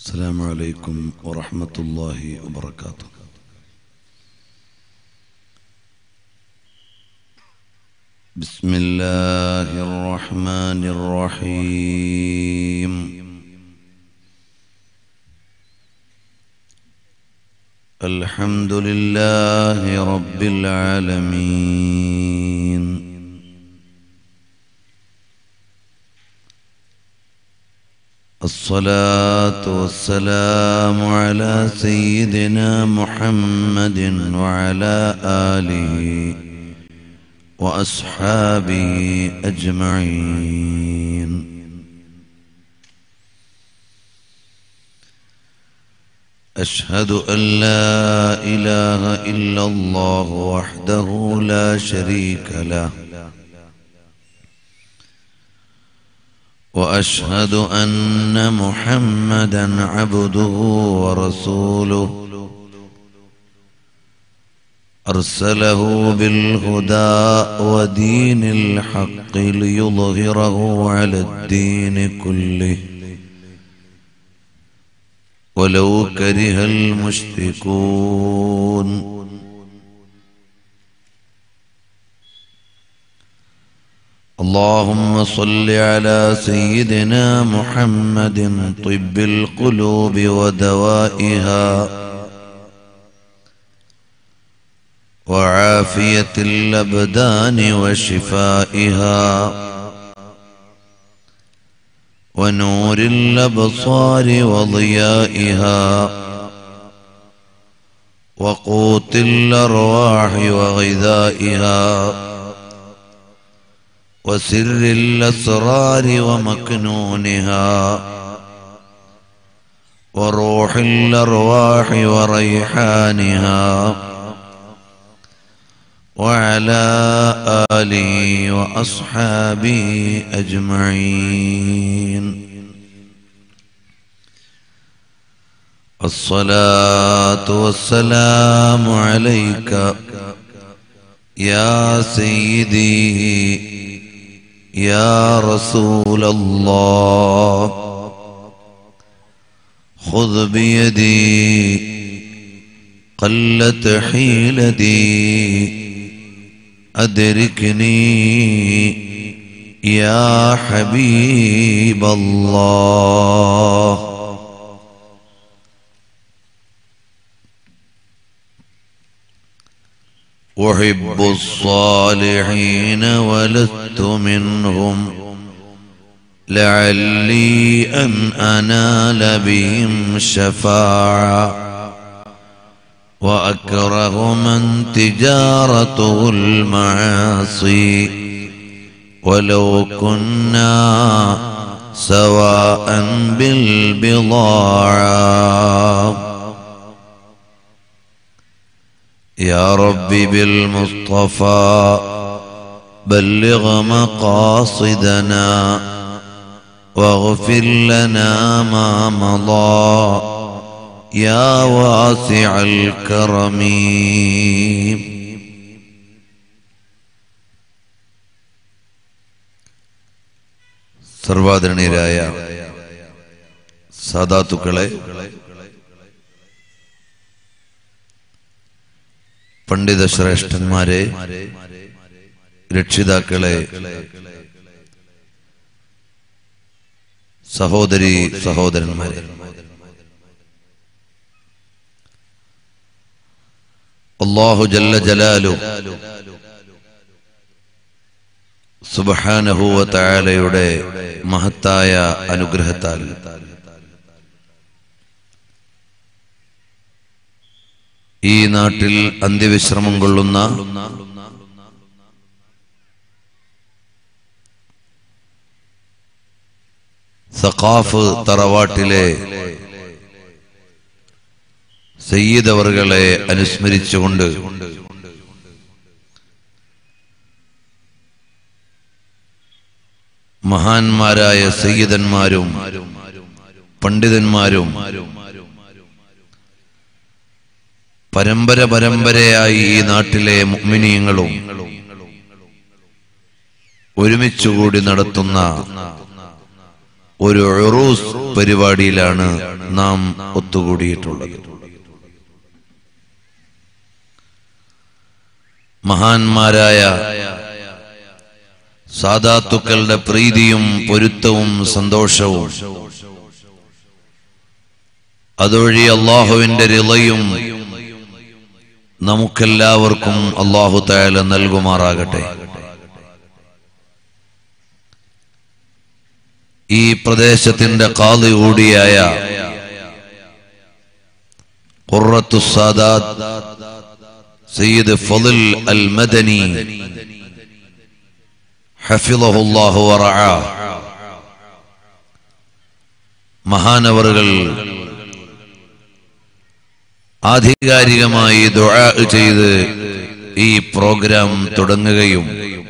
السلام عليكم ورحمة الله وبركاته بسم الله الرحمن الرحيم الحمد لله رب العالمين الصلاة والسلام على سيدنا محمد وعلى آله وأصحابه أجمعين أشهد أن لا إله إلا الله وحده لا شريك له واشهد ان محمدا عبده ورسوله ارسله بالهدى ودين الحق ليظهره على الدين كله ولو كره المشركون اللهم صل على سيدنا محمد طب القلوب ودوائها وعافية الأبدان وشفائها ونور الأبصار وضيائها وقوت الأرواح وغذائها وسر الأسرار ومكنونها وروح الأرواح وريحانها وعلى آله وأصحابه أجمعين الصلاة والسلام عليك يا سيدي يا رسول الله خذ بيدي قلت حيلتي أدركني يا حبيب الله أحب الصالحين ولست منهم لعلي أن أنال بهم شفاعة وأكره من تجارته المعاصي ولو كنا سواء بالبضاعة يا ربي بالمصطفى بلغ مقاصدنا واغفر لنا ما مضى يا واسع الكرم സർവാദരണീയരായ സാധാത്തുക്കളെ പണ്ഡിത ശ്രേഷ്ഠന്മാരെ രക്ഷിതാക്കളെ സഹോദരി സഹോദരന്മാരെ അള്ളാഹു ജല്ല ജലാലു സുബഹാനഹുവ തായാലയുടെ മഹത്തായ അനുഗ്രഹത്താൽ ഈ നാട്ടിൽ അന്ത്യവിശ്രമം കൊള്ളുന്ന സഖാഫ് തറവാട്ടിലെ സയ്യിദ് അവറുകളെ അനുസ്മരിച്ചുകൊണ്ട് മഹാന്മാരായ സയ്യിദന്മാരും പണ്ഡിതന്മാരും പരമ്പര പരമ്പരയായി ഈ നാട്ടിലെ മുഅ്മിനീങ്ങളും ഒരുമിച്ചുകൂടി നടത്തുന്ന ഒരു ഉറൂസ് പരിപാടിയിലാണ് നാം ഒത്തുകൂടിയിട്ടുള്ളത് മഹാന്മാരായ സാധാത്തുക്കളുടെ പ്രീതിയും പൊരുത്തവും സന്തോഷവും അതുവഴി അള്ളാഹുവിന്റെ റിളയും നമുക്കെല്ലാവർക്കും അള്ളാഹു തായാല നൽകുമാറാകട്ടെ ഈ പ്രദേശത്തിന്റെ കാതി കൂടിയായ ഖുറത്തു സാദാത്ത് സയ്യിദ് ഫضل അൽ മദനി ഹഫിളഹുല്ലാഹു വറഅ മഹാനവറുകൾ ആധികാരികമായി ദുആ ചെയ്ത് ഈ പ്രോഗ്രാം തുടങ്ങുകയും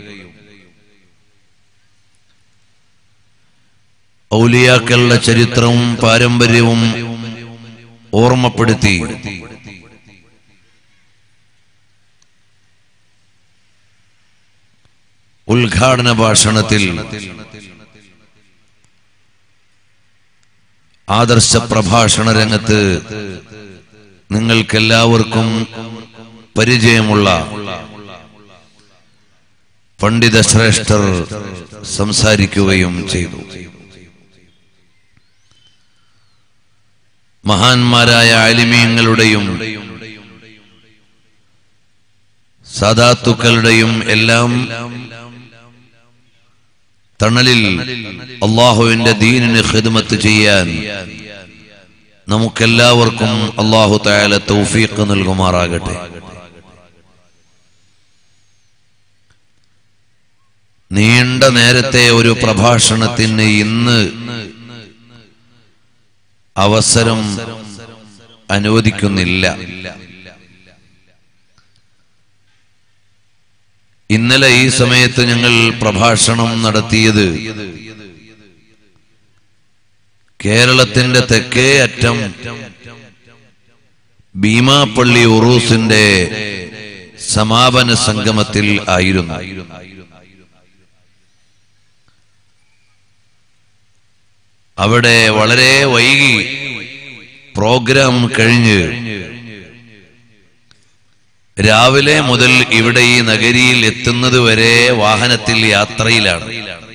ഔലിയാക്കളുടെ ചരിത്രവും പാരമ്പര്യവും ഓർമ്മപ്പെടുത്തി ഉദ്ഘാടന ഭാഷണത്തിൽ ആദർശ പ്രഭാഷണ രംഗത്ത് നിങ്ങൾക്കെല്ലാവർക്കും പരിചയമുള്ള പണ്ഡിത ശ്രേഷ്ഠർ സംസാരിക്കുകയും ചെയ്തു മഹാന്മാരായ അലിമീങ്ങളുടെയും സാധാത്തുക്കളുടെയും എല്ലാം തണലിൽ അള്ളാഹുവിന്റെ ദീനിന് ഖിദ്മത്ത് ചെയ്യാൻ നമുക്കെല്ലാവർക്കും അള്ളാഹു തായാല തൗഫീഖ് നൽകുമാറാകട്ടെ നീണ്ട നേരത്തെ ഒരു പ്രഭാഷണത്തിന് ഇന്ന് അവസരം അനുവദിക്കുന്നില്ല ഇന്നലെ ഈ സമയത്ത് ഞങ്ങൾ പ്രഭാഷണം നടത്തിയത് കേരളത്തിന്റെ തെക്കേ അറ്റം ഭീമാപ്പള്ളി ഉറൂസിന്റെ സമാപന സംഗമത്തിൽ ആയിരുന്നു അവിടെ വളരെ വൈകി പ്രോഗ്രാം കഴിഞ്ഞ് രാവിലെ മുതൽ ഇവിടെ ഈ നഗരിയിൽ എത്തുന്നത് വരെ വാഹനത്തിൽ യാത്രയിലാണ്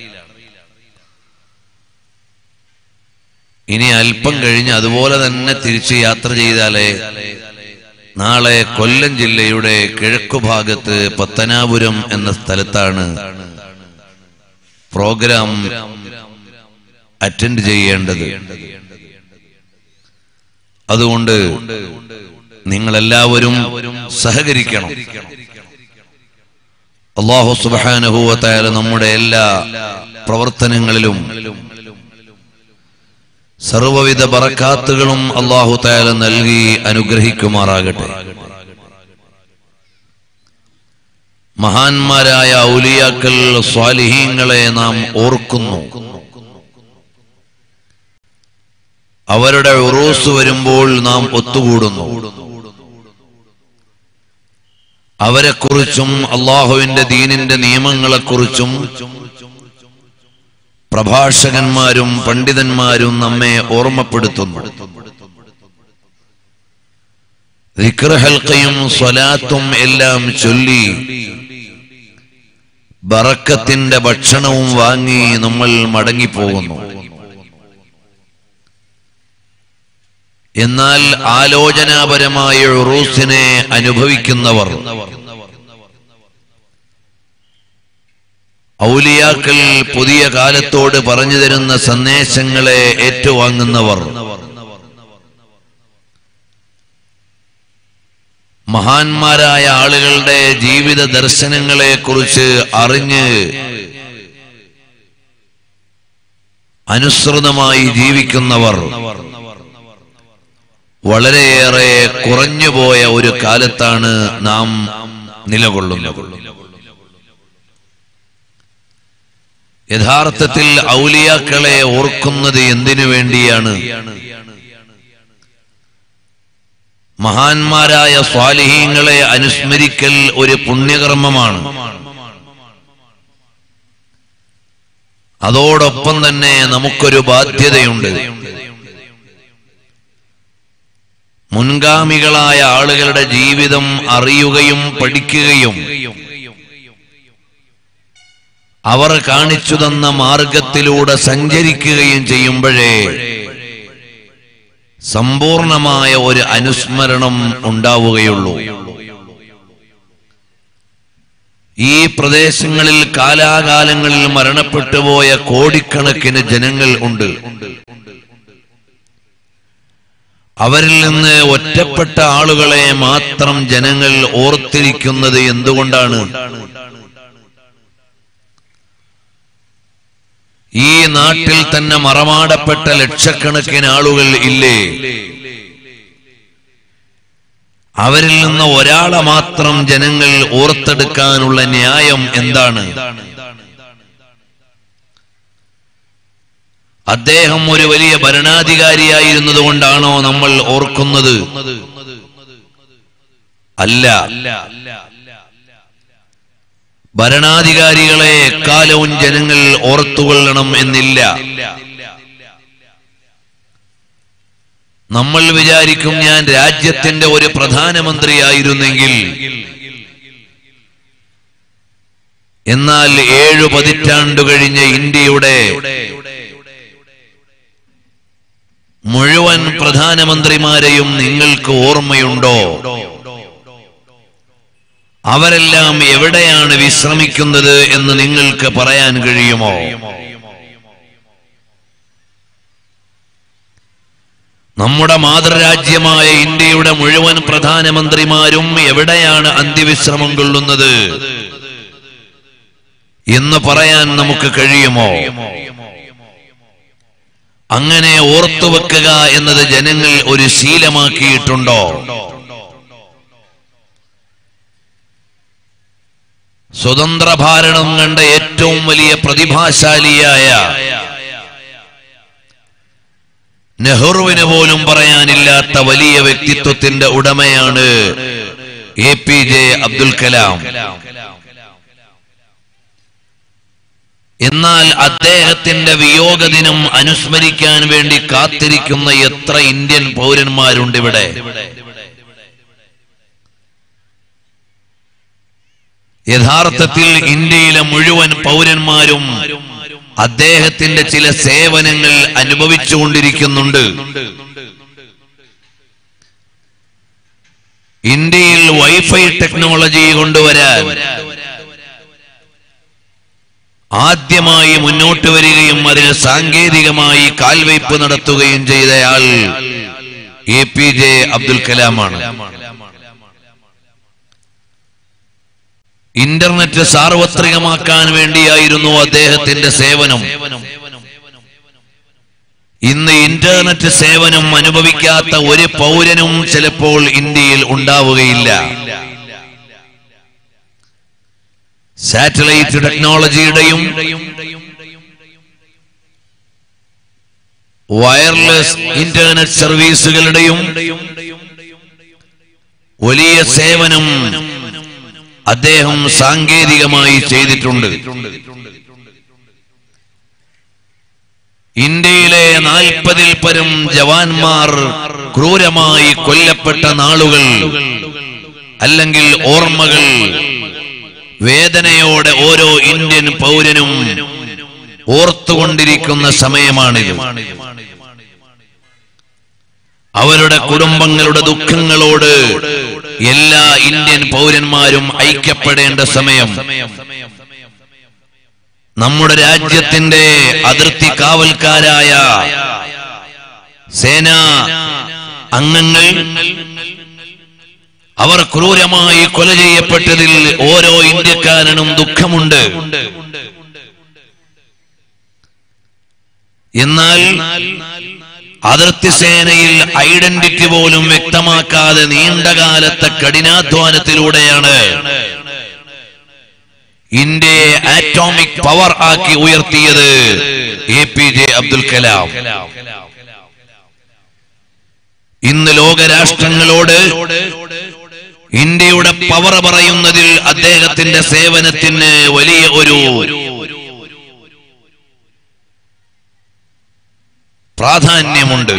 ഇനി അല്പം കഴിഞ്ഞ് അതുപോലെ തന്നെ തിരിച്ച് യാത്ര ചെയ്താലേ നാളെ കൊല്ലം ജില്ലയുടെ കിഴക്കുഭാഗത്ത് പത്തനാപുരം എന്ന സ്ഥലത്താണ് പ്രോഗ്രാം അറ്റൻഡ് ചെയ്യേണ്ടത് അതുകൊണ്ട് നിങ്ങളെല്ലാവരും സഹകരിക്കണം അള്ളാഹു സുബാനുഭൂവത്തായ നമ്മുടെ എല്ലാ പ്രവർത്തനങ്ങളിലും സർവവിധ ബറക്കാത്തുകളും അള്ളാഹു തായാല നൽകി അനുഗ്രഹിക്കുമാറാകട്ടെ മഹാന്മാരായ ഔലിയാക്കൾ സ്വാലിഹീങ്ങളെ നാം ഓർക്കുന്നു അവരുടെ ഉറൂസ് വരുമ്പോൾ നാം ഒത്തുകൂടുന്നു അവരെക്കുറിച്ചും അള്ളാഹുവിന്റെ ദീനിന്റെ നിയമങ്ങളെക്കുറിച്ചും പ്രഭാഷകന്മാരും പണ്ഡിതന്മാരും നമ്മെ ഓർമ്മപ്പെടുത്തുന്നു ഹൽക്കയും സ്വലാത്തും എല്ലാം ചൊല്ലി ബറക്കത്തിന്റെ ഭക്ഷണവും വാങ്ങി നമ്മൾ മടങ്ങിപ്പോകുന്നു എന്നാൽ ആലോചനാപരമായ ഉറൂസിനെ അനുഭവിക്കുന്നവർ ഔലിയാക്കൾ പുതിയ കാലത്തോട് പറഞ്ഞു തരുന്ന സന്ദേശങ്ങളെ ഏറ്റുവാങ്ങുന്നവർ മഹാന്മാരായ ആളുകളുടെ ജീവിത ദർശനങ്ങളെ കുറിച്ച് അറിഞ്ഞ് അനുസൃതമായി ജീവിക്കുന്നവർ വളരെയേറെ കുറഞ്ഞുപോയ ഒരു കാലത്താണ് നാം നിലകൊള്ളുന്നത് യഥാർത്ഥത്തിൽ ഔലിയാക്കളെ ഓർക്കുന്നത് എന്തിനു വേണ്ടിയാണ് മഹാന്മാരായ സ്വാലിഹീങ്ങളെ അനുസ്മരിക്കൽ ഒരു പുണ്യകർമ്മമാണ് അതോടൊപ്പം തന്നെ നമുക്കൊരു ബാധ്യതയുണ്ട് മുൻഗാമികളായ ആളുകളുടെ ജീവിതം അറിയുകയും പഠിക്കുകയും അവർ കാണിച്ചു തന്ന മാർഗത്തിലൂടെ സഞ്ചരിക്കുകയും ചെയ്യുമ്പോഴേ സമ്പൂർണമായ ഒരു അനുസ്മരണം ഉണ്ടാവുകയുള്ളൂ ഈ പ്രദേശങ്ങളിൽ കാലാകാലങ്ങളിൽ മരണപ്പെട്ടുപോയ കോടിക്കണക്കിന് ജനങ്ങൾ ഉണ്ട് അവരിൽ നിന്ന് ഒറ്റപ്പെട്ട ആളുകളെ മാത്രം ജനങ്ങൾ ഓർത്തിരിക്കുന്നത് എന്തുകൊണ്ടാണ് ഈ നാട്ടിൽ തന്നെ മറമാടപ്പെട്ട ലക്ഷക്കണക്കിന് ആളുകൾ ഇല്ലേ അവരിൽ നിന്ന് ഒരാളെ മാത്രം ജനങ്ങൾ ഓർത്തെടുക്കാനുള്ള ന്യായം എന്താണ് അദ്ദേഹം ഒരു വലിയ ഭരണാധികാരിയായിരുന്നത് കൊണ്ടാണോ നമ്മൾ ഓർക്കുന്നത് അല്ല ഭരണാധികാരികളെ എക്കാലവും ജനങ്ങൾ ഓർത്തുകൊള്ളണം എന്നില്ല നമ്മൾ വിചാരിക്കും ഞാൻ രാജ്യത്തിന്റെ ഒരു പ്രധാനമന്ത്രിയായിരുന്നെങ്കിൽ എന്നാൽ ഏഴു പതിറ്റാണ്ടു കഴിഞ്ഞ ഇന്ത്യയുടെ മുഴുവൻ പ്രധാനമന്ത്രിമാരെയും നിങ്ങൾക്ക് ഓർമ്മയുണ്ടോ അവരെല്ലാം എവിടെയാണ് വിശ്രമിക്കുന്നത് എന്ന് നിങ്ങൾക്ക് പറയാൻ കഴിയുമോ നമ്മുടെ മാതൃരാജ്യമായ ഇന്ത്യയുടെ മുഴുവൻ പ്രധാനമന്ത്രിമാരും എവിടെയാണ് അന്ത്യവിശ്രമം കൊള്ളുന്നത് എന്ന് പറയാൻ നമുക്ക് കഴിയുമോ അങ്ങനെ ഓർത്തുവെക്കുക എന്നത് ജനങ്ങൾ ഒരു ശീലമാക്കിയിട്ടുണ്ടോ സ്വതന്ത്ര ഭാരതം കണ്ട ഏറ്റവും വലിയ പ്രതിഭാശാലിയായ നെഹ്റുവിന് പോലും പറയാനില്ലാത്ത വലിയ വ്യക്തിത്വത്തിന്റെ ഉടമയാണ് A P J Abdul Kalam എന്നാൽ അദ്ദേഹത്തിന്റെ വിയോഗ ദിനം അനുസ്മരിക്കാൻ വേണ്ടി കാത്തിരിക്കുന്ന എത്ര ഇന്ത്യൻ പൗരന്മാരുണ്ട് ഇവിടെ യഥാർത്ഥത്തിൽ ഇന്ത്യയിലെ മുഴുവൻ പൗരന്മാരും അദ്ദേഹത്തിന്റെ ചില സേവനങ്ങൾ അനുഭവിച്ചുകൊണ്ടിരിക്കുന്നുണ്ട് ഇന്ത്യയിൽ വൈഫൈ ടെക്നോളജി കൊണ്ടുവരാൻ ആദ്യമായി മുന്നോട്ട് വരികയും അതിന് സാങ്കേതികമായി കാൽവയ്പ് നടത്തുകയും ചെയ്തയാൾ എ പി ജെ അബ്ദുൽ കലാമാണ് ഇന്റർനെറ്റ് സാർവത്രികമാക്കാൻ വേണ്ടിയായിരുന്നു അദ്ദേഹത്തിന്റെ സേവനം ഇന്ന് ഇന്റർനെറ്റ് സേവനം അനുഭവിക്കാത്ത ഒരു പൗരനും ചിലപ്പോൾ ഇന്ത്യയിൽ ഉണ്ടാവുകയില്ല സാറ്റലൈറ്റ് ടെക്നോളജിയുടെയും വയർലെസ് ഇന്റർനെറ്റ് സർവീസുകളുടെയും വലിയ സേവനം അദ്ദേഹം സാങ്കേതികമായി ചെയ്തിട്ടുണ്ട് ഇന്ത്യയിലെ നാൽപ്പതിൽ പരം ജവാന്മാർ ക്രൂരമായി കൊല്ലപ്പെട്ട നാളുകൾ അല്ലെങ്കിൽ ഓർമ്മകൾ വേദനയോടെ ഓരോ ഇന്ത്യൻ പൗരനും ഓർത്തുകൊണ്ടിരിക്കുന്ന സമയമാണിത് അവരുടെ കുടുംബങ്ങളുടെ ദുഃഖങ്ങളോട് എല്ലാ ഇന്ത്യൻ പൗരന്മാരും ഐക്യപ്പെടേണ്ട സമയം നമ്മുടെ രാജ്യത്തിന്റെ അതിർത്തി കാവൽക്കാരായ സേനാ അംഗങ്ങൾ അവർ ക്രൂരമായി കൊല ചെയ്യപ്പെട്ടതിൽ ഓരോ ഇന്ത്യക്കാരനും ദുഃഖമുണ്ട് എന്നാൽ അതിർത്തി സേനയിൽ ഐഡന്റിറ്റി പോലും വ്യക്തമാക്കാതെ നീണ്ടകാലത്തെ കഠിനാധ്വാനത്തിലൂടെയാണ് ഇന്ത്യയെ ആറ്റോമിക് പവർ ആക്കി ഉയർത്തിയത് A P J Abdul Kalam ഇന്ന് ലോകരാഷ്ട്രങ്ങളോട് ഇന്ത്യയുടെ പവർ പറയുന്നതിൽ അദ്ദേഹത്തിന്റെ സേവനത്തിന് വലിയ ഒരു പ്രാധാന്യമുണ്ട്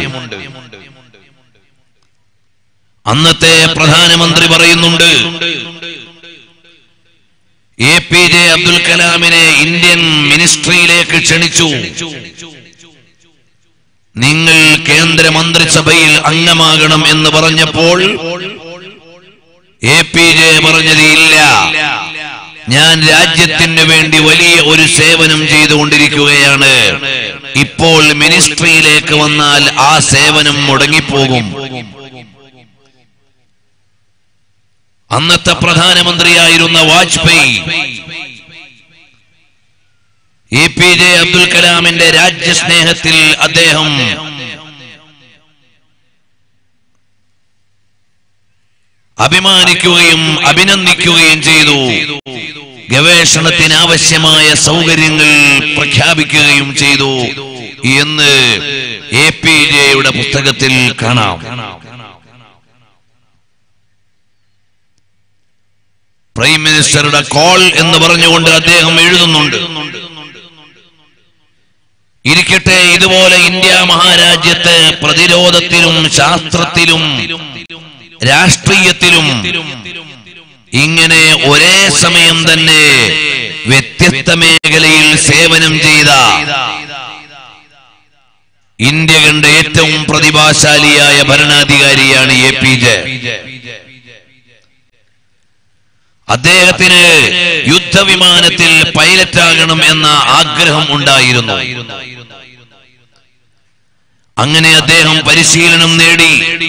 അന്നത്തെ പ്രധാനമന്ത്രി പറയുന്നുണ്ട് എ പി ജെ അബ്ദുൽ കലാമിനെ ഇന്ത്യൻ മിനിസ്ട്രിയിലേക്ക് ക്ഷണിച്ചു നിങ്ങൾ കേന്ദ്ര മന്ത്രിസഭയിൽ അംഗമാകണം എന്ന് പറഞ്ഞപ്പോൾ എ പി ജെ പറഞ്ഞത് ഇല്ല ഞാൻ രാജ്യത്തിന് വേണ്ടി വലിയ ഒരു സേവനം ചെയ്തുകൊണ്ടിരിക്കുകയാണ് ഇപ്പോൾ മിനിസ്ട്രിയിലേക്ക് വന്നാൽ ആ സേവനം മുടങ്ങിപ്പോകും അന്നത്തെ പ്രധാനമന്ത്രിയായിരുന്ന Vajpayee A P J Abdul കലാമിന്റെ രാജ്യസ്നേഹത്തിൽ അദ്ദേഹം അഭിമാനിക്കുകയും അഭിനന്ദിക്കുകയും ചെയ്തു ഗവേഷണത്തിന് ആവശ്യമായ സൗകര്യങ്ങൾ പ്രഖ്യാപിക്കുകയും ചെയ്തു എന്ന് എ പി ജെയുടെ പുസ്തകത്തിൽ കാണാം പ്രൈം മിനിസ്റ്ററുടെ കോൾ എന്ന് പറഞ്ഞുകൊണ്ട് അദ്ദേഹം എഴുതുന്നുണ്ട് ഇരിക്കട്ടെ ഇതുപോലെ ഇന്ത്യ മഹാരാജ്യത്ത് പ്രതിരോധത്തിലും ശാസ്ത്രത്തിലും രാഷ്ട്രീയത്തിലും ഇങ്ങനെ ഒരേ സമയം തന്നെ വ്യത്യസ്ത മേഖലയിൽ സേവനം ചെയ്ത ഇന്ത്യ കണ്ട ഏറ്റവും പ്രതിഭാശാലിയായ ഭരണാധികാരിയാണ് എ പി ജെ അദ്ദേഹത്തിന് യുദ്ധവിമാനത്തിൽ പൈലറ്റാകണം എന്ന ആഗ്രഹം ഉണ്ടായിരുന്നു അങ്ങനെ അദ്ദേഹം പരിശീലനം നേടി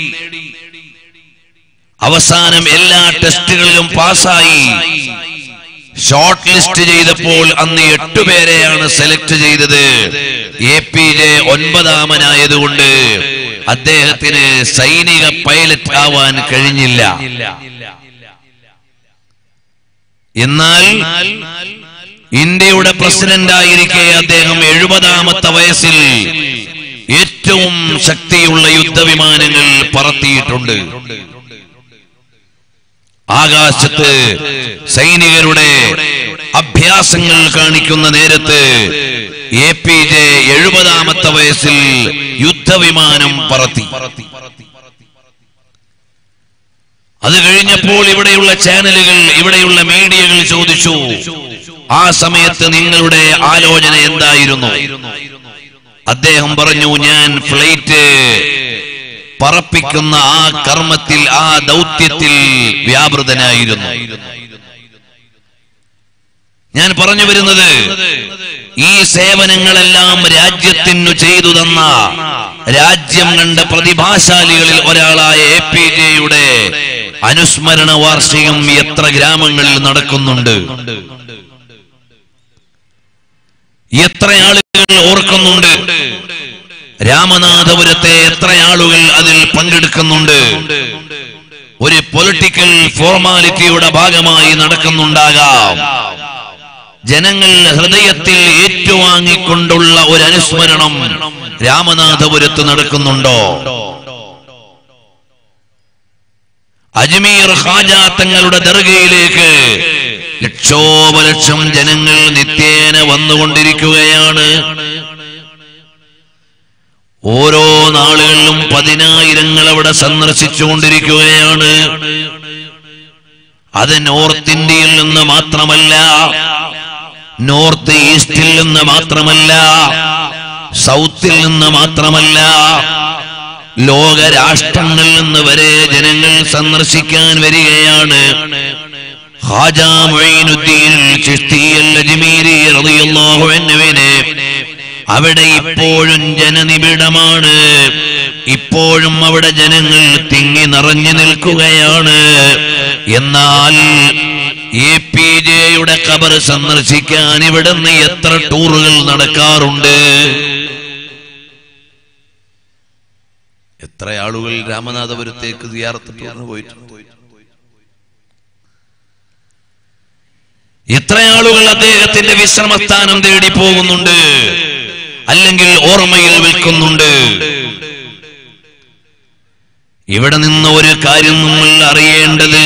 അവസാനം എല്ലാ ടെസ്റ്റുകളിലും പാസ്സായി ഷോർട്ട് ലിസ്റ്റ് ചെയ്തപ്പോൾ അന്ന് എട്ടുപേരെയാണ് സെലക്ട് ചെയ്തത് എ പി ജെ ഒൻപതാമനായതുകൊണ്ട് അദ്ദേഹത്തിന് സൈനിക പൈലറ്റ് ആവാൻ കഴിഞ്ഞില്ല എന്നാൽ ഇന്ത്യയുടെ പ്രസിഡന്റ് ആയിരിക്കെ അദ്ദേഹം എഴുപതാമത്തെ വയസ്സിൽ ഏറ്റവും ശക്തിയുള്ള യുദ്ധവിമാനങ്ങൾ പറത്തിയിട്ടുണ്ട് ആകാശത്ത് സൈനികരുടെ അഭ്യാസങ്ങൾ കാണിക്കുന്ന നേരത്ത് എ പി ജെ എഴുപതാമത്തെ വയസ്സിൽ യുദ്ധവിമാനം പറത്തി അത് കഴിഞ്ഞപ്പോൾ ഇവിടെയുള്ള ചാനലുകൾ ഇവിടെയുള്ള മീഡിയകൾ ചോദിച്ചു ആ സമയത്ത് നിങ്ങളുടെ ആലോചന എന്തായിരുന്നു അദ്ദേഹം പറഞ്ഞു ഞാൻ ഫ്ലൈറ്റ് പറപ്പിക്കുന്ന ആ കർമ്മത്തിൽ ആ ദൗത്യത്തിൽ വ്യാപൃതനായിരുന്നു ഞാൻ പറഞ്ഞു വരുന്നത് ഈ സേവനങ്ങളെല്ലാം രാജ്യത്തിനു ചെയ്തു തന്ന രാജ്യം കണ്ട പ്രതിഭാശാലികളിൽ ഒരാളായ എ പി ജെയുടെ അനുസ്മരണ വാർഷികം എത്ര ഗ്രാമങ്ങളിൽ നടക്കുന്നുണ്ട് എത്ര ആളുകൾ ഓർക്കുന്നുണ്ട് രാമനാഥപുരത്തെ എത്ര ആളുകൾ അതിൽ പങ്കെടുക്കുന്നുണ്ട് ഒരു പൊളിറ്റിക്കൽ ഫോർമാലിറ്റിയുടെ ഭാഗമായി നടക്കുന്നുണ്ടാകാം ജനങ്ങൾ ഹൃദയത്തിൽ ഏറ്റുവാങ്ങിക്കൊണ്ടുള്ള ഒരു അനുസ്മരണം രാമനാഥപുരത്ത് നടക്കുന്നുണ്ടോ അജ്മീർ ഖാജ തങ്ങളുടെ ദർഗയിലേക്ക് ലക്ഷോപലക്ഷം ജനങ്ങൾ നിത്യേന വന്നുകൊണ്ടിരിക്കുകയാണ് ഓരോ നാളുകളിലും പതിനായിരങ്ങൾ അവിടെ സന്ദർശിച്ചുകൊണ്ടിരിക്കുകയാണ് അത് നോർത്ത് ഇന്ത്യയിൽ നിന്ന് മാത്രമല്ല നോർത്ത് ഈസ്റ്റിൽ നിന്ന് മാത്രമല്ല സൗത്തിൽ നിന്ന് മാത്രമല്ല ലോക രാഷ്ട്രങ്ങളിൽ നിന്ന് വരെ ജനങ്ങൾ സന്ദർശിക്കാൻ വരികയാണ് ഖാജാ മുഈനുദ്ദീൻ ചിശ്തി അൽ-അജ്മീരി റളിയല്ലാഹു അൻഹുവിനെ അവിടെ ഇപ്പോഴും ജനനിബിഡമാണ് ഇപ്പോഴും അവിടെ ജനങ്ങൾ തിങ്ങി നിറഞ്ഞു നിൽക്കുകയാണ് എന്നാൽ എ പി ജെയുടെ കബർ സന്ദർശിക്കാൻ ഇവിടുന്ന് എത്ര ടൂറുകൾ നടക്കാറുണ്ട് എത്ര ആളുകൾ രാമനാഥപുരത്തേക്ക് സിയാറത്ത് ടൂറിന് പോയിട്ടുണ്ട് എത്ര ആളുകൾ അദ്ദേഹത്തിന്റെ വിശ്രമസ്ഥാനം തേടി പോകുന്നുണ്ട് അല്ലെങ്കിൽ ഓർമ്മയിൽ വിൽക്കുന്നുണ്ട് ഇവിടെ നിന്ന് ഒരു കാര്യം നമ്മൾ അറിയേണ്ടത്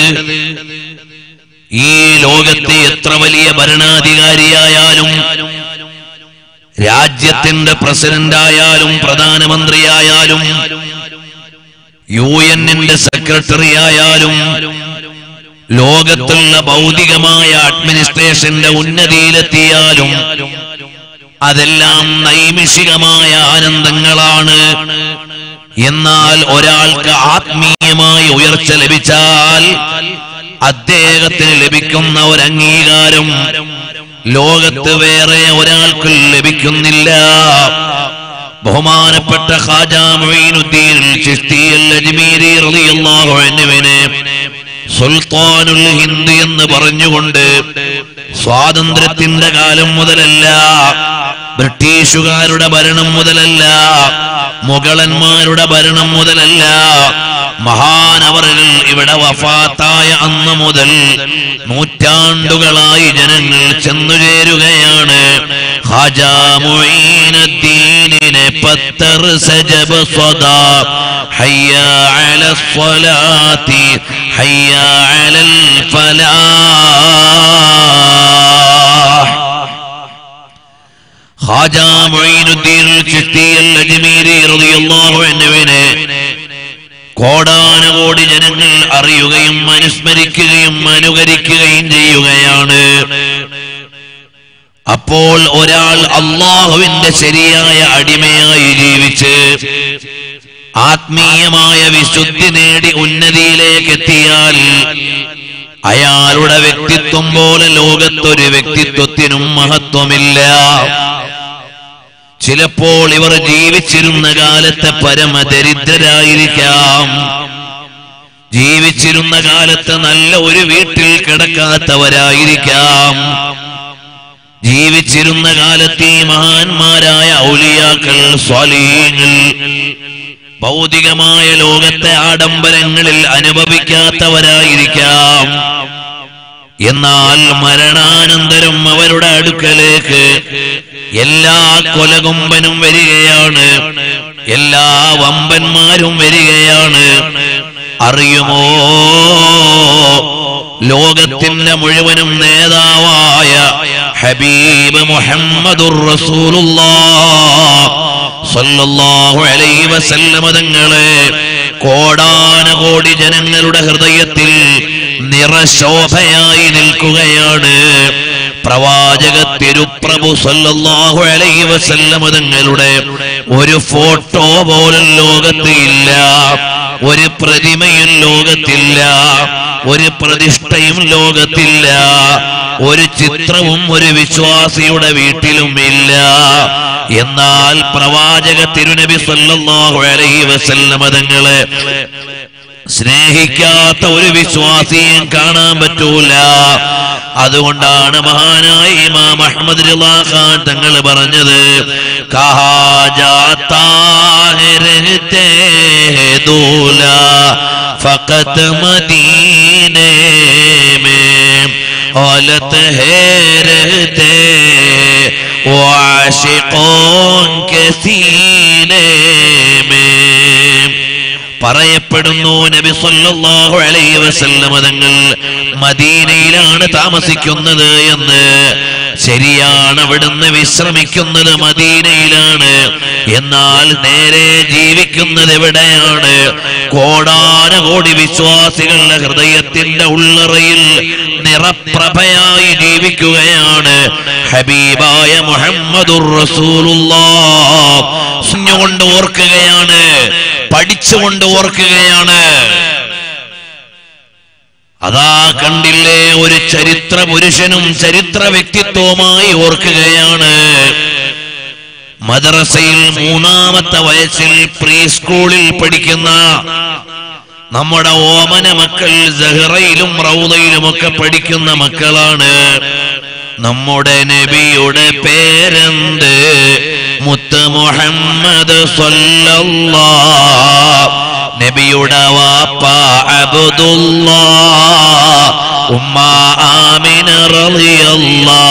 ഈ ലോകത്തെ എത്ര വലിയ ഭരണാധികാരിയായാലും രാജ്യത്തിന്റെ പ്രസിഡന്റായാലും പ്രധാനമന്ത്രിയായാലും യു എന്നിന്റെ സെക്രട്ടറി ആയാലും ലോകത്തുള്ള ഭൗതികമായ അഡ്മിനിസ്ട്രേഷന്റെ ഉന്നതിയിലെത്തിയാലും അതെല്ലാം നൈമിഷികമായ ആനന്ദങ്ങളാണ് എന്നാൽ ഒരാൾക്ക് ആത്മീയമായ ഉയർച്ച ലഭിച്ചാൽ അദ്ദേഹത്തിന് ലഭിക്കുന്ന ഒരു അംഗീകാരം ലോകത്ത് വേറെ ഒരാൾക്ക് ലഭിക്കുന്നില്ല ബഹുമാനപ്പെട്ട ഖാജാ മൊയ്നുദ്ദീൻ ചിശ്തി അൽ അജ്മീരി റളിയല്ലാഹു അൻഹുവിനെ സുൽത്താനുൽ ഹിന്ദ് എന്ന് പറഞ്ഞുകൊണ്ട് സ്വാതന്ത്ര്യത്തിന്റെ കാലം മുതലല്ല ബ്രിട്ടീഷുകാരുടെ ഭരണം മുതലല്ല മുഗളന്മാരുടെ ഭരണം മുതലല്ല മഹാനവറുകൾ ഇവിടെ വഫാത്തായ അന്ന് മുതൽ നൂറ്റാണ്ടുകളായി ജനങ്ങൾ ചെന്നുചേരുകയാണ് ഖാജാ മുഈനുദ്ദീനിനെ പത്തർ സജബ് സ്വദാ ഹയ്യ അല സ്വലാത്തി ഹയ്യ അലൽ ഫലാഹ് ഖാജാ മുഈനുദ്ദീൻ ചിശ്തി അൽ അജ്മീരി റളിയല്ലാഹു അൻഹുവിനെ കോടാനുകോടി ജനങ്ങൾ അറിയുകയും അനുസ്മരിക്കുകയും അനുകരിക്കുകയും ചെയ്യുകയാണ് അപ്പോൾ ഒരാൾ അള്ളാഹുവിന്റെ ശരിയായ അടിമയായി ജീവിച്ച് ആത്മീയമായ വിശുദ്ധി നേടി ഉന്നതിയിലേക്ക് എത്തിയാൽ അയാളുടെ വ്യക്തിത്വം പോലെ ലോകത്തൊരു വ്യക്തിത്വത്തിനും മഹത്വമില്ല ചിലപ്പോൾ ഇവർ ജീവിച്ചിരുന്ന കാലത്തെ പരമദരിദ്രരായിരിക്കാം ജീവിച്ചിരുന്ന കാലത്ത് നല്ല ഒരു വീട്ടിൽ കിടക്കാത്തവരായിരിക്കാം ജീവിച്ചിരുന്ന കാലത്ത് ഈ മഹാന്മാരായ ഔലിയാക്കൾ സ്വാലീങ്ങൾ ഭൗതികമായ ലോകത്തെ ആഡംബരങ്ങളിൽ അനുഭവിക്കാത്തവരായിരിക്കാം എന്നാൽ മരണാനന്തരം അവരുടെ അടുക്കലേക്ക് എല്ലാ കൊലകൊമ്പനും വരികയാണ് എല്ലാ വമ്പന്മാരും വരികയാണ് അറിയുമോ ലോകത്തിന്റെ മുഴുവനും നേതാവായ ഹബീബ് മുഹമ്മദുർ റസൂലുള്ളാഹ് സല്ലല്ലാഹു അലൈഹി വസല്ലമ തങ്ങളെ കോടാനകോടി ജനങ്ങളുടെ ഹൃദയത്തിൽ നിറശോഭയായി നിൽക്കുകയാണ് പ്രവാചക തിരുപ്രഭു സല്ലല്ലാഹു അലൈഹി വസല്ലമ തങ്ങളുടെ ഒരു ഫോട്ടോ പോലും ലോകത്ത് ഇല്ല ഒരു പ്രതിമയും ലോകത്തില്ല ഒരു പ്രതിഷ്ഠയും ലോകത്തില്ല ഒരു ചിത്രവും ഒരു വിശ്വാസിയുടെ വീട്ടിലും ഇല്ല എന്നാൽ പ്രവാചക തിരുനബി സല്ലല്ലാഹു അലൈഹി വസല്ലമ തങ്ങളെ സ്നേഹിക്കാത്ത ഒരു വിശ്വാസിയും കാണാൻ പറ്റൂല അതുകൊണ്ടാണ് മഹാനായ ഇമാം അഹമ്മദ് റിളാ ഖാൻ തങ്ങൾ പറഞ്ഞത് കഹാ ജാതാ ഹെ രഹ്തേ ഹെ ദൂല ഫഖത് മദീനെ മേ औलत है रहते वो आशिकों के सीने में പറയപ്പെടുന്നു നബി സല്ലല്ലാഹു അലൈഹി വസല്ലമ തങ്ങൾ മദീനയിലാണ് താമസിക്കുന്നത് എന്ന് ശരിയാണ് അവിടുന്ന് വിശ്രമിക്കുന്നത് മദീനയിലാണ് എന്നാൽ നേരെ ജീവിക്കുന്നത് എവിടെയാണ് കോടാനകോടി വിശ്വാസികളുടെ ഹൃദയത്തിന്റെ ഉള്ളറയിൽ നിറപ്രഭയായി ജീവിക്കുകയാണ് ഹബീബായ മുഹമ്മദുർ റസൂലുള്ളാഹ് കൊണ്ട് ഓർക്കുകയാണ് പഠിച്ചുകൊണ്ട് ഓർക്കുകയാണ് അതാ കണ്ടില്ലേ ഒരു ചരിത്ര പുരുഷനും ചരിത്ര വ്യക്തിത്വവുമായി ഓർക്കുകയാണ് മദ്രസയിൽ മൂന്നാമത്തെ വയസ്സിൽ പ്രീ സ്കൂളിൽ പഠിക്കുന്ന നമ്മുടെ ഓമന മക്കൾ സഹറയിലും റൗദയിലുമൊക്കെ പഠിക്കുന്ന മക്കളാണ് നമ്മുടെ നബിയുടെ പേരെന്ത് മുത്ത് മുഹമ്മദ് സല്ലല്ലാ നബിയുടെ വാപ്പ അബ്ദുല്ലാ ഉമ്മ ആമിന റളിയല്ലാ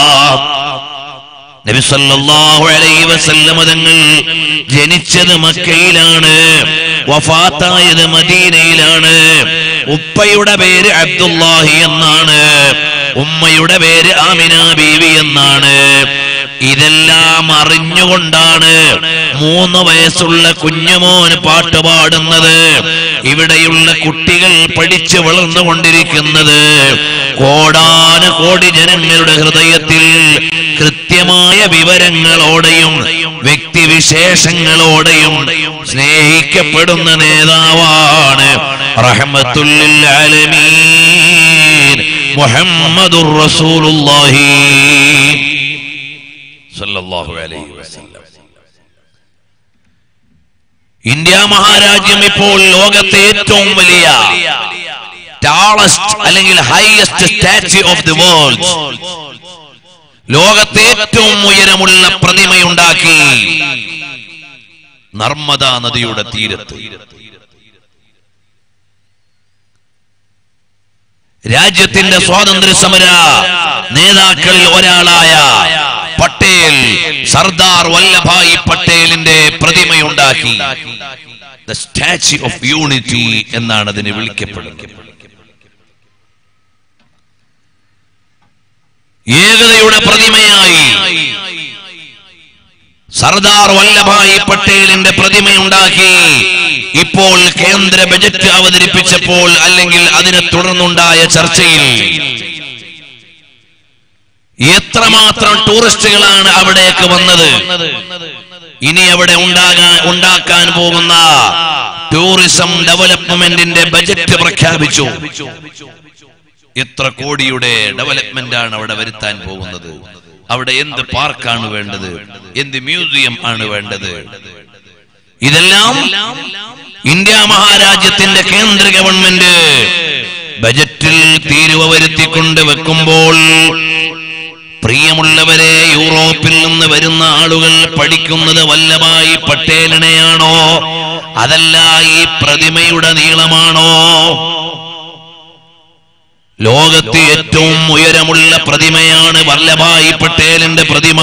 നബി സല്ലല്ലാഹു അലൈഹി വസല്ലമ തങ്ങൾ ജനിച്ചത് മക്കയിലാണ് വഫാത്തായത് മദീനയിലാണ് ഉപ്പയുടെ പേര് അബ്ദുല്ലാഹി എന്നാണ് ഉമ്മയുടെ പേര് ആമിന ബീവി എന്നാണ് ഇതെല്ലാം അറിഞ്ഞുകൊണ്ടാണ് മൂന്ന് വയസ്സുള്ള കുഞ്ഞുമോന് പാട്ട് പാടുന്നത് ഇവിടെയുള്ള കുട്ടികൾ പഠിച്ചു വളർന്നുകൊണ്ടിരിക്കുന്നത് കോടാന കോടി ജനങ്ങളുടെ ഹൃദയത്തിൽ കൃത്യമായ വിവരങ്ങളോടെയും വ്യക്തിവിശേഷങ്ങളോടെയും സ്നേഹിക്കപ്പെടുന്ന നേതാവാണ് റഹ്മത്തുല്ലിൽ ആലമീൻ മുഹമ്മദുർ റസൂലുള്ളാഹി സല്ലല്ലാഹു അലൈഹി വസല്ലം ഇന്ത്യ മഹാരാജ്യം ഇപ്പോൾ ലോകത്തെ ഏറ്റവും വലിയ ടാളസ്റ്റ് അല്ലെങ്കിൽ highest statue of the world ലോകത്തെ ഏറ്റവും ഉയരമുള്ള പ്രതിമയുണ്ടാക്കി നർമ്മദ നദിയുടെ തീരത്ത് രാജ്യത്തിന്റെ സ്വാതന്ത്ര്യ സമര നേതാക്കളിൽ ഒരാളായ പട്ടേൽ സർദാർ വല്ലഭായി പട്ടേലിന്റെ പ്രതിമയുണ്ടാക്കി ദ സ്റ്റാച്യു ഓഫ് യൂണിറ്റി എന്നാണ് അതിന് വിളിക്കപ്പെടുന്നത് ഏകതയുടെ പ്രതിമയായി സർദാർ വല്ലഭായി പട്ടേലിന്റെ പ്രതിമയുണ്ടാക്കി ഇപ്പോൾ കേന്ദ്ര ബജറ്റ് അവതരിപ്പിച്ചപ്പോൾ അല്ലെങ്കിൽ അതിനെ തുടർന്നുണ്ടായ ചർച്ചയിൽ എത്രമാത്രം ടൂറിസ്റ്റുകളാണ് അവിടേക്ക് വന്നത് ഇനി അവിടെ ഉണ്ടാകാൻ ഉണ്ടാക്കാൻ പോകുന്ന ടൂറിസം ഡെവലപ്മെന്റിന്റെ ബജറ്റ് പ്രഖ്യാപിച്ചു എത്ര കോടിയുടെ ഡെവലപ്മെന്റ് ആണ് അവിടെ വരുത്താൻ പോകുന്നത് അവിടെ എന്ത് പാർക്കാണ് വേണ്ടത് എന്ത് മ്യൂസിയം ആണ് വേണ്ടത് ഇതെല്ലാം ഇന്ത്യ മഹാരാജ്യത്തിന്റെ കേന്ദ്ര ഗവൺമെന്റ് ബജറ്റിൽ തീരുവ വരുത്തിക്കൊണ്ട് വെക്കുമ്പോൾ പ്രിയമുള്ളവരെ യൂറോപ്പിൽ നിന്ന് വരുന്ന ആളുകൾ പഠിക്കുന്നത് വല്ലഭായി പട്ടേലിനെയാണോ അതല്ല ഈ പ്രതിമയുടെ നീളമാണോ ലോകത്ത് ഏറ്റവും ഉയരമുള്ള പ്രതിമയാണ് വല്ലഭായി പട്ടേലിന്റെ പ്രതിമ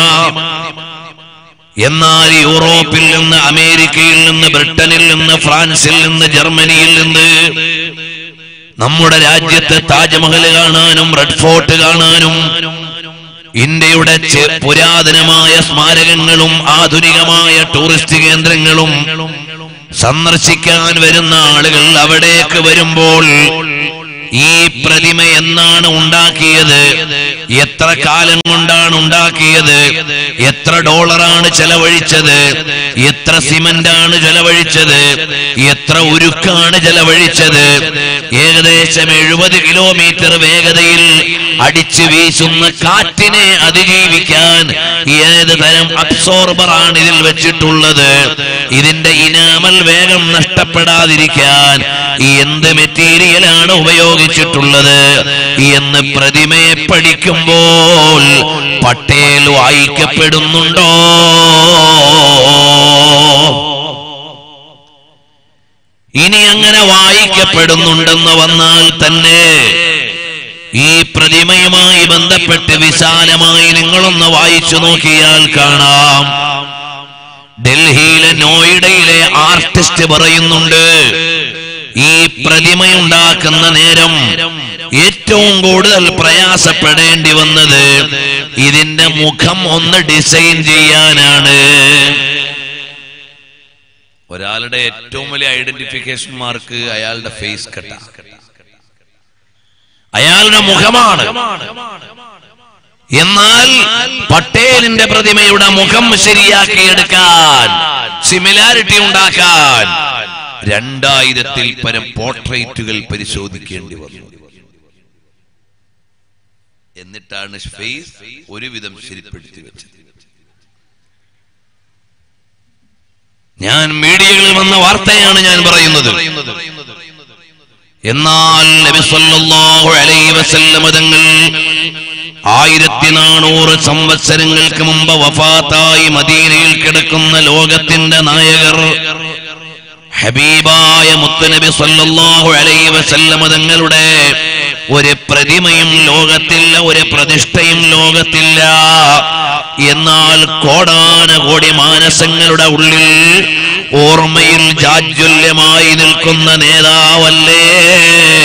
എന്നാൽ യൂറോപ്പിൽ നിന്ന് അമേരിക്കയിൽ നിന്ന് ബ്രിട്ടനിൽ നിന്ന് ഫ്രാൻസിൽ നിന്ന് ജർമ്മനിയിൽ നിന്ന് നമ്മുടെ രാജ്യത്തെ താജ്മഹൽ കാണാനും റെഡ് ഫോർട്ട് കാണാനും ഇന്ത്യയുടെ ചെ- പുരാതനമായ സ്മാരകങ്ങളും ആധുനികമായ ടൂറിസ്റ്റ് കേന്ദ്രങ്ങളും സന്ദർശിക്കാൻ വരുന്ന ആളുകൾ അവിടേക്ക് വരുമ്പോൾ ഈ പ്രതിമ എന്നാണ് ഉണ്ടാക്കിയത് എത്ര കാലം കൊണ്ടാണ് ഉണ്ടാക്കിയത് എത്ര ഡോളറാണ് ചെലവഴിച്ചത് എത്ര സിമന്റ് ആണ് ചെലവഴിച്ചത് എത്ര ഉരുക്കാണ് ചെലവഴിച്ചത് ഏകദേശം എഴുപത് കിലോമീറ്റർ വേഗതയിൽ അടിച്ചു വീശുന്ന കാറ്റിനെ അതിജീവിക്കാൻ ഏത് തരം അബ്സോർബർ ആണ് ഇതിൽ വെച്ചിട്ടുള്ളത് ഇതിന്റെ ഇനാമൽ വേഗം നഷ്ടപ്പെടാതിരിക്കാൻ എന്ത് മെറ്റീരിയലാണ് ഉപയോഗിച്ചിട്ടുള്ളത് എന്ന് പ്രതിമയെ പഠിക്കുമ്പോൾ പട്ടേൽ വായിക്കപ്പെടുന്നുണ്ടോ ഇനി അങ്ങനെ വായിക്കപ്പെടുന്നുണ്ടെന്ന് വന്നാൽ തന്നെ ഈ പ്രതിമയുമായി ബന്ധപ്പെട്ട് വിശാലമായി നിങ്ങളൊന്ന് വായിച്ചു നോക്കിയാൽ കാണാം ഡൽഹിയിലെ നോയിഡയിലെ ആർട്ടിസ്റ്റ് പറയുന്നുണ്ട് ഈ പ്രതിമയുണ്ടാക്കുന്ന നേരം ഏറ്റവും കൂടുതൽ പ്രയാസപ്പെടേണ്ടി വന്നത് ഇതിന്റെ മുഖം ഒന്ന് ഡിസൈൻ ചെയ്യാനാണ് ഒരാളുടെ ഏറ്റവും വലിയ ഐഡന്റിഫിക്കേഷൻ മാർക്ക് അയാളുടെ ഫേസ് കട്ട അയാളുടെ മുഖമാണ് എന്നാൽ പട്ടേലിന്റെ പ്രതിമയുടെ മുഖം ശരിയാക്കിയെടുക്കാൻ സിമിലാരിറ്റി ഉണ്ടാക്കാൻ രണ്ടായിരത്തിൽ പരം പോർട്രേറ്റുകൾ പരിശോധിക്കേണ്ടി വന്നു എന്നിട്ടാണ് ഫേസ് ഒരുവിധം ശരിപ്പെടുത്തി വെച്ചത് ഞാൻ മീഡിയകളിൽ വന്ന വാർത്തയാണ് ഞാൻ പറയുന്നത് എന്നാൽ നബി സല്ലല്ലാഹു അലൈഹി വസല്ലമ തങ്ങൾ ആയിരത്തി നാനൂറ് സംവത്സരങ്ങൾക്ക് മുമ്പ് വഫാത്തായി മദീനയിൽ കിടക്കുന്ന ലോകത്തിന്റെ നായകർ ഹബീബായ മുത്തനബി സല്ലല്ലാഹു അലൈഹി വസല്ലമ തങ്ങളുടെ ഒരു പ്രതിമയും ലോകത്തില്ല ഒരു പ്രതിഷ്ഠയും ലോകത്തില്ല എന്നാൽ കോടാന കോടി മാനസങ്ങളുടെ ഉള്ളിൽ ഓർമ്മയിൽ ജാജ്വല്യമായി നിൽക്കുന്ന നേതാവല്ലേ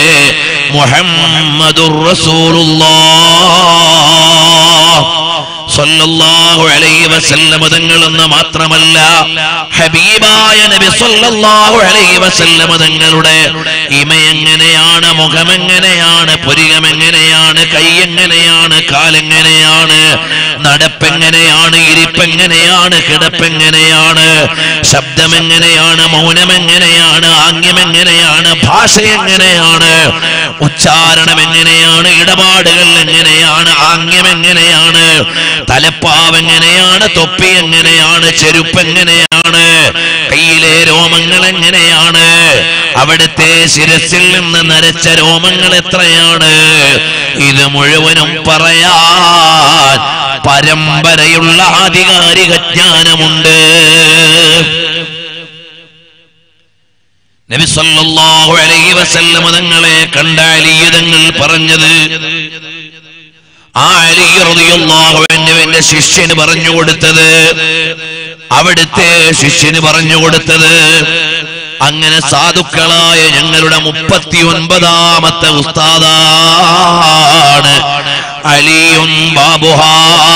മുഹമ്മദുർ റസൂലുള്ളാഹ് സല്ലല്ലാഹു അലൈഹി വസല്ലം തങ്ങളെന്ന് മാത്രമല്ല ഹബീബായ നബി സല്ലല്ലാഹു അലൈഹി വസല്ലം തങ്ങളുടെ ഇമ എങ്ങനെയാണ് മുഖം എങ്ങനെയാണ് പുരികം എങ്ങനെയാണ് കൈ എങ്ങനെയാണ് കാലെങ്ങനെയാണ് നടപ്പെങ്ങനെയാണ് ഇരിപ്പെങ്ങനെയാണ് കിടപ്പെങ്ങനെയാണ് ശബ്ദം എങ്ങനെയാണ് മൗനം എങ്ങനെയാണ് ആംഗ്യം എങ്ങനെയാണ് ഭാഷ എങ്ങനെയാണ് ഉച്ചാരണം എങ്ങനെയാണ് ഇടപാടുകൾ എങ്ങനെയാണ് ആംഗ്യം എങ്ങനെയാണ് തലപ്പാവ് എങ്ങനെയാണ് തൊപ്പി എങ്ങനെയാണ് ചെരുപ്പ് എങ്ങനെയാണ് കയ്യിലെ രോമങ്ങൾ എങ്ങനെയാണ് അവിടുത്തെ ശിരസിൽ നിന്ന് നരച്ച രോമങ്ങൾ എത്രയാണ് ഇത് മുഴുവനും പറയാൻ പരമ്പരയുള്ള ആധികാരിക ജ്ഞാനമുണ്ട് നബി സല്ലല്ലാഹു അലൈഹി വസല്ലം തങ്ങളെ കണ്ട അലിയുതങ്ങൾ പറഞ്ഞത് ആ അലി റളിയല്ലാഹു അൻഹുവിന്റെ ശിഷ്യന് പറഞ്ഞു കൊടുത്തത് അവിടുത്തെ ശിഷ്യന് പറഞ്ഞു കൊടുത്തത് അങ്ങനെ സാധുക്കളായ ഞങ്ങളുടെ മുപ്പത്തി ഒൻപതാമത്തെ ഉസ്താദാണ് അലിയും ബാബുഹാ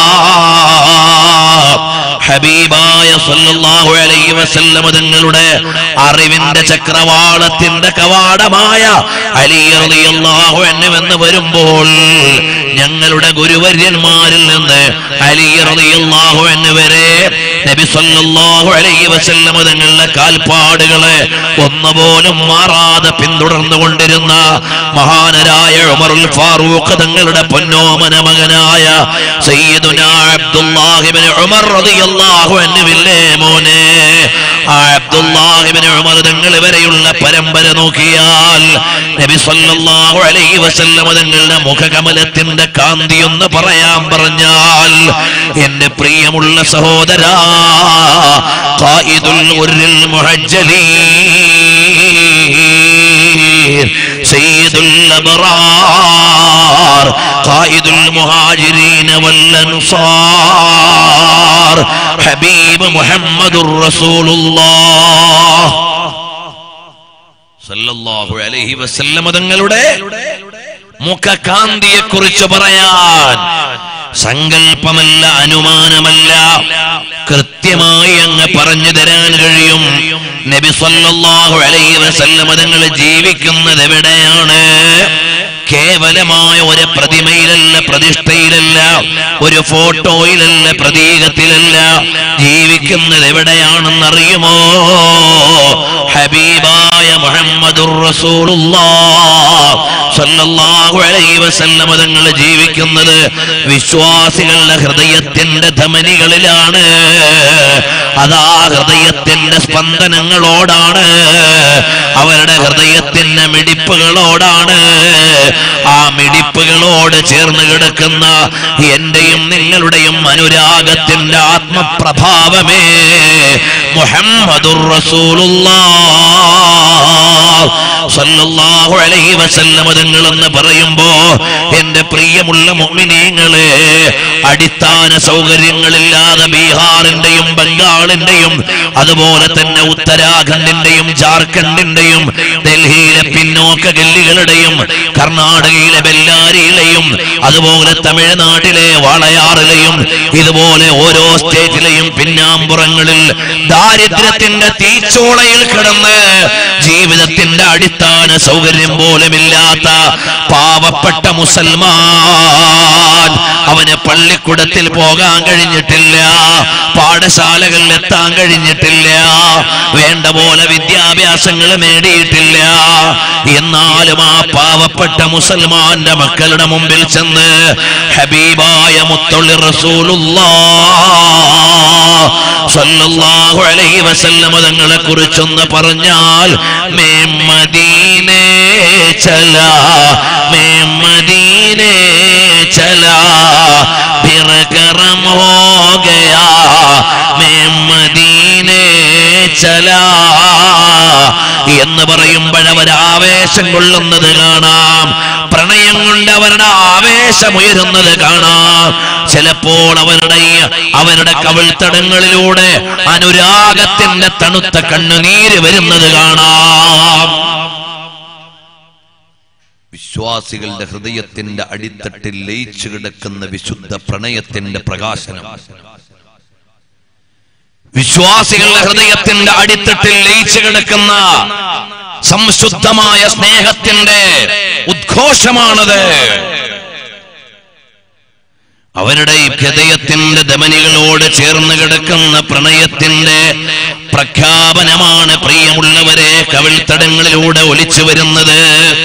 ഹബീബായ സല്ലല്ലാഹു അലൈഹി വസല്ലം തങ്ങളുടെ അറിവിന്റെ ചക്രവാളത്തിന്റെ കവാടമായ അലി റളിയല്ലാഹു അൻഹു എന്ന് വരുമ്പോൾ ഞങ്ങളുടെ ഗുരുവര്യന്മാരിൽ നിന്ന് അലി റളിയല്ലാഹു അൻഹു വരെ നബി സല്ലല്ലാഹു അലൈഹി വസല്ലം തങ്ങളുടെ കാൽപ്പാടുകളെ ഒന്നുപോലും മാറാതെ പിന്തുടർന്നു കൊണ്ടിരുന്ന മഹാനരായ ഉമറുൽ ഫാറൂഖ് തങ്ങളുടെ പൊന്നോമന മകനായ സയ്യിദുനാ അബ്ദുല്ലാഹിബ്നു ഉമർ റളിയല്ലാഹു അൻഹുവില്ലേ മോനെ ആ അബ്ദുല്ലാഹിബ്നു ഉമർ തങ്ങൾ വരെയുള്ള പരമ്പര നോക്കിയാൽ നബി സല്ലല്ലാഹു അലൈഹി വസല്ലം തങ്ങളുടെ മുഖകമലത്തിന്റെ കാന്തി എന്ന് പറയാൻ പറഞ്ഞാൽ എന്റെ പ്രിയമുള്ള സഹോദരാ ഖായിദുൽ ഉർരിൽ മുഹജ്ജലീൻ സയ്യിദുൽ അബ്റാർ ഖായിദുൽ മുഹാജിരീന വൽ അൻസാർ ഹബീബ് മുഹമ്മദുർ റസൂലുള്ളാഹ് സല്ലല്ലാഹു അലൈഹി വസല്ലം തങ്ങളുടെ മുഖകാന്തിയെ കുറിച്ച് പറയാൻ സങ്കല്പമല്ല അനുമാനമല്ല കൃത്യമായി അങ്ങ് പറഞ്ഞു തരാൻ കഴിയും നബി സല്ലല്ലാഹു അലൈഹി വസല്ലം തങ്ങൾ ജീവിക്കുന്നത് എവിടെയാണ് കേവലമായ ഒരു പ്രതിമയിലല്ല പ്രതിഷ്ഠയിലല്ല ഒരു ഫോട്ടോയിലല്ല പ്രതീകത്തിലല്ല ജീവിക്കുന്നത് എവിടെയാണെന്നറിയുമോ ഹബീബായ മുഹമ്മദുർ റസൂലുള്ളാഹ് സല്ലല്ലാഹു അലൈഹി വസല്ലം തങ്ങൾ ജീവിക്കുന്നത് വിശ്വാസികളുടെ ഹൃദയത്തിന്റെ ധമനികളിലാണ് അതാ ഹൃദയത്തിന്റെ സ്പന്ദനങ്ങളോടാണ് അവരുടെ ഹൃദയത്തിന്റെ മിടിപ്പുകളോടാണ് ആ മിടിപ്പുകളോട് ചേർന്ന് കിടക്കുന്ന എന്റെയും നിങ്ങളുടെയും അനുരാഗത്തിന്റെ ആത്മപ്രഭാവമേ മുഹമ്മദുർ റസൂലുള്ളാഹ് സല്ലല്ലാഹു അലൈഹി വസല്ലം തങ്ങൾ എന്ന് പറയുമ്പോ എന്റെ പ്രിയമുള്ള മുഅ്മിനീങ്ങളെ അടിസ്ഥാന സൗകര്യങ്ങളില്ലാതെ ബീഹാറിന്റെയും ബംഗാളിന്റെയും അതുപോലെ തന്നെ ഉത്തരാഖണ്ഡിന്റെയും ജാർഖണ്ഡിന്റെയും ഡൽഹിയിലെ പിന്നോക്ക ഗല്ലികളുടെയും കർണാടകയിലെ ബെല്ലാരിയിലെയും അതുപോലെ തമിഴ്നാട്ടിലെ വാളയാറിലെയും ഇതുപോലെ ഓരോ സ്റ്റേറ്റിലെയും പിന്നാമ്പുറങ്ങളിൽ ദാരിദ്ര്യത്തിന്റെ തീച്ചോളയിൽ കിടന്ന് ജീവിതത്തിന്റെ അടിസ്ഥാന സൗകര്യം പോലുമില്ലാത്ത പാവപ്പെട്ട മുസൽമാൻ അവന് പള്ളിക്കുടത്തിൽ പോകാൻ കഴിഞ്ഞിട്ടില്ല പാഠശാലകളിൽ എത്താൻ കഴിഞ്ഞിട്ടില്ല വേണ്ട പോലെ വിദ്യാഭ്യാസങ്ങൾ നേടിയിട്ടില്ല എന്നാലും ആ പാവപ്പെട്ട മുസൽമാന്റെ മക്കളുടെ മുമ്പിൽ ചെന്ന് ഹബീബായ മുത്തുള്ളി റസൂലുള്ളാഹു അലൈഹി വസല്ലം തങ്ങളെ കുറിച്ചൊന്ന് പറഞ്ഞാൽ മേ മദീനെ ചലാ മേ മദീനെ ചലാ फिर करम हो गया मैं മദീനെ ചലാ എന്ന് പറയുമ്പോഴവർ ആവേശം കൊള്ളുന്നത് കാണാം പ്രണയം കൊണ്ട് അവരുടെ ആവേശമുയരുന്നത് കാണാം ചിലപ്പോൾ അവരുടെ ഈ- അവരുടെ കവിൾത്തടങ്ങളിലൂടെ അനുരാഗത്തിന്റെ തണുത്ത കണ്ണുനീര് വരുന്നത് കാണാം വിശ്വാസികളുടെ ഹൃദയത്തിന്റെ അടിത്തട്ടിൽ ലയിച്ചു കിടക്കുന്ന വിശുദ്ധ പ്രണയത്തിന്റെ പ്രകാശനം വിശ്വാസികളുടെ ഹൃദയത്തിന്റെ അടിത്തട്ടിൽ ലയിച്ചു കിടക്കുന്ന സംശുദ്ധമായ സ്നേഹത്തിന്റെ ഉദ്ഘോഷമാണത് അവരുടെ ഈ ഹൃദയത്തിന്റെ ധമനികളോട് ചേർന്ന് കിടക്കുന്ന പ്രണയത്തിന്റെ പ്രഖ്യാപനമാണ് പ്രിയമുള്ളവരെ കവിൾത്തടങ്ങളിലൂടെ ഒലിച്ചു വരുന്നത്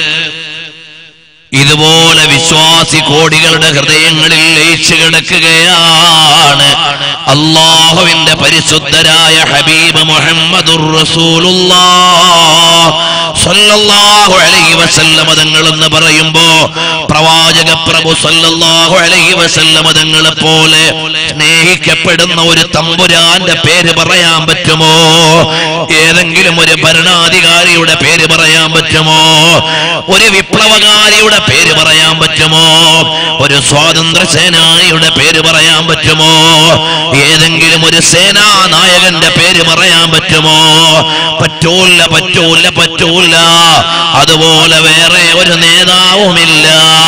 ഇതുപോലെ വിശ്വാസി കോടികളുടെ ഹൃദയങ്ങളിൽ ലയിച്ചു കിടക്കുകയാണ് അള്ളാഹുവിന്റെ പരിശുദ്ധരായ ഹബീബ് മുഹമ്മദുർ റസൂലുള്ളാഹ് സല്ലല്ലാഹു അലൈഹി വസല്ലമ തങ്ങൾ എന്ന് പറയുമ്പോ പ്രവാചക പ്രഭു സല്ലല്ലാഹു അലൈഹി വസല്ലമ തങ്ങളെ പോലെ സ്നേഹിക്കപ്പെടുന്ന ഒരു തമ്പുരാന്റെ പേര് പറയാൻ പറ്റുമോ ഏതെങ്കിലും ഒരു ഭരണാധികാരിയുടെ പേര് പറയാൻ പറ്റുമോ ഒരു വിപ്ലവകാരിയുടെ പേര് പറയാൻ പറ്റുമോ ഒരു സ്വാതന്ത്ര്യ സേനാനിയുടെ പേര് പറയാൻ പറ്റുമോ ഏതെങ്കിലും ഒരു സേനാ നായകന്റെ പേര് പറയാൻ പറ്റുമോ പറ്റൂല പറ്റൂല പറ്റൂല അതുപോലെ വേറെ ഒരു നേതാവുമില്ല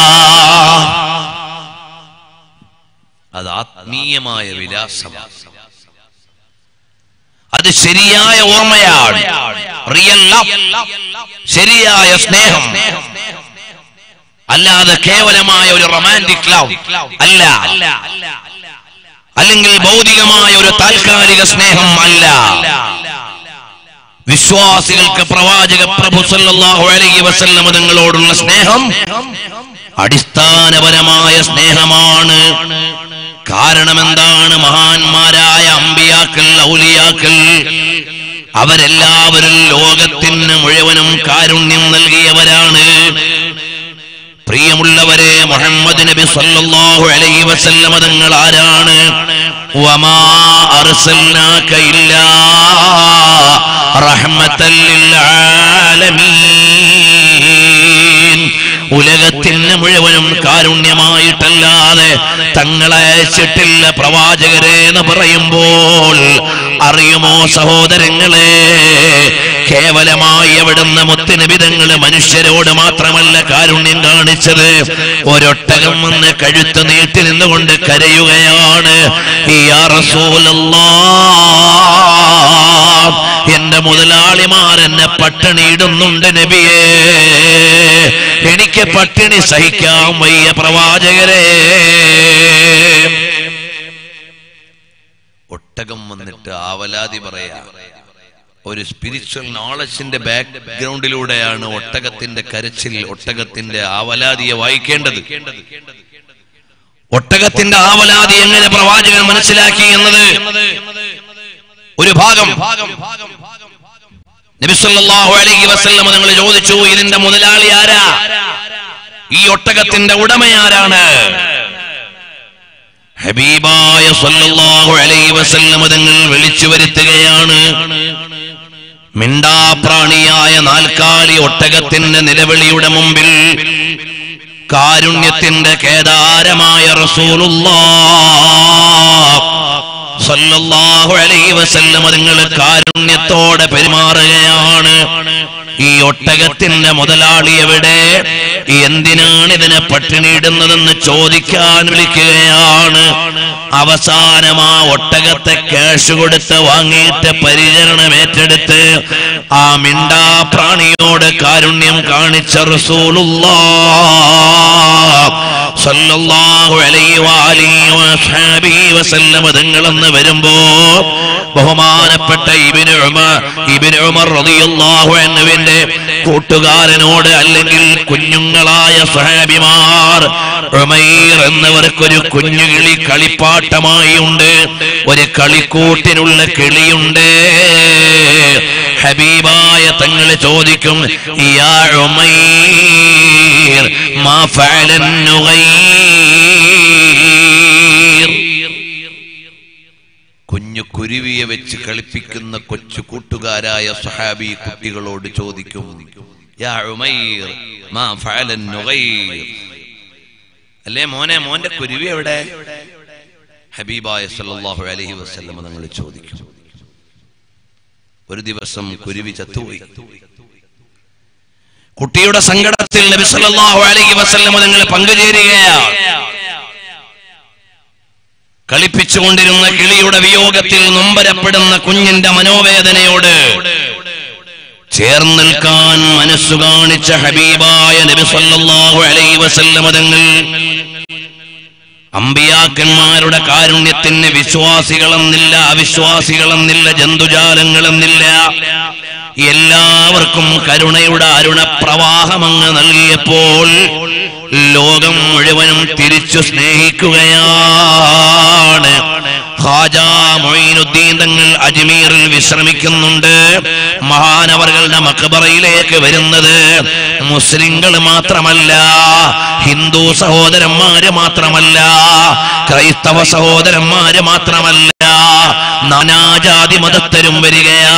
അത് ആത്മീയമായ വിലാസമാണ് അത് ശരിയായ ഓർമ്മയാണ് റിയൽ ലവ് ശരിയായ സ്നേഹം അല്ലാതെ കേവലമായ ഒരു റൊമാൻറ്റിക് ലവ് അല്ല അല്ലെങ്കിൽ ഭൗതികമായ ഒരു താൽക്കാലിക സ്നേഹം അല്ല വിശ്വാസികൾക്ക് പ്രവാചക പ്രഭു സല്ലല്ലാഹു അലൈഹി വസല്ലമ തങ്ങളോടുള്ള സ്നേഹം അടിസ്ഥാനപരമായ സ്നേഹമാണ് കാരണം എന്താണ് മഹാന്മാരായ അമ്പിയാക്കൾ ഔലിയാക്കൾ അവരെല്ലാവരും ലോകത്തിന് മുഴുവനും കാരുണ്യം നൽകിയവരാണ് പ്രിയമുള്ളവരെ മുഹമ്മദ് നബി സല്ലല്ലാഹു അലൈഹി വസല്ലമ തങ്ങൾ ആരാണ് വമാ അർസൽനാക ഇല്ലാ റഹ്മത്തൽ ലിൽ ആലമീൻ ഉലകത്തിന് മുഴുവനും കാരുണ്യമായിട്ടല്ലാതെ തങ്ങളെ അയച്ചിട്ടില്ല പ്രവാചകരെ എന്ന് പറയുമ്പോൾ അറിയുമോ സഹോദരങ്ങളെ കേവലമായി അവിടുന്ന് മുത്തുനിബിതങ്ങള് മനുഷ്യരോട് മാത്രമല്ല കാരുണ്യം കാണിച്ചത് ഒരൊട്ടകം വന്ന് കഴുത്ത് നീട്ടി നിന്നുകൊണ്ട് കരയുകയാണ് യാ റസൂലല്ലാ എന്റെ മുതലാളിമാർ എന്നെ പട്ടിണി ഇടുന്നുണ്ട് നബിയേ എനിക്ക് പട്ടിണി സഹിക്കാൻ വയ്യ പ്രവാചകരെ ഒട്ടകം വന്നിട്ട് ആവലാതി പറയാ ഒരു സ്പിരിച്വൽ നോളജിന്റെ ബാക്ക്ഗ്രൗണ്ടിലൂടെയാണ് ഒട്ടകത്തിന്റെ കരച്ചിൽ ഒട്ടകത്തിന്റെ ആവലാതിയെ വായിക്കേണ്ടത് ഒട്ടകത്തിന്റെ ആവലാതി എങ്ങനെ പ്രവാചകൻ മനസ്സിലാക്കി എന്നത് ഒരു ഭാഗം നബിസല്ലാഹു അലൈഹി വസല്ലമ നിങ്ങൾ ചോദിച്ചു ഇതിന്റെ മുതലാളി ആരാ ഈ ഒട്ടകത്തിന്റെ ഉടമയാരാണ് ഹബീബായ സല്ലല്ലാഹു അലൈഹി വസല്ലമ തങ്ങൾ വിളിച്ചു വരുത്തുകയാണ് മിണ്ടാപ്രാണിയായ നാൽക്കാലി ഒട്ടകത്തിന്റെ നിലവിളിയുടെ മുമ്പിൽ കാരുണ്യത്തിന്റെ കേദാരമായ റസൂലുള്ളാഹ് സല്ലല്ലാഹു അലൈഹി വസല്ലം നിങ്ങൾ കാരുണ്യത്തോടെ പെരുമാറുകയാണ് ഈ ഒട്ടകത്തിന്റെ മുതലാളി എവിടെ എന്തിനാണ് ഇതിനെ പട്ടിണിയിടുന്നതെന്ന് ചോദിക്കാൻ വിളിക്കുകയാണ് അവസാനം ആ ഒട്ടകത്തെ ക്യാഷ് കൊടുത്ത് വാങ്ങിയിട്ട് പരിചരണം ഏറ്റെടുത്ത് ആ മിണ്ടാ പ്രാണിയോട് കാരുണ്യം കാണിച്ച റസൂലുള്ളാഹ് സല്ലല്ലാഹു അലൈഹി വആലിഹി വസഹബിഹി വസല്ലമ തങ്ങളെന്ന് വരുമ്പോ ബഹുമാനപ്പെട്ട ഇബ്നു ഉമർ ഇബ്നു ഉമർ റളിയല്ലാഹു അൻഹുവിന്റെ കൂട്ടുകാരനോട് അല്ലെങ്കിൽ കുഞ്ഞുങ്ങളായ സഹാബിമാർ ഉമൈർ എന്നവർക്കൊരു കുഞ്ഞുകിളി കളിപ്പാട്ടമായി ഉണ്ട് ഒരു കളിക്കൂട്ടിനുള്ള കിളിയുണ്ട് ഹബീബായ തങ്ങൾ ചോദിക്കും യാ ഉമൈർ മാ ഫഅലൻ നുഗൈർ കുഞ്ഞു കുരുവിയെ വെച്ച് കളിപ്പിക്കുന്ന കൊച്ചു കൂട്ടുകാരായ സഹാബി കുട്ടികളോട് ചോദിക്കും യാ ഉമൈർ മാ ഫഅലൻ നുഗൈർ അല്ലേ മോനെ മോന്റെ കുരുവി എവിടെ ഹബീബായ സല്ലല്ലാഹു അലൈഹി വസല്ലം തങ്ങൾ ചോദിക്കും ഒരു ദിവസം കുരുവി ചത്തുപോയി കുട്ടിയുടെ സങ്കടത്തിൽ നബി സല്ലല്ലാഹു അലൈഹി വസല്ലം നിങ്ങൾ പങ്കുചേരുകയാണ് കളിപ്പിച്ചുകൊണ്ടിരുന്ന കിളിയുടെ വിയോഗത്തിൽ നൊമ്പരപ്പെടുന്ന കുഞ്ഞിന്റെ മനോവേദനയോട് ചേർന്ന് നിൽക്കാൻ മനസ്സു കാണിച്ച ഹബീബായ നബി സല്ലല്ലാഹു അലൈഹി വസല്ലം തങ്ങൾ അമ്പിയാക്കന്മാരുടെ കാരുണ്യത്തിന് വിശ്വാസികളെന്നില്ല അവിശ്വാസികളെന്നില്ല ജന്തുജാലങ്ങളെന്നില്ല എല്ലാവർക്കും കരുണയുടെ അരുണപ്രവാഹമങ്ങ് നൽകിയപ്പോൾ ലോകം മുഴുവനും തിരിച്ചു സ്നേഹിക്കുകയാണ് ഖാജാ മൊയ്നുദ്ദീൻ തങ്ങൾ അജ്മീറിൽ വിശ്രമിക്കുന്നുണ്ട് മഹാനവറുകളുടെ മക്ബറയിലേക്ക് വരുന്നത് മുസ്ലിങ്ങൾ മാത്രമല്ല ഹിന്ദു സഹോദരന്മാര് മാത്രമല്ല ക്രൈസ്തവ സഹോദരന്മാര് മാത്രമല്ല നാനാജാതി മതസ്ഥരും വരികയാ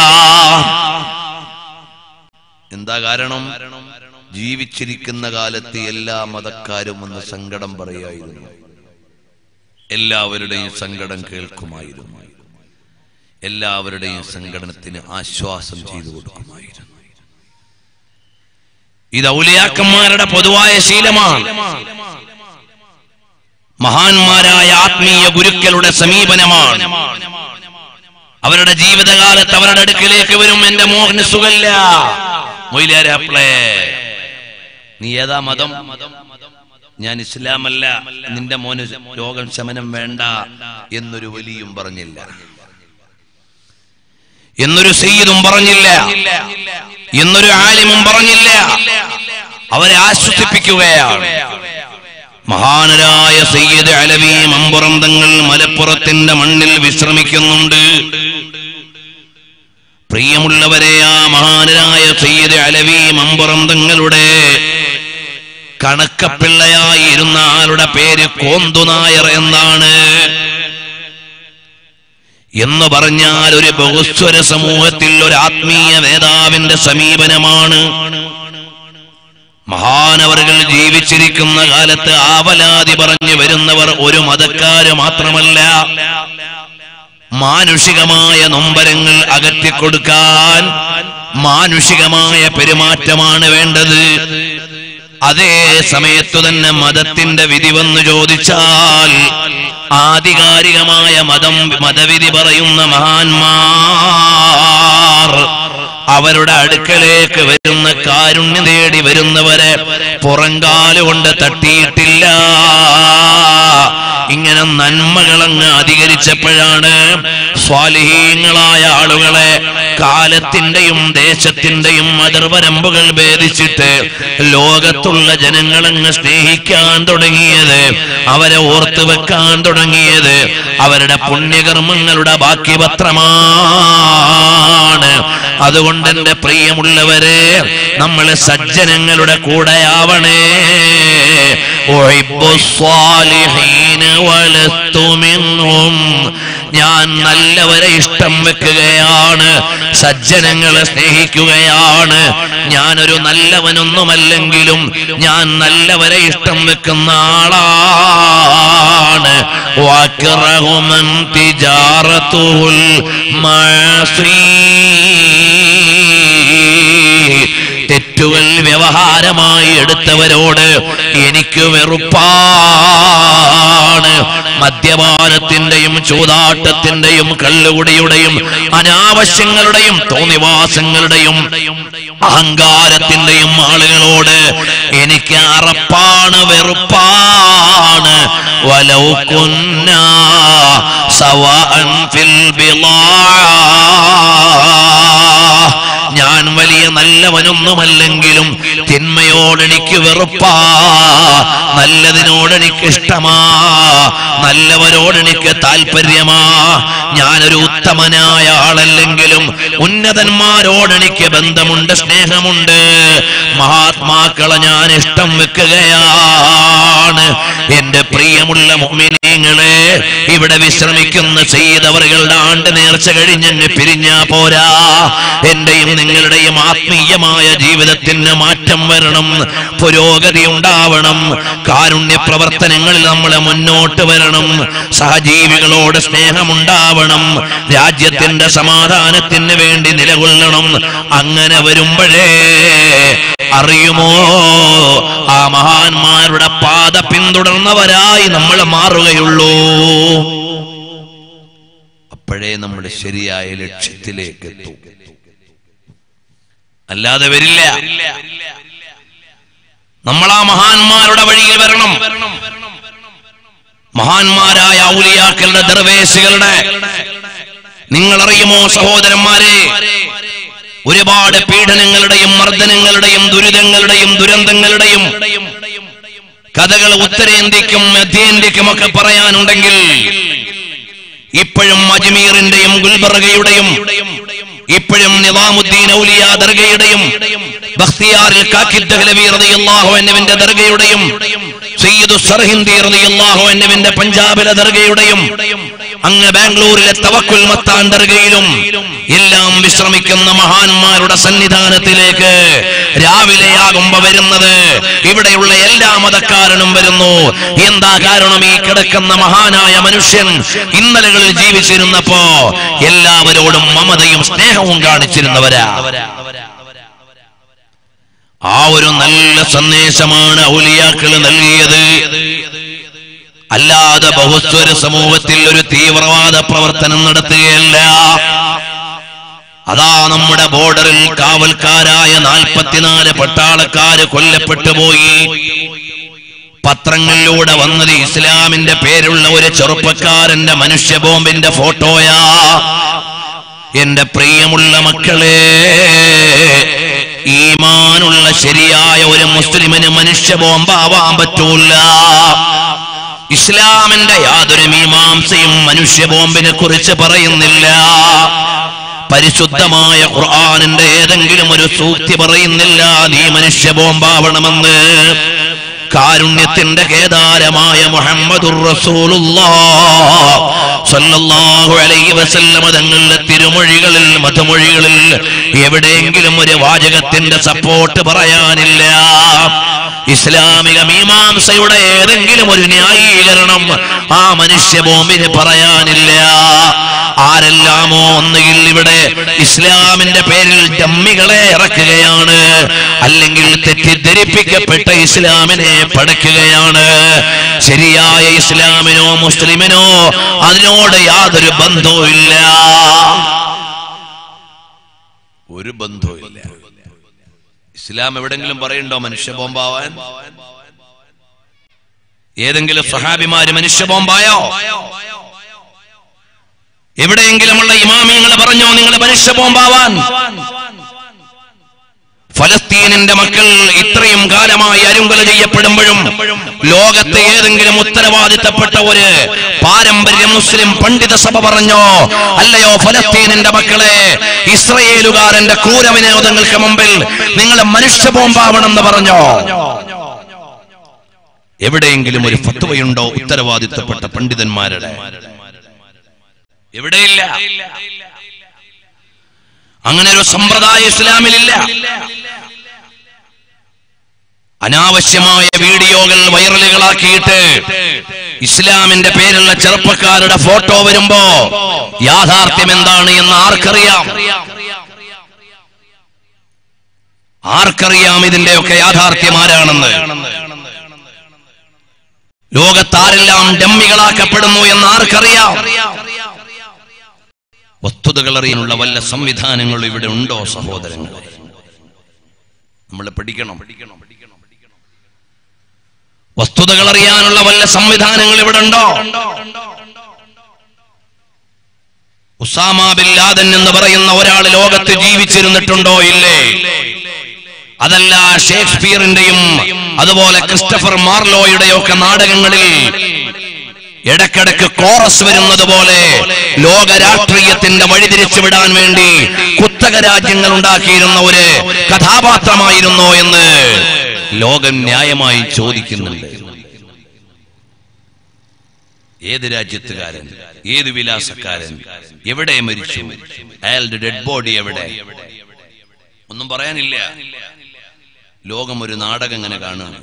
എന്താ കാരണം ജീവിച്ചിരിക്കുന്ന കാലത്ത് എല്ലാ മതക്കാരും ഒന്ന് സങ്കടം പറയായിരുന്നു എല്ലാവരുടെയും സങ്കടം കേൾക്കുമായിരുന്നു എല്ലാവരുടെയും സങ്കടത്തിന് ആശ്വാസം ചെയ്തു കൊടുക്കുമായിരുന്നു ഇത് ഔലിയാക്കന്മാരുടെ പൊതുവായ ശീലമാണ് മഹാന്മാരായ ആത്മീയ ഗുരുക്കളുടെ സമീപനമാണ് അവരുടെ ജീവിതകാലത്ത് അവരുടെ അടുക്കിലേക്ക് വരും എന്റെ മോഹന് സുഖല്ല മൊയിലാരാപ്ലേ നീ ഏതാ മതം ഞാൻ ഇസ്ലാമല്ല നിന്റെ മോന് രോഗം ശമനം വേണ്ട എന്നൊരു വലിയും പറഞ്ഞില്ല എന്നൊരു സയ്യിദും പറഞ്ഞില്ല എന്നൊരു ആലിമും പറഞ്ഞില്ല അവരെ ആശ്വസിപ്പിക്കുകയാണ് മഹാനരായ സയ്യിദ് അലവി മമ്പുറം തങ്ങൾ മലപ്പുറത്തിന്റെ മണ്ണിൽ വിശ്രമിക്കുന്നുണ്ട് പ്രിയമുള്ളവരെ ആ മഹാനരായ സയ്യിദ് അലവി മമ്പുറം തങ്ങളുടെ കണക്കപ്പിള്ളയായിരുന്ന ആളുടെ പേര് കോന്തുനായർ എന്നാണ് എന്ന് പറഞ്ഞാൽ ഒരു ബഹുസ്വര സമൂഹത്തിൽ ഒരു ആത്മീയ നേതാവിന്റെ സമീപനമാണ് മഹാനവറുകൾ ജീവിച്ചിരിക്കുന്ന കാലത്ത് ആവലാതി പറഞ്ഞു വരുന്നവർ ഒരു മതക്കാര് മാത്രമല്ല മാനുഷികമായ നൊമ്പരങ്ങൾ അകറ്റിക്കൊടുക്കാൻ മാനുഷികമായ പെരുമാറ്റമാണ് വേണ്ടത് അതേ സമയത്തു തന്നെ മതത്തിന്റെ വിധി വന്നു ചോദിച്ചാൽ ആധികാരികമായ മതം മതവിധി പറയുന്ന മഹാന്മാർ അവരുടെ അടുക്കലേക്ക് വരുന്ന കാരുണ്യം തേടി വരുന്നവരെ പുറങ്കാലുകൊണ്ട് തട്ടിയിട്ടില്ല ഇങ്ങനെ നന്മകളങ്ങ് അധികരിച്ചപ്പോഴാണ് സ്വാലിഹീങ്ങളായ ആളുകളെ കാലത്തിന്റെയും ദേശത്തിന്റെയും അതിർവരമ്പുകൾ ഭേദിച്ചിട്ട് ലോകത്തുള്ള ജനങ്ങളങ്ങ് സ്നേഹിക്കാൻ തുടങ്ങിയത് അവരെ ഓർത്തു വെക്കാൻ തുടങ്ങിയത് അവരുടെ പുണ്യകർമ്മങ്ങളുടെ ബാക്കി പത്രമാണ് അതുകൊണ്ട് എന്റെ പ്രിയമുള്ളവരെ നമ്മൾ സജ്ജനങ്ങളുടെ കൂടെയാവണേ ഉഹിബ്ബു സ്വാലിഹീന വലസ്തു മിൻഹും ഞാൻ നല്ലവരെ ഇഷ്ടം വെക്കുകയാണ് സജ്ജനങ്ങളെ സ്നേഹിക്കുകയാണ് ഞാനൊരു നല്ലവനൊന്നുമല്ലെങ്കിലും ഞാൻ നല്ലവരെ ഇഷ്ടം വെക്കുന്ന ആളാണ് വാക്കിറഹുമൻ തിജാറത്തുൽ മാസീ തെറ്റുകൾ വ്യവഹാരമായി എടുത്തവരോട് എനിക്ക് വെറുപ്പാണ് മദ്യപാനത്തിന്റെയും ചൂതാട്ടത്തിന്റെയും കള്ളുകുടിയുടെയും അനാവശ്യങ്ങളുടെയും തോന്നിവാസങ്ങളുടെയും അഹങ്കാരത്തിന്റെയും ആളുകളോട് എനിക്ക് അറപ്പാണ് വെറുപ്പാണ് വലൗക്കുന്ന സവാൻ ഫിൽ ബിളാ ഞാൻ വലിയ നല്ലവനൊന്നുമല്ലെങ്കിലും തിന്മയോട് എനിക്ക് വെറുപ്പാ നല്ലതിനോട് എനിക്ക് ഇഷ്ടമാ നല്ലവരോട് എനിക്ക് താല്പര്യമാ ഞാനൊരു ഉത്തമനായ ആളല്ലെങ്കിലും ഉന്നതന്മാരോട് എനിക്ക് ബന്ധമുണ്ട് സ്നേഹമുണ്ട് മഹാത്മാക്കളെ ഞാൻ ഇഷ്ടം വെക്കുകയാണ് എന്റെ പ്രിയമുള്ള മുഅ്മിനീങ്ങളെ ഇവിടെ വിശ്രമിക്കുന്ന ചെയ്തവറുകളുടെ ആണ്ട് നേർച്ച കഴിഞ്ഞങ്ങ് പിരിഞ്ഞാ പോരാ എന്റെയും നിങ്ങളുടെയും ആത്മീയമായ ജീവിതത്തിന് മാറ്റം വരണം പുരോഗതി ഉണ്ടാവണം കാരുണ്യ പ്രവർത്തനങ്ങളിൽ നമ്മൾ മുന്നോട്ട് വരണം സഹജീവികളോട് സ്നേഹമുണ്ടാവണം രാജ്യത്തിന്റെ സമാധാനത്തിന് വേണ്ടി നിലകൊള്ളണം അങ്ങനെ വരുമ്പോഴേ അറിയുമോ ആ മഹാന്മാരുടെ പാത പിന്തുടർന്നവരായി നമ്മൾ മാറുകയുള്ളൂ അപ്പോഴേ നമ്മൾ ശരിയായ ലക്ഷ്യത്തിലേക്ക് എത്തും അല്ലാതെ വരില്ല നമ്മൾ ആ മഹാന്മാരുടെ വഴിയിൽ വരണം മഹാന്മാരായ ഔലിയാക്കളുടെ ദർവേശികളുടെ നിങ്ങൾ അറിയുമോ സഹോദരന്മാരെ ഒരുപാട് പീഡനങ്ങളുടെയും മർദ്ദനങ്ങളുടെയും ദുരിതങ്ങളുടെയും ദുരന്തങ്ങളുടെയും കഥകൾ ഉത്തരേന്ത്യക്കും മധ്യേന്ത്യക്കും ഒക്കെ പറയാനുണ്ടെങ്കിൽ ഇപ്പോഴും അജ്മീറിന്റെയും ഗുൽബർഗയുടെയും ഇപ്പോഴും നിവാമുദ്ദീൻ ഔലിയ ദർഗയുടെയും ബഖ്തിയാറിൽ കാക്കിദ് ദഹ്ലവി റളിയല്ലാഹു അൻഹുവിന്റെ ദർഗയുടെയും സയ്യിദു സർഹിന്ദി റളിയല്ലാഹു അൻഹുവിന്റെ പഞ്ചാബിലെ ദർഗയുടെയും അങ്ങ് ബാംഗ്ലൂരിലെ തവക്കുൽ മത്താൻ ദർഗയിലും എല്ലാം വിശ്രമിക്കുന്ന മഹാന്മാരുടെ സന്നിധാനത്തിലേക്ക് രാവിലെയാകുമ്പോ വരുന്നത് ഇവിടെയുള്ള എല്ലാ മതക്കാരനും വരുന്നു എന്താ കാരണം ഈ കിടക്കുന്ന മഹാനായ മനുഷ്യൻ ഇന്നലകളിൽ ജീവിച്ചിരുന്നപ്പോ എല്ലാവരോടും മമതയും സ്നേഹവും കാണിച്ചിരുന്നവരാ ആ ഒരു നല്ല സന്ദേശമാണ് ഔലിയാക്കൾ നൽകിയത് അല്ലാതെ ബഹുസ്വര സമൂഹത്തിൽ ഒരു തീവ്രവാദ പ്രവർത്തനം നടത്തുകയല്ല അതാ നമ്മുടെ ബോർഡറിൽ കാവൽക്കാരായ നാൽപ്പത്തിനാല് പട്ടാളക്കാര് കൊല്ലപ്പെട്ടു പോയി പത്രങ്ങളിലൂടെ വന്നത് ഇസ്ലാമിന്റെ പേരുള്ള ഒരു ചെറുപ്പക്കാരന്റെ മനുഷ്യ ബോംബിന്റെ ഫോട്ടോയാ എന്റെ പ്രിയമുള്ള മക്കളെ ഈമാനുള്ള ശരിയായ ഒരു മുസ്ലിമിന് മനുഷ്യ ബോംബാവാൻ പറ്റൂല ഇസ്ലാമിന്റെ യാതൊരു മീമാംസയും മനുഷ്യ ബോംബിനെ കുറിച്ച് പറയുന്നില്ല പരിശുദ്ധമായ ഖുർആാനിന്റെ ഏതെങ്കിലും ഒരു സൂക്തി പറയുന്നില്ല നീ മനുഷ്യ ബോംബാവണമെന്ന് കാരുണ്യത്തിന്റെ കേദാരമായ മുഹമ്മദുർ റസൂലുള്ളാഹ് സല്ലല്ലാഹു അലൈഹി വസല്ലമ തങ്ങളുടെ തിരുമൊഴികളിൽ മതമൊഴികളിൽ എവിടെയെങ്കിലും ഒരു വാചകത്തിന്റെ സപ്പോർട്ട് പറയാനില്ല ഇസ്ലാമിക മീമാംസയുടെ ഏതെങ്കിലും ഒരു ന്യായീകരണം ആ മനുഷ്യ ബോംബിന് പറയാനില്ല ആരെല്ലാമോ ഒന്നുകിൽ ഇവിടെ ഇസ്ലാമിന്റെ പേരിൽ ജമ്മികളെ ഇറക്കുകയാണ് അല്ലെങ്കിൽ തെറ്റിദ്ധരിപ്പിക്കപ്പെട്ട ഇസ്ലാമിനെ പടയ്ക്കുകയാണ് ശരിയായ ഇസ്ലാമിനോ മുസ്ലിമിനോ അതിനോട് യാതൊരു ബന്ധവും ഇല്ല ഒരു ബന്ധവും ഇല്ല ഇസ്ലാം എവിടെങ്കിലും പറയുണ്ടോ മനുഷ്യ ബോംബാവാൻ ഏതെങ്കിലും സഹാബിമാര് മനുഷ്യ ബോംബായോ എവിടെയെങ്കിലുമുള്ള ഇമാമിങ്ങൾ പറഞ്ഞോ നിങ്ങൾ മനുഷ്യ ബോംബാവാൻ ഫലസ്തീനിന്റെ മക്കൾ ഇത്രയും കാലമായി അരുങ്കല ചെയ്യപ്പെടുമ്പോഴും ലോകത്തെ ഏതെങ്കിലും ഉത്തരവാദിത്തപ്പെട്ട ഒരു പാരമ്പര്യ മുസ്ലിം പണ്ഡിത സഭ പറഞ്ഞോ അല്ലയോ ഫലസ്തീനിന്റെ മക്കളെ ഇസ്രയേലുകാരന്റെ ക്രൂരവിനോദങ്ങൾക്ക് മുമ്പിൽ നിങ്ങൾ മനുഷ്യ ബോംബാവണമെന്ന് പറഞ്ഞോ എവിടെയെങ്കിലും ഒരു ഫത്വയുണ്ടോ ഉത്തരവാദിത്തപ്പെട്ട പണ്ഡിതന്മാരുടെ എവിടെയില്ല അങ്ങനെ ഒരു സമ്പ്രദായം ഇസ്ലാമിലില്ല അനാവശ്യമായ വീഡിയോകൾ വൈറലുകളാക്കിയിട്ട് ഇസ്ലാമിന്റെ പേരുള്ള ചെറുപ്പക്കാരുടെ ഫോട്ടോ വരുമ്പോ യാഥാർത്ഥ്യം എന്താണ് എന്ന് ആർക്കറിയാം ആർക്കറിയാം ഇതിന്റെയൊക്കെ യാഥാർത്ഥ്യം ആരാണെന്ന് ലോകത്താരെല്ലാം ഡമ്മികളാക്കപ്പെടുന്നു എന്ന് ആർക്കറിയാം വസ്തുതകൾ അറിയാനുള്ള വല്ല സംവിധാനങ്ങളും ഇവിടെ ഉണ്ടോ സഹോദരങ്ങളെ നമ്മൾ പഠിക്കണം വസ്തുതകൾ അറിയാനുള്ള വല്ല സംവിധാനങ്ങൾ ഇവിടെ ഉണ്ടോ ഉസാമ ബിൻ ലാദൻ എന്ന് പറയുന്ന ഒരാൾ ലോകത്ത് ജീവിച്ചിരുന്നിട്ടുണ്ടോ ഇല്ലേ അതല്ല ഷേക്സ്പിയറിന്റെയും അതുപോലെ ക്രിസ്റ്റഫർ മാർലോയുടെയും ഒക്കെ നാടകങ്ങളിൽ ഇടക്കിടക്ക് കോറസ് വരുന്നത് പോലെ ലോക രാഷ്ട്രീയത്തിന്റെ വഴിതിരിച്ചു വിടാൻ വേണ്ടി കുത്തക രാജ്യങ്ങൾ ഉണ്ടാക്കിയിരുന്ന ഒരു കഥാപാത്രമായിരുന്നോ എന്ന് ലോകം ന്യായമായി ചോദിക്കുന്നുണ്ട് ഏത് രാജ്യത്തുകാരൻ ഏത് വിലാസക്കാരൻ എവിടെ മരിച്ചു അയാളുടെ ഡെഡ് ബോഡി എവിടെ ഒന്നും പറയാനില്ല ലോകം ഒരു നാടകം ഇങ്ങനെ കാണുകയാണ്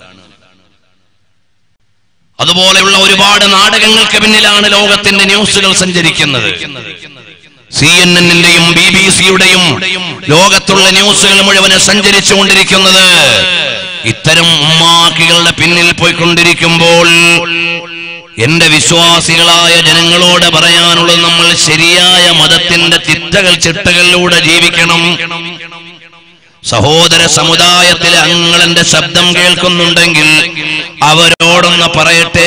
അതുപോലെയുള്ള ഒരുപാട് നാടകങ്ങൾക്ക് പിന്നിലാണ് ലോകത്തിന്റെ ന്യൂസുകൾ സഞ്ചരിക്കുന്നത് സി എൻ എന്നിന്റെയും ബി ബി സിയുടെയും ലോകത്തുള്ള ന്യൂസുകൾ മുഴുവൻ സഞ്ചരിച്ചുകൊണ്ടിരിക്കുന്നത് ഇത്തരം ഉമ്മാക്കികളുടെ പിന്നിൽ പോയിക്കൊണ്ടിരിക്കുമ്പോൾ എന്റെ വിശ്വാസികളായ ജനങ്ങളോട് പറയാനുള്ളത് നമ്മൾ ശരിയായ മതത്തിന്റെ ചിട്ടകൾ ചിട്ടകളിലൂടെ ജീവിക്കണം സഹോദര സമുദായത്തിലെ അങ്ങൾ എന്റെ ശബ്ദം കേൾക്കുന്നുണ്ടെങ്കിൽ അവരോടൊന്ന് പറയട്ടെ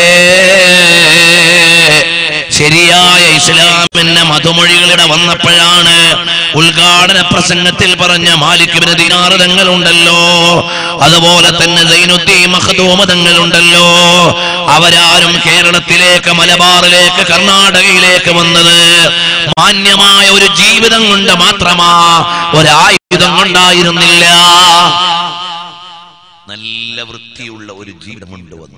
ശരിയായ ഇസ്ലാമിന്റെ മധുമൊഴികളുടെ വന്നപ്പോഴാണ് ഉദ്ഘാടന പ്രസംഗത്തിൽ പറഞ്ഞ മാലിക് ദിനാറുതങ്ങളുണ്ടല്ലോ അതുപോലെ തന്നെ സൈനുദ്ദീൻ മഹദൂമതങ്ങളുണ്ടല്ലോ അവരാരും കേരളത്തിലേക്ക് മലബാറിലേക്ക് കർണാടകയിലേക്ക് വന്നത് മാന്യമായ ഒരു ജീവിതം കൊണ്ട് മാത്രമാ ഒരായുധം കൊണ്ടായിരുന്നില്ല നല്ല വൃത്തിയുള്ള ഒരു ജീവിതം കൊണ്ടുവന്നു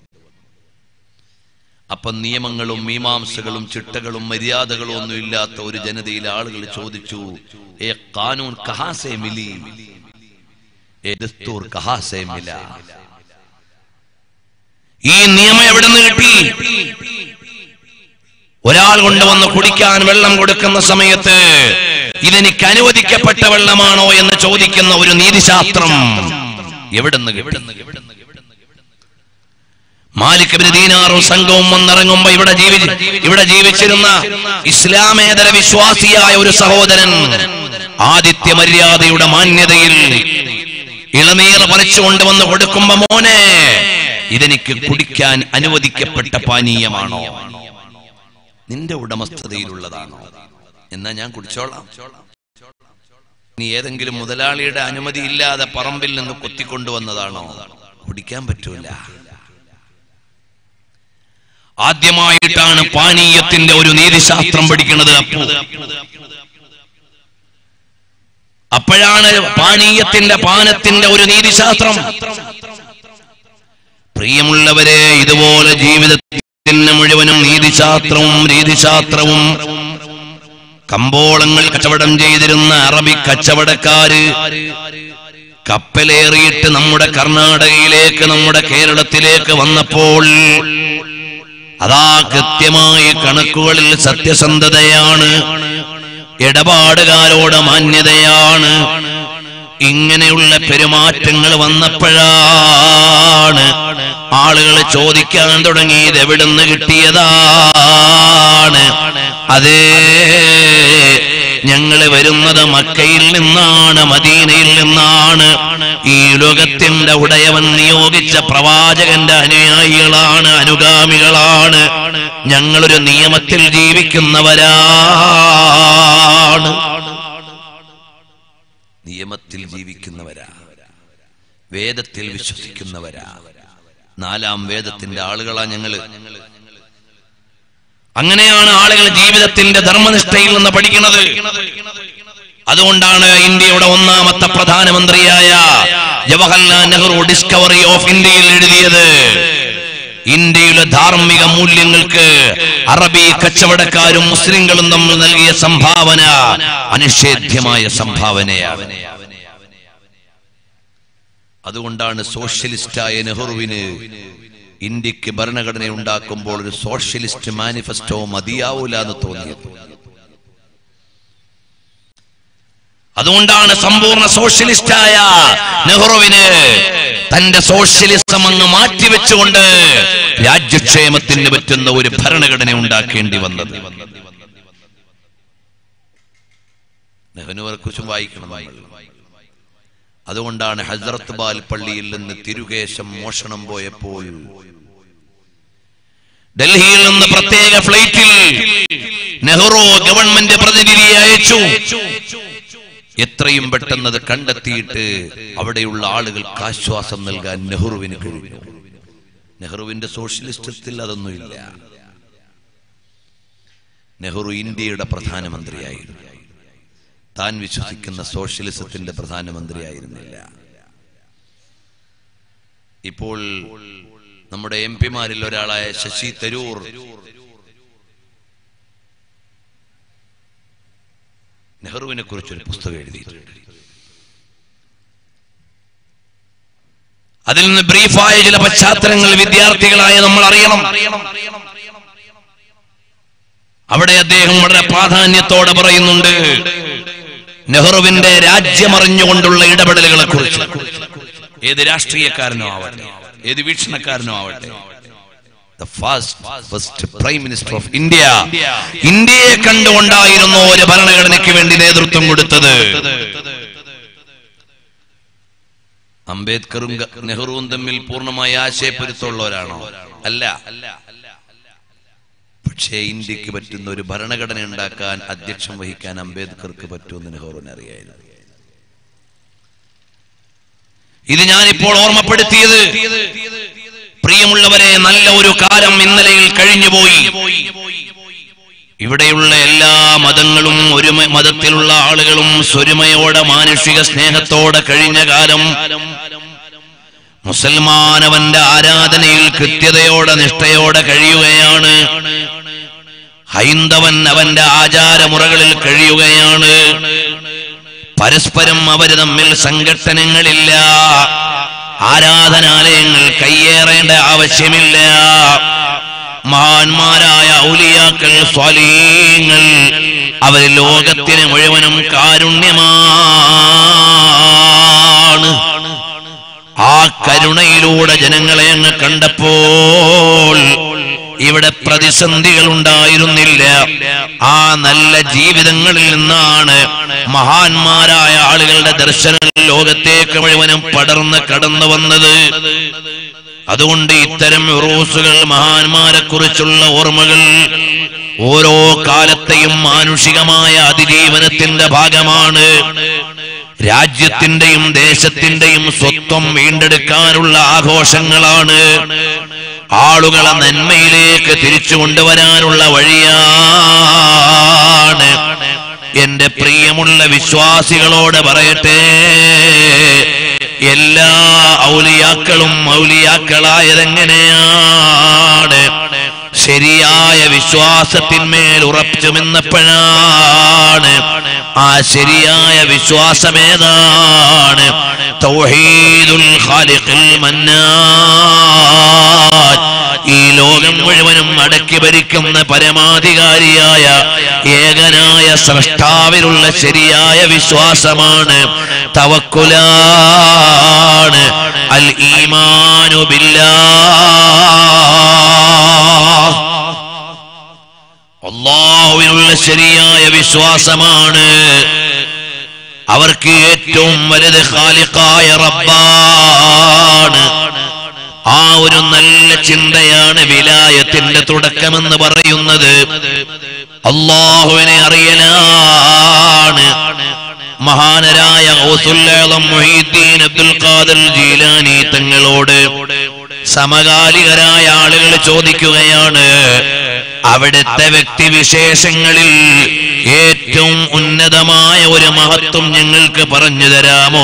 അപ്പൊ നിയമങ്ങളും മീമാംസകളും ചിട്ടകളും മര്യാദകളും ഒന്നും ഇല്ലാത്ത ഒരു ജനതയിൽ ആളുകൾ ചോദിച്ചു ഏ കാനൂൻ കഹാസേ മിലി ഏ ദസ്തൂർ കഹാസേ മില ഈ നിയമം എവിടെ നിന്ന് കിട്ടി ഒരാൾ കൊണ്ടുവന്ന് കുടിക്കാൻ വെള്ളം കൊടുക്കുന്ന സമയത്ത് ഇതെനിക്ക് അനുവദിക്കപ്പെട്ട വെള്ളമാണോ എന്ന് ചോദിക്കുന്ന ഒരു നീതിശാസ്ത്രം എവിടുന്ന് കിട്ടി മാലിക് ഇബ്നു ദീനാറും സംഘവും വന്നിറങ്ങുമ്പോ ഇവിടെ ജീവി ഇവിടെ ജീവിച്ചിരുന്ന ഇസ്ലാമേതര വിശ്വാസിയായ ഒരു സഹോദരൻ ആദിത്യ മര്യാദയുടെ മാന്യതയിൽ ഇളനീർ പറിച്ചു കൊണ്ടുവന്ന് കൊടുക്കുമ്പോ മോനെ ഇതെനിക്ക് കുടിക്കാൻ അനുവദിക്കപ്പെട്ട പാനീയമാണോ നിന്റെ ഉടമസ്ഥതയിലുള്ളതാണോ എന്നാ ഞാൻ കുടിച്ചോളാം നീ ഏതെങ്കിലും മുതലാളിയുടെ അനുമതി ഇല്ലാതെ പറമ്പിൽ നിന്ന് കൊത്തിക്കൊണ്ടുവന്നതാണോ കുടിക്കാൻ പറ്റൂല ആദ്യമായിട്ടാണ് പാനീയത്തിന്റെ ഒരു നീതിശാസ്ത്രം പഠിക്കുന്നത് അപ്പു അപ്പോഴാണ് പാനീയത്തിന്റെ പാനത്തിന്റെ ഒരു നീതിശാസ്ത്രം പ്രിയമുള്ളവരെ ഇതുപോലെ ജീവിതത്തിന് മുഴുവനും നീതിശാസ്ത്രവും രീതിശാസ്ത്രവും കമ്പോളങ്ങൾ കച്ചവടം ചെയ്തിരുന്ന അറബി കച്ചവടക്കാര് കപ്പലേറിയിട്ട് നമ്മുടെ കർണാടകയിലേക്ക് നമ്മുടെ കേരളത്തിലേക്ക് വന്നപ്പോൾ അതാ കൃത്യമായി കണക്കുകളിൽ സത്യസന്ധതയാണ് ഇടപാടുകാരോട് മാന്യതയാണ് ഇങ്ങനെയുള്ള പെരുമാറ്റങ്ങൾ വന്നപ്പോഴാണ് ആളുകൾ ചോദിക്കാൻ തുടങ്ങിയത് എവിടുന്ന് കിട്ടിയതാണ് അതേ ഞങ്ങൾ വരുന്നത് മക്കയിൽ നിന്നാണ് മദീനയിൽ നിന്നാണ് ഈ ലോകത്തിന്റെ ഉടയവൻ നിയോഗിച്ച പ്രവാചകന്റെ അനുയായികളാണ് അനുഗാമികളാണ് ഞങ്ങളൊരു നിയമത്തിൽ ജീവിക്കുന്നവരാണ് നിയമത്തിൽ ജീവിക്കുന്നവരാ വേദത്തിൽ വിശ്വസിക്കുന്നവരാ നാലാം വേദത്തിന്റെ ആളുകളാ ഞങ്ങള് അങ്ങനെയാണ് ആളുകൾ ജീവിതത്തിന്റെ ധർമ്മനിഷ്ഠയിൽ നിന്ന് പഠിക്കുന്നത് അതുകൊണ്ടാണ് ഇന്ത്യയുടെ ഒന്നാമത്തെ പ്രധാനമന്ത്രിയായ ജവഹർലാൽ നെഹ്റു ഡിസ്കവറി ഓഫ് ഇന്ത്യയിൽ എഴുതിയത് ഇന്ത്യയിലെ ധാർമ്മിക മൂല്യങ്ങൾക്ക് അറബി കച്ചവടക്കാരും മുസ്ലിങ്ങളും തമ്മിൽ നൽകിയ സംഭാവന അനിഷേധ്യമായ സംഭാവനയാണ് അതുകൊണ്ടാണ് സോഷ്യലിസ്റ്റായ നെഹ്റുവിന് ഇന്ത്യക്ക് ഭരണഘടന ഉണ്ടാക്കുമ്പോൾ ഒരു സോഷ്യലിസ്റ്റ് മാനിഫെസ്റ്റോ മതിയാവൂല എന്ന് തോന്നിയത് അതുകൊണ്ടാണ് സമ്പൂർണ്ണ സോഷ്യലിസ്റ്റായ നെഹ്റുവിന് തന്റെ സോഷ്യലിസം അങ്ങ് മാറ്റിവെച്ചുകൊണ്ട് രാജ്യക്ഷേമത്തിന് പറ്റുന്ന ഒരു ഭരണഘടന ഉണ്ടാക്കേണ്ടി വന്നത് നെഹ്റുവിനെ കുറിച്ചും വായിക്കണം നമ്മൾ. അതുകൊണ്ടാണ് ഹസ്രത്ത് ബാൽ പള്ളിയിൽ നിന്ന് തിരുകേശം മോഷണം പോയപ്പോൾ ഡൽഹിയിൽ നിന്ന് പ്രത്യേക ഫ്ലൈറ്റിൽ നെഹ്റു ഗവൺമെന്റ് പ്രതിനിധിയെ അയച്ചു എത്രയും പെട്ടെന്ന് അത് കണ്ടെത്തിയിട്ട് അവിടെയുള്ള ആളുകൾക്ക് ആശ്വാസം നൽകാൻ നെഹ്റുവിന് കഴിഞ്ഞു നെഹ്റുവിന്റെ സോഷ്യലിസ്റ്റത്തിൽ അതൊന്നുമില്ല നെഹ്റു ഇന്ത്യയുടെ പ്രധാനമന്ത്രിയായിരുന്നു താൻ വിശ്വസിക്കുന്ന സോഷ്യലിസത്തിന്റെ പ്രധാനമന്ത്രിയായിരുന്നില്ല ഇപ്പോൾ നമ്മുടെ എം പിമാരിൽ ഒരാളായ ശശി തരൂർ നെഹ്റുവിനെ കുറിച്ചൊരു പുസ്തകം എഴുതിയിട്ടുണ്ട് അതിൽ നിന്ന് ബ്രീഫായ ചില പശ്ചാത്തലങ്ങൾ വിദ്യാർത്ഥികളായ നമ്മൾ അറിയണം അവിടെ അദ്ദേഹം വളരെ പ്രാധാന്യത്തോടെ പറയുന്നുണ്ട് നെഹ്റുവിന്റെ രാജ്യമറിഞ്ഞുകൊണ്ടുള്ള ഇടപെടലുകളെ കുറിച്ച് ഏത് രാഷ്ട്രീയക്കാരനോ ആവട്ടെ ഏത് വീക്ഷണക്കാരനോ ആവട്ടെ The first, first Prime Minister of India. ഇന്ത്യയെ കണ്ടുകൊണ്ടായിരുന്നു ഒരു ഭരണഘടനയ്ക്ക് വേണ്ടി നേതൃത്വം കൊടുത്തത് അംബേദ്കറും ഗ- നെഹ്റുവും തമ്മിൽ പൂർണ്ണമായ ആശയപ്പൊരുത്തമുള്ളവരാണോ അല്ല പക്ഷേ ഇന്ത്യക്ക് പറ്റുന്ന ഒരു ഭരണഘടന ഉണ്ടാക്കാൻ അധ്യക്ഷം വഹിക്കാൻ അംബേദ്കർക്ക് പറ്റുമെന്ന് നെഹ്റുവിന് അറിയായിരുന്നു ഇത് ഞാനിപ്പോൾ ഓർമ്മപ്പെടുത്തിയത് പ്രിയമുള്ളവരെ നല്ല ഒരു കാലം ഇന്നലെയിൽ കഴിഞ്ഞുപോയി ഇവിടെയുള്ള എല്ലാ മതങ്ങളും ഒരു മതത്തിലുള്ള ആളുകളും സ്വരുമയോടെ മാനുഷിക സ്നേഹത്തോടെ കഴിഞ്ഞ കാലം മുസൽമാൻ അവന്റെ ആരാധനയിൽ കൃത്യതയോടെ നിഷ്ഠയോടെ കഴിയുകയാണ് ഹൈന്ദവൻ അവന്റെ ആചാരമുറകളിൽ കഴിയുകയാണ് പരസ്പരം അവര് തമ്മിൽ സംഘട്ടനങ്ങളില്ല ആരാധനാലയങ്ങൾ കയ്യേറേണ്ട ആവശ്യമില്ല മഹാന്മാരായ ഔലിയാക്കൾ സ്വാലീങ്ങൾ അവർ ലോകത്തിന് മുഴുവനും കാരുണ്യമാണ് ആ കരുണയിലൂടെ ജനങ്ങളെ അങ്ങ് കണ്ടപ്പോൾ ഇവിടെ പ്രതിസന്ധികൾ ഉണ്ടായിരുന്നില്ല ആ നല്ല ജീവിതങ്ങളിൽ നിന്നാണ് മഹാന്മാരായ ആളുകളുടെ ദർശനം ലോകത്തേക്ക് മുഴുവനും പടർന്ന് കടന്നു വന്നത് അതുകൊണ്ട് ഇത്തരം ഉറൂസുകൾ മഹാന്മാരെ കുറിച്ചുള്ള ഓർമ്മകൾ ഓരോ കാലത്തെയും മാനുഷികമായ അതിജീവനത്തിന്റെ ഭാഗമാണ് രാജ്യത്തിന്റെയും ദേശത്തിന്റെയും സ്വത്വം വീണ്ടെടുക്കാനുള്ള ആഘോഷങ്ങളാണ് ആളുകളെ നന്മയിലേക്ക് തിരിച്ചു കൊണ്ടുവരാനുള്ള വഴിയാണ് എന്റെ പ്രിയമുള്ള വിശ്വാസികളോട് പറയട്ടെ എല്ലാ ഔലിയാക്കളും ഔലിയാക്കളായതെങ്ങനെയാണ് ശരിയായ വിശ്വാസത്തിന്മേൽ ഉറച്ചു നിന്നപ്പോഴാണ് ആ ശരിയായ വിശ്വാസമേതാണ് തൗഹീദുൽ ഖാലിഖിൽ മന്നാൻ ഈ ലോകം മുഴുവനും അടക്കി ഭരിക്കുന്ന പരമാധികാരിയായ ഏകനായ സ്രഷ്ടാവിലുള്ള ശരിയായ വിശ്വാസമാണ് തവക്കുലാണ് അൽ ഈമാനു ബില്ലാ അള്ളാഹുവിനുള്ള ശരിയായ വിശ്വാസമാണ് അവർക്ക് ഏറ്റവും വലുത് ഖാലിഖായ റബ്ബാണ് ആ ഒരു നല്ല ചിന്തയാണ് വിലായത്തിന്റെ തുടക്കമെന്ന് പറയുന്നത് അള്ളാഹുവിനെ അറിയലാണ് മഹാനരായ ഔസുല്ലാളം മൊഹീദ്ദീൻ അബ്ദുൽ ഖാദർ ജീലാനി തങ്ങളോട് സമകാലികരായ ആളുകൾ ചോദിക്കുകയാണ് അവിടുത്തെ വ്യക്തിവിശേഷങ്ങളിൽ ഏറ്റവും ഉന്നതമായ ഒരു മഹത്വം ഞങ്ങൾക്ക് പറഞ്ഞു തരാമോ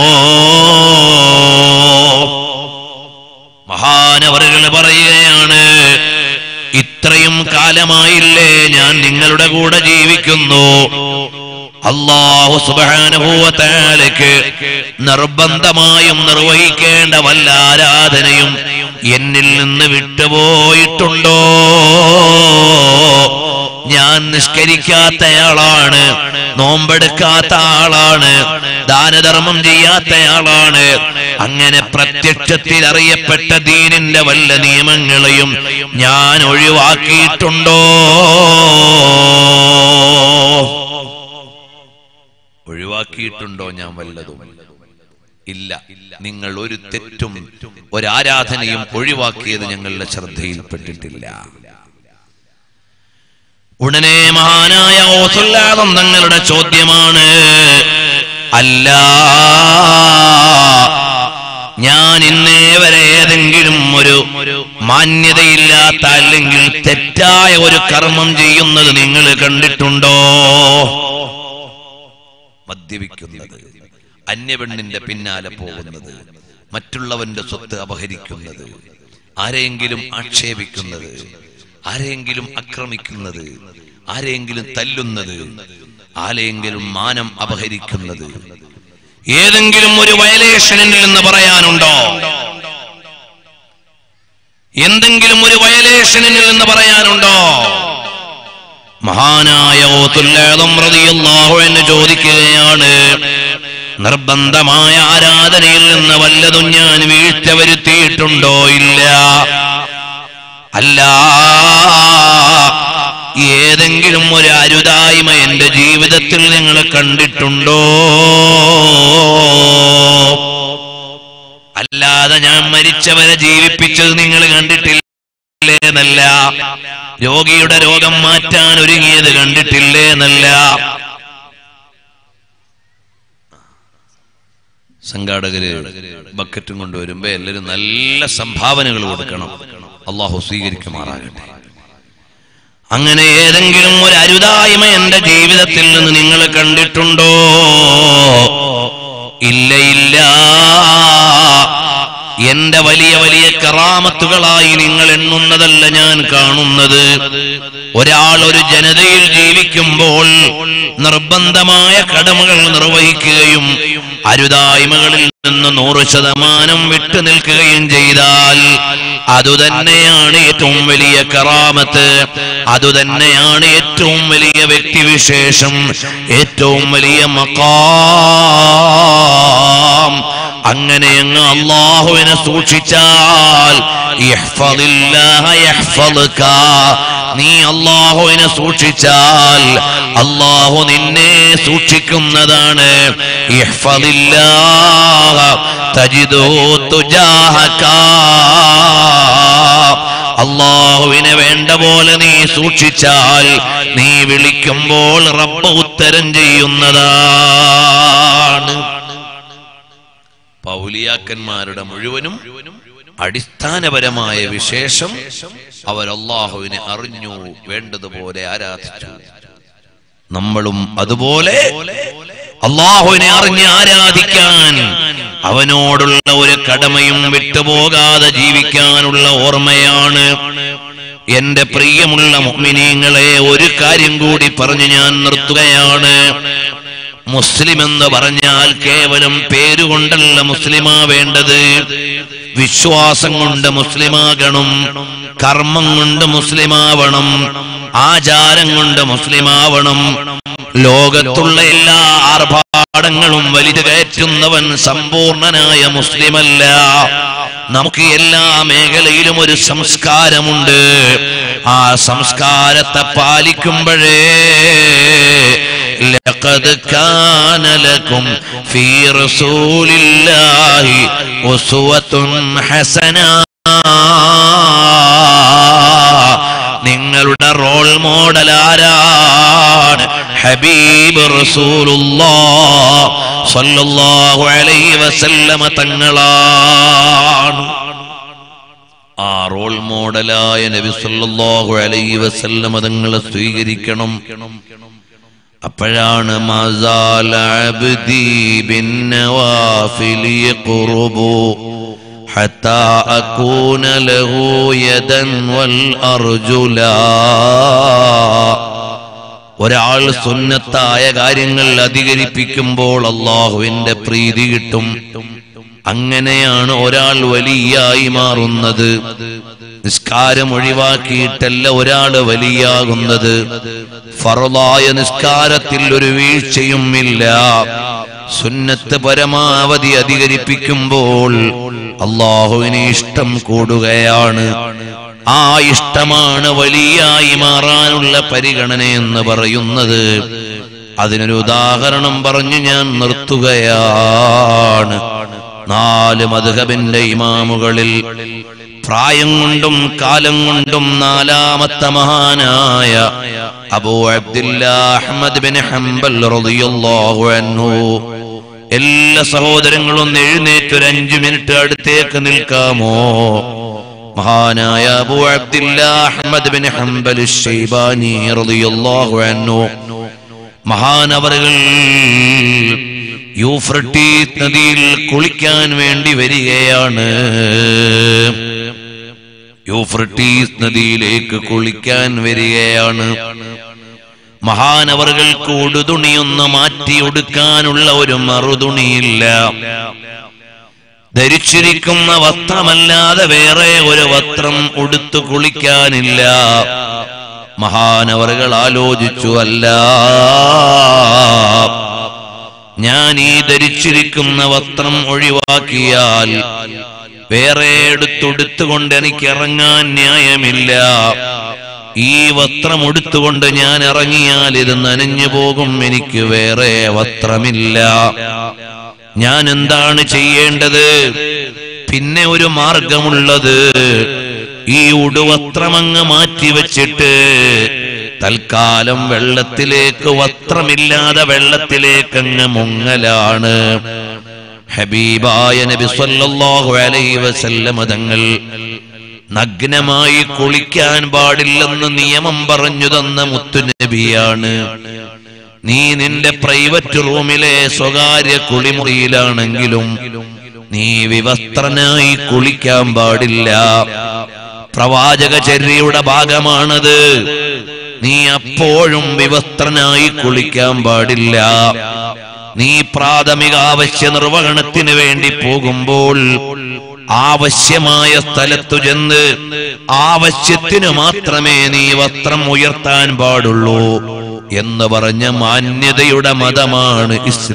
മഹാനവറുകൾ പറയുകയാണ് ഇത്രയും കാലമായില്ലേ ഞാൻ നിങ്ങളുടെ കൂടെ ജീവിക്കുന്നു അള്ളാഹു സുബാനുഭൂവത്താലക്ക് നിർബന്ധമായും നിർവഹിക്കേണ്ട വല്ല ആരാധനയും എന്നിൽ നിന്ന് വിട്ടുപോയിട്ടുണ്ടോ ഞാൻ നിഷ്കരിക്കാത്തയാളാണ് നോമ്പെടുക്കാത്ത ആളാണ് ദാനധർമ്മം ചെയ്യാത്തയാളാണ് അങ്ങനെ പ്രത്യക്ഷത്തിൽ അറിയപ്പെട്ട ദീനിന്റെ വല്ല നിയമങ്ങളെയും ഞാൻ ഒഴിവാക്കിയിട്ടുണ്ടോ ഒഴിവാക്കിയിട്ടുണ്ടോ ഞാൻ വല്ലതും ഇല്ല നിങ്ങൾ ഒരു തെറ്റും ഒരാരാധനയും ഒഴിവാക്കിയത് ഞങ്ങളുടെ ശ്രദ്ധയിൽപ്പെട്ടിട്ടില്ല ഉടനെ മഹാനായ ഓസുല്ലാദം തങ്ങളുടെ ചോദ്യമാണ് അല്ല ഞാൻ ഇന്നേ വരെ ഏതെങ്കിലും ഒരു മാന്യതയില്ലാത്ത അല്ലെങ്കിൽ തെറ്റായ ഒരു കർമ്മം ചെയ്യുന്നത് നിങ്ങൾ കണ്ടിട്ടുണ്ടോ മദ്യപിക്കുന്നത് അന്യപെണ്ണിന്റെ പിന്നാലെ പോകുന്നത് മറ്റുള്ളവന്റെ സ്വത്ത് അപഹരിക്കുന്നത് ആരെയെങ്കിലും ആക്ഷേപിക്കുന്നത് ആരെയെങ്കിലും ആക്രമിക്കുന്നത് ആരെയെങ്കിലും തല്ലുന്നത് ആരെയെങ്കിലും മാനം അപഹരിക്കുന്നത് ഏതെങ്കിലും ഒരു വയലേഷനിൽ നിന്ന് പറയാനുണ്ടോ എന്തെങ്കിലും ഒരു വയലേഷനിൽ നിന്ന് പറയാനുണ്ടോ മഹാനായ ഓത്തുല്ലാദം റളിയല്ലാഹു എന്ന് ചോദിക്കുകയാണ് നിർബന്ധമായ ആരാധനയിൽ നിന്ന് വല്ലതും ഞാൻ വീഴ്ച വരുത്തിയിട്ടുണ്ടോ ഇല്ല അല്ല ഏതെങ്കിലും ഒരു അരുതായ്മ എന്റെ ജീവിതത്തിൽ നിങ്ങൾ കണ്ടിട്ടുണ്ടോ അല്ലാതെ ഞാൻ മരിച്ചവരെ ജീവിപ്പിച്ചത് നിങ്ങൾ കണ്ടിട്ടില്ലേ എന്നല്ല രോഗിയുടെ രോഗം മാറ്റാൻ ഒരുങ്ങിയത് കണ്ടിട്ടില്ലേ എന്നല്ല സംഘാടകര് ബക്കറ്റും കൊണ്ടുവരുമ്പോ എല്ലാവരും നല്ല സംഭാവനകൾ കൊടുക്കണം അള്ളാഹു സ്വീകരിക്കുമാറാകട്ടെ അങ്ങനെ ഏതെങ്കിലും ഒരു അരുതായ്മ എന്റെ ജീവിതത്തിൽ നിന്ന് നിങ്ങൾ കണ്ടിട്ടുണ്ടോ ഇല്ല ഇല്ല എന്റെ വലിയ വലിയ കറാമത്തുകളായി നിങ്ങൾ എണ്ണുന്നതല്ല ഞാൻ കാണുന്നത് ഒരാൾ ഒരു ജനതയിൽ ജീവിക്കുമ്പോൾ നിർബന്ധമായ കടമകൾ നിർവഹിക്കുകയും അരുതായ്മകളിൽ നിന്ന് നൂറ് ശതമാനം വിട്ടു നിൽക്കുകയും ചെയ്താൽ അതുതന്നെയാണ് ഏറ്റവും വലിയ കറാമത്ത് അതുതന്നെയാണ് ഏറ്റവും വലിയ വ്യക്തിവിശേഷം ഏറ്റവും വലിയ മക്കാം അങ്ങനെ അങ്ങ് അള്ളാഹുവിനെ സൂക്ഷിച്ചാൽ ഇഹ്ഫദില്ലാഹ യഹ്ഫദുക. നീ അള്ളാഹുവിനെ സൂക്ഷിച്ചാൽ അള്ളാഹു നിന്നെ സൂക്ഷിക്കുന്നതാണ് ഇഹ്ഫദില്ലാഹ തജിദു തുജാഹക. അള്ളാഹുവിനെ വേണ്ട പോലെ നീ സൂക്ഷിച്ചാൽ നീ വിളിക്കുമ്പോൾ റബ്ബ് ഉത്തരം ചെയ്യുന്നതാണ് പൗലിയാക്കന്മാരുടെ മുഴുവനും അടിസ്ഥാനപരമായ വിശേഷം അവർ അള്ളാഹുവിനെ അറിഞ്ഞു വേണ്ടതുപോലെ ആരാധിച്ചു നമ്മളും അതുപോലെ അള്ളാഹുവിനെ അറിഞ്ഞ് ആരാധിക്കാൻ അവനോടുള്ള ഒരു കടമയും വിട്ടുപോകാതെ ജീവിക്കാനുള്ള ഓർമ്മയാണ് എന്റെ പ്രിയമുള്ള മുഅ്മിനീങ്ങളെ ഒരു കാര്യം കൂടി പറഞ്ഞ് ഞാൻ നിർത്തുകയാണ് മുസ്ലിം എന്ന് പറഞ്ഞാൽ കേവലം പേരുകൊണ്ടല്ല മുസ്ലിമാവേണ്ടത് വിശ്വാസം കൊണ്ട് മുസ്ലിമാകണം കർമ്മം കൊണ്ട് മുസ്ലിമാവണം ആചാരം കൊണ്ട് മുസ്ലിമാവണം ലോകത്തുള്ള എല്ലാ ആർഭാടങ്ങളും വലിത് കയറ്റുന്നവൻ സമ്പൂർണനായ മുസ്ലിമല്ല നമുക്ക് എല്ലാ മേഖലയിലും ഒരു സംസ്കാരമുണ്ട് ആ സംസ്കാരത്തെ പാലിക്കുമ്പോഴേ لقد كان لكم في رسول الله أسوة حسنة നിങ്ങളുടെ റോൾ മോഡൽ ആരാണ് ഹബീബ് റസൂലുള്ളാഹു അലൈഹി വസല്ലമ തങ്ങളാണ് ആ റോൾ മോഡലായ നബി സല്ലല്ലാഹു അലൈഹി വസല്ലമ തങ്ങളെ സ്വീകരിക്കണം അപ്പോഴാണ് മസാല അബ്ദി ബിൻ നവാഫിൽ യഖ്റുബു حتى أكون له يدا والأرجلا ഒരാൾ സുന്നത്തായ കാര്യങ്ങൾ അധികരിപ്പിക്കുമ്പോൾ അള്ളാഹുവിന്റെ പ്രീതി കിട്ടും അങ്ങനെയാണ് ഒരാൾ വലിയായി മാറുന്നത് നിസ്കാരം ഒഴിവാക്കിയിട്ടല്ല ഒരാള് വലിയാകുന്നത് ഫറലായ നിസ്കാരത്തിൽ ഒരു വീഴ്ചയും ഇല്ല സുന്നത്ത് പരമാവധി അധികരിപ്പിക്കുമ്പോൾ അള്ളാഹുവിന് ഇഷ്ടം കൂടുകയാണ് ആ ഇഷ്ടമാണ് വലിയായി മാറാനുള്ള പരിഗണന എന്ന് പറയുന്നത് അതിനൊരു ഉദാഹരണം പറഞ്ഞു ഞാൻ നിർത്തുകയാണ് നാല് മധുഹബിന്റെ ഇമാമുകളിൽ പ്രായം കൊണ്ടും കാലം കൊണ്ടും നാലാമത്തെ മഹാനായ Abu Abdullah Ahmad bin Hanbal റളിയല്ലാഹു അൻഹു എല്ലാ സഹോദരങ്ങളും ഒന്ന് എഴുന്നേറ്റ് ഒരു അഞ്ചു മിനിറ്റ് അടുത്തേക്ക് നിൽക്കാമോ മഹാനായ Abu Abdullah Ahmad bin Hanbal Shaibani റളിയല്ലാഹു അൻഹു മഹാനവറുകൾ യൂഫ്രട്ടീസ് നദിയിൽ കുളിക്കാൻ വേണ്ടി വരികയാണ് യൂഫ്രട്ടീസ് നദിയിലേക്ക് കുളിക്കാൻ വരികയാണ് മഹാനവറുകൾക്ക് ഉടുതുണിയൊന്ന് മാറ്റിയൊടുക്കാനുള്ള ഒരു മറുതുണിയില്ല ധരിച്ചിരിക്കുന്ന വസ്ത്രമല്ലാതെ വേറെ ഒരു വസ്ത്രം ഉടുത്തു കുളിക്കാനില്ല മഹാനവറുകൾ ആലോചിച്ചു അല്ല ഞാൻ ഈ ധരിച്ചിരിക്കുന്ന വസ്ത്രം ഒഴിവാക്കിയാൽ വേറെ എടുത്തൊടുത്തുകൊണ്ട് എനിക്ക് ഇറങ്ങാൻ ന്യായമില്ല ഈ വസ്ത്രം ഉടുത്തുകൊണ്ട് ഞാൻ ഇറങ്ങിയാൽ ഇത് നനഞ്ഞു പോകും എനിക്ക് വേറെ വസ്ത്രമില്ല ഞാൻ എന്താണ് ചെയ്യേണ്ടത് പിന്നെ ഒരു മാർഗമുള്ളത് ഈ ഉടുവസ്ത്രമങ്ങ് മാറ്റിവെച്ചിട്ട് തൽക്കാലം വെള്ളത്തിലേക്ക് വസ്ത്രമില്ലാതെ വെള്ളത്തിലേക്ക് അങ്ങ് മുങ്ങലാണ് ഹബീബായ നബി സല്ലല്ലാഹു അലൈഹി വസല്ലമ തങ്ങൾ നഗ്നമായി കുളിക്കാൻ പാടില്ലെന്ന് നിയമം പറഞ്ഞു തന്ന മുത്തുനബിയാണ് നീ നിന്റെ പ്രൈവറ്റ് റൂമിലെ സ്വകാര്യ കുളിമുറിയിലാണെങ്കിലും നീ വിവസ്ത്രനായി കുളിക്കാൻ പാടില്ല പ്രവാചക ചര്യയുടെ ഭാഗമാണത് നീ അപ്പോഴും വിവസ്ത്രനായി കുളിക്കാൻ പാടില്ല നീ പ്രാഥമിക ആവശ്യ നിർവഹണത്തിന് വേണ്ടി പോകുമ്പോൾ ആവശ്യമായ സ്ഥലത്തു ചെന്ന് ആവശ്യത്തിനു മാത്രമേ നീ വസ്ത്രം ഉയർത്താൻ പാടുള്ളൂ എന്ന് പറഞ്ഞ മാന്യതയുടെ മതമാണ്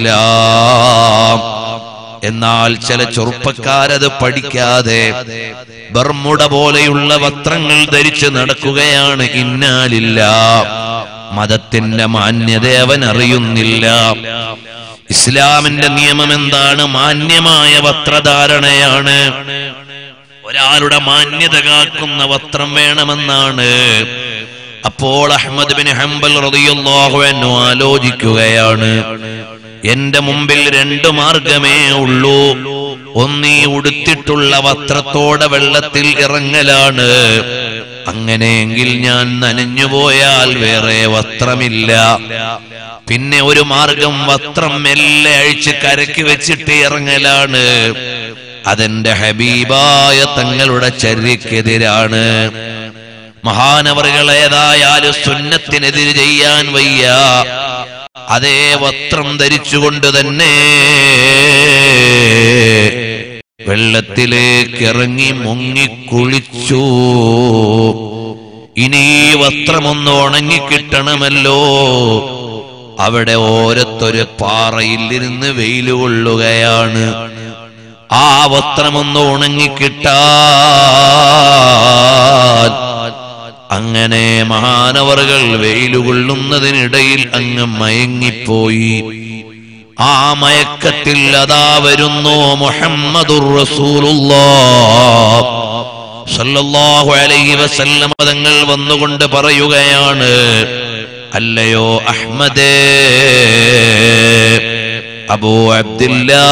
ഇസ്ലാം എന്നാൽ ചില ചെറുപ്പക്കാരത് പഠിക്കാതെ ബർമുട പോലെയുള്ള വസ്ത്രങ്ങൾ ധരിച്ച് നടക്കുകയാണ് ഇന്നാലില്ല മതത്തിന്റെ മാന്യത അവൻ അറിയുന്നില്ല ഇസ്ലാമിന്റെ നിയമം എന്താണ് മാന്യമായ വസ്ത്രധാരണയാണ് ഒരാളുടെ മാന്യത കാക്കുന്ന വസ്ത്രം വേണമെന്നാണ് അപ്പോൾ അഹമ്മദ് ബിൻ ഹംബൽ റളിയല്ലാഹു അൻഹു ആലോചിക്കുകയാണ് എന്റെ മുമ്പിൽ രണ്ടു മാർഗമേ ഉള്ളൂ ഒന്നീ ഉടുത്തിട്ടുള്ള വസ്ത്രത്തോടെ വെള്ളത്തിൽ ഇറങ്ങലാണ് അങ്ങനെയെങ്കിൽ ഞാൻ നനഞ്ഞുപോയാൽ വേറെ വസ്ത്രമില്ല പിന്നെ ഒരു മാർഗം വസ്ത്രം മെല്ലെ അഴിച്ച് കരക്ക് വെച്ചിട്ട് ഇറങ്ങലാണ് അതെന്റെ ഹബീബായ തങ്ങളുടെ ചര്യക്കെതിരാണ് മഹാനവറുകൾ ഏതായാലും സുന്നത്തിനെതിര് ചെയ്യാൻ വയ്യ അതേ വസ്ത്രം ധരിച്ചുകൊണ്ട് തന്നെ വെള്ളത്തിലേക്ക് ഇറങ്ങി മുങ്ങിക്കുളിച്ചു ഇനി ഈ വസ്ത്രമൊന്ന് ഉണങ്ങിക്കിട്ടണമല്ലോ അവിടെ ഓരത്തൊരു പാറയിൽ ഇരുന്ന് വെയിൽ കൊള്ളുകയാണ് ആ വസ്ത്രമൊന്ന് ഉണങ്ങിക്കിട്ടാൻ അങ്ങനെ മഹാനവറുകൾ വെയിലുകൊള്ളുന്നതിനിടയിൽ അങ്ങ് മയങ്ങിപ്പോയി ആ മയക്കത്തിൽ അതാ വരുന്നു മുഹമ്മദുർ റസൂലുള്ളാഹ് സല്ലല്ലാഹു അലൈഹി വസല്ലം തങ്ങൾ വന്നുകൊണ്ട് പറയുകയാണ് അല്ലയോ അഹ്മദേ അബൂ അബ്ദില്ലാ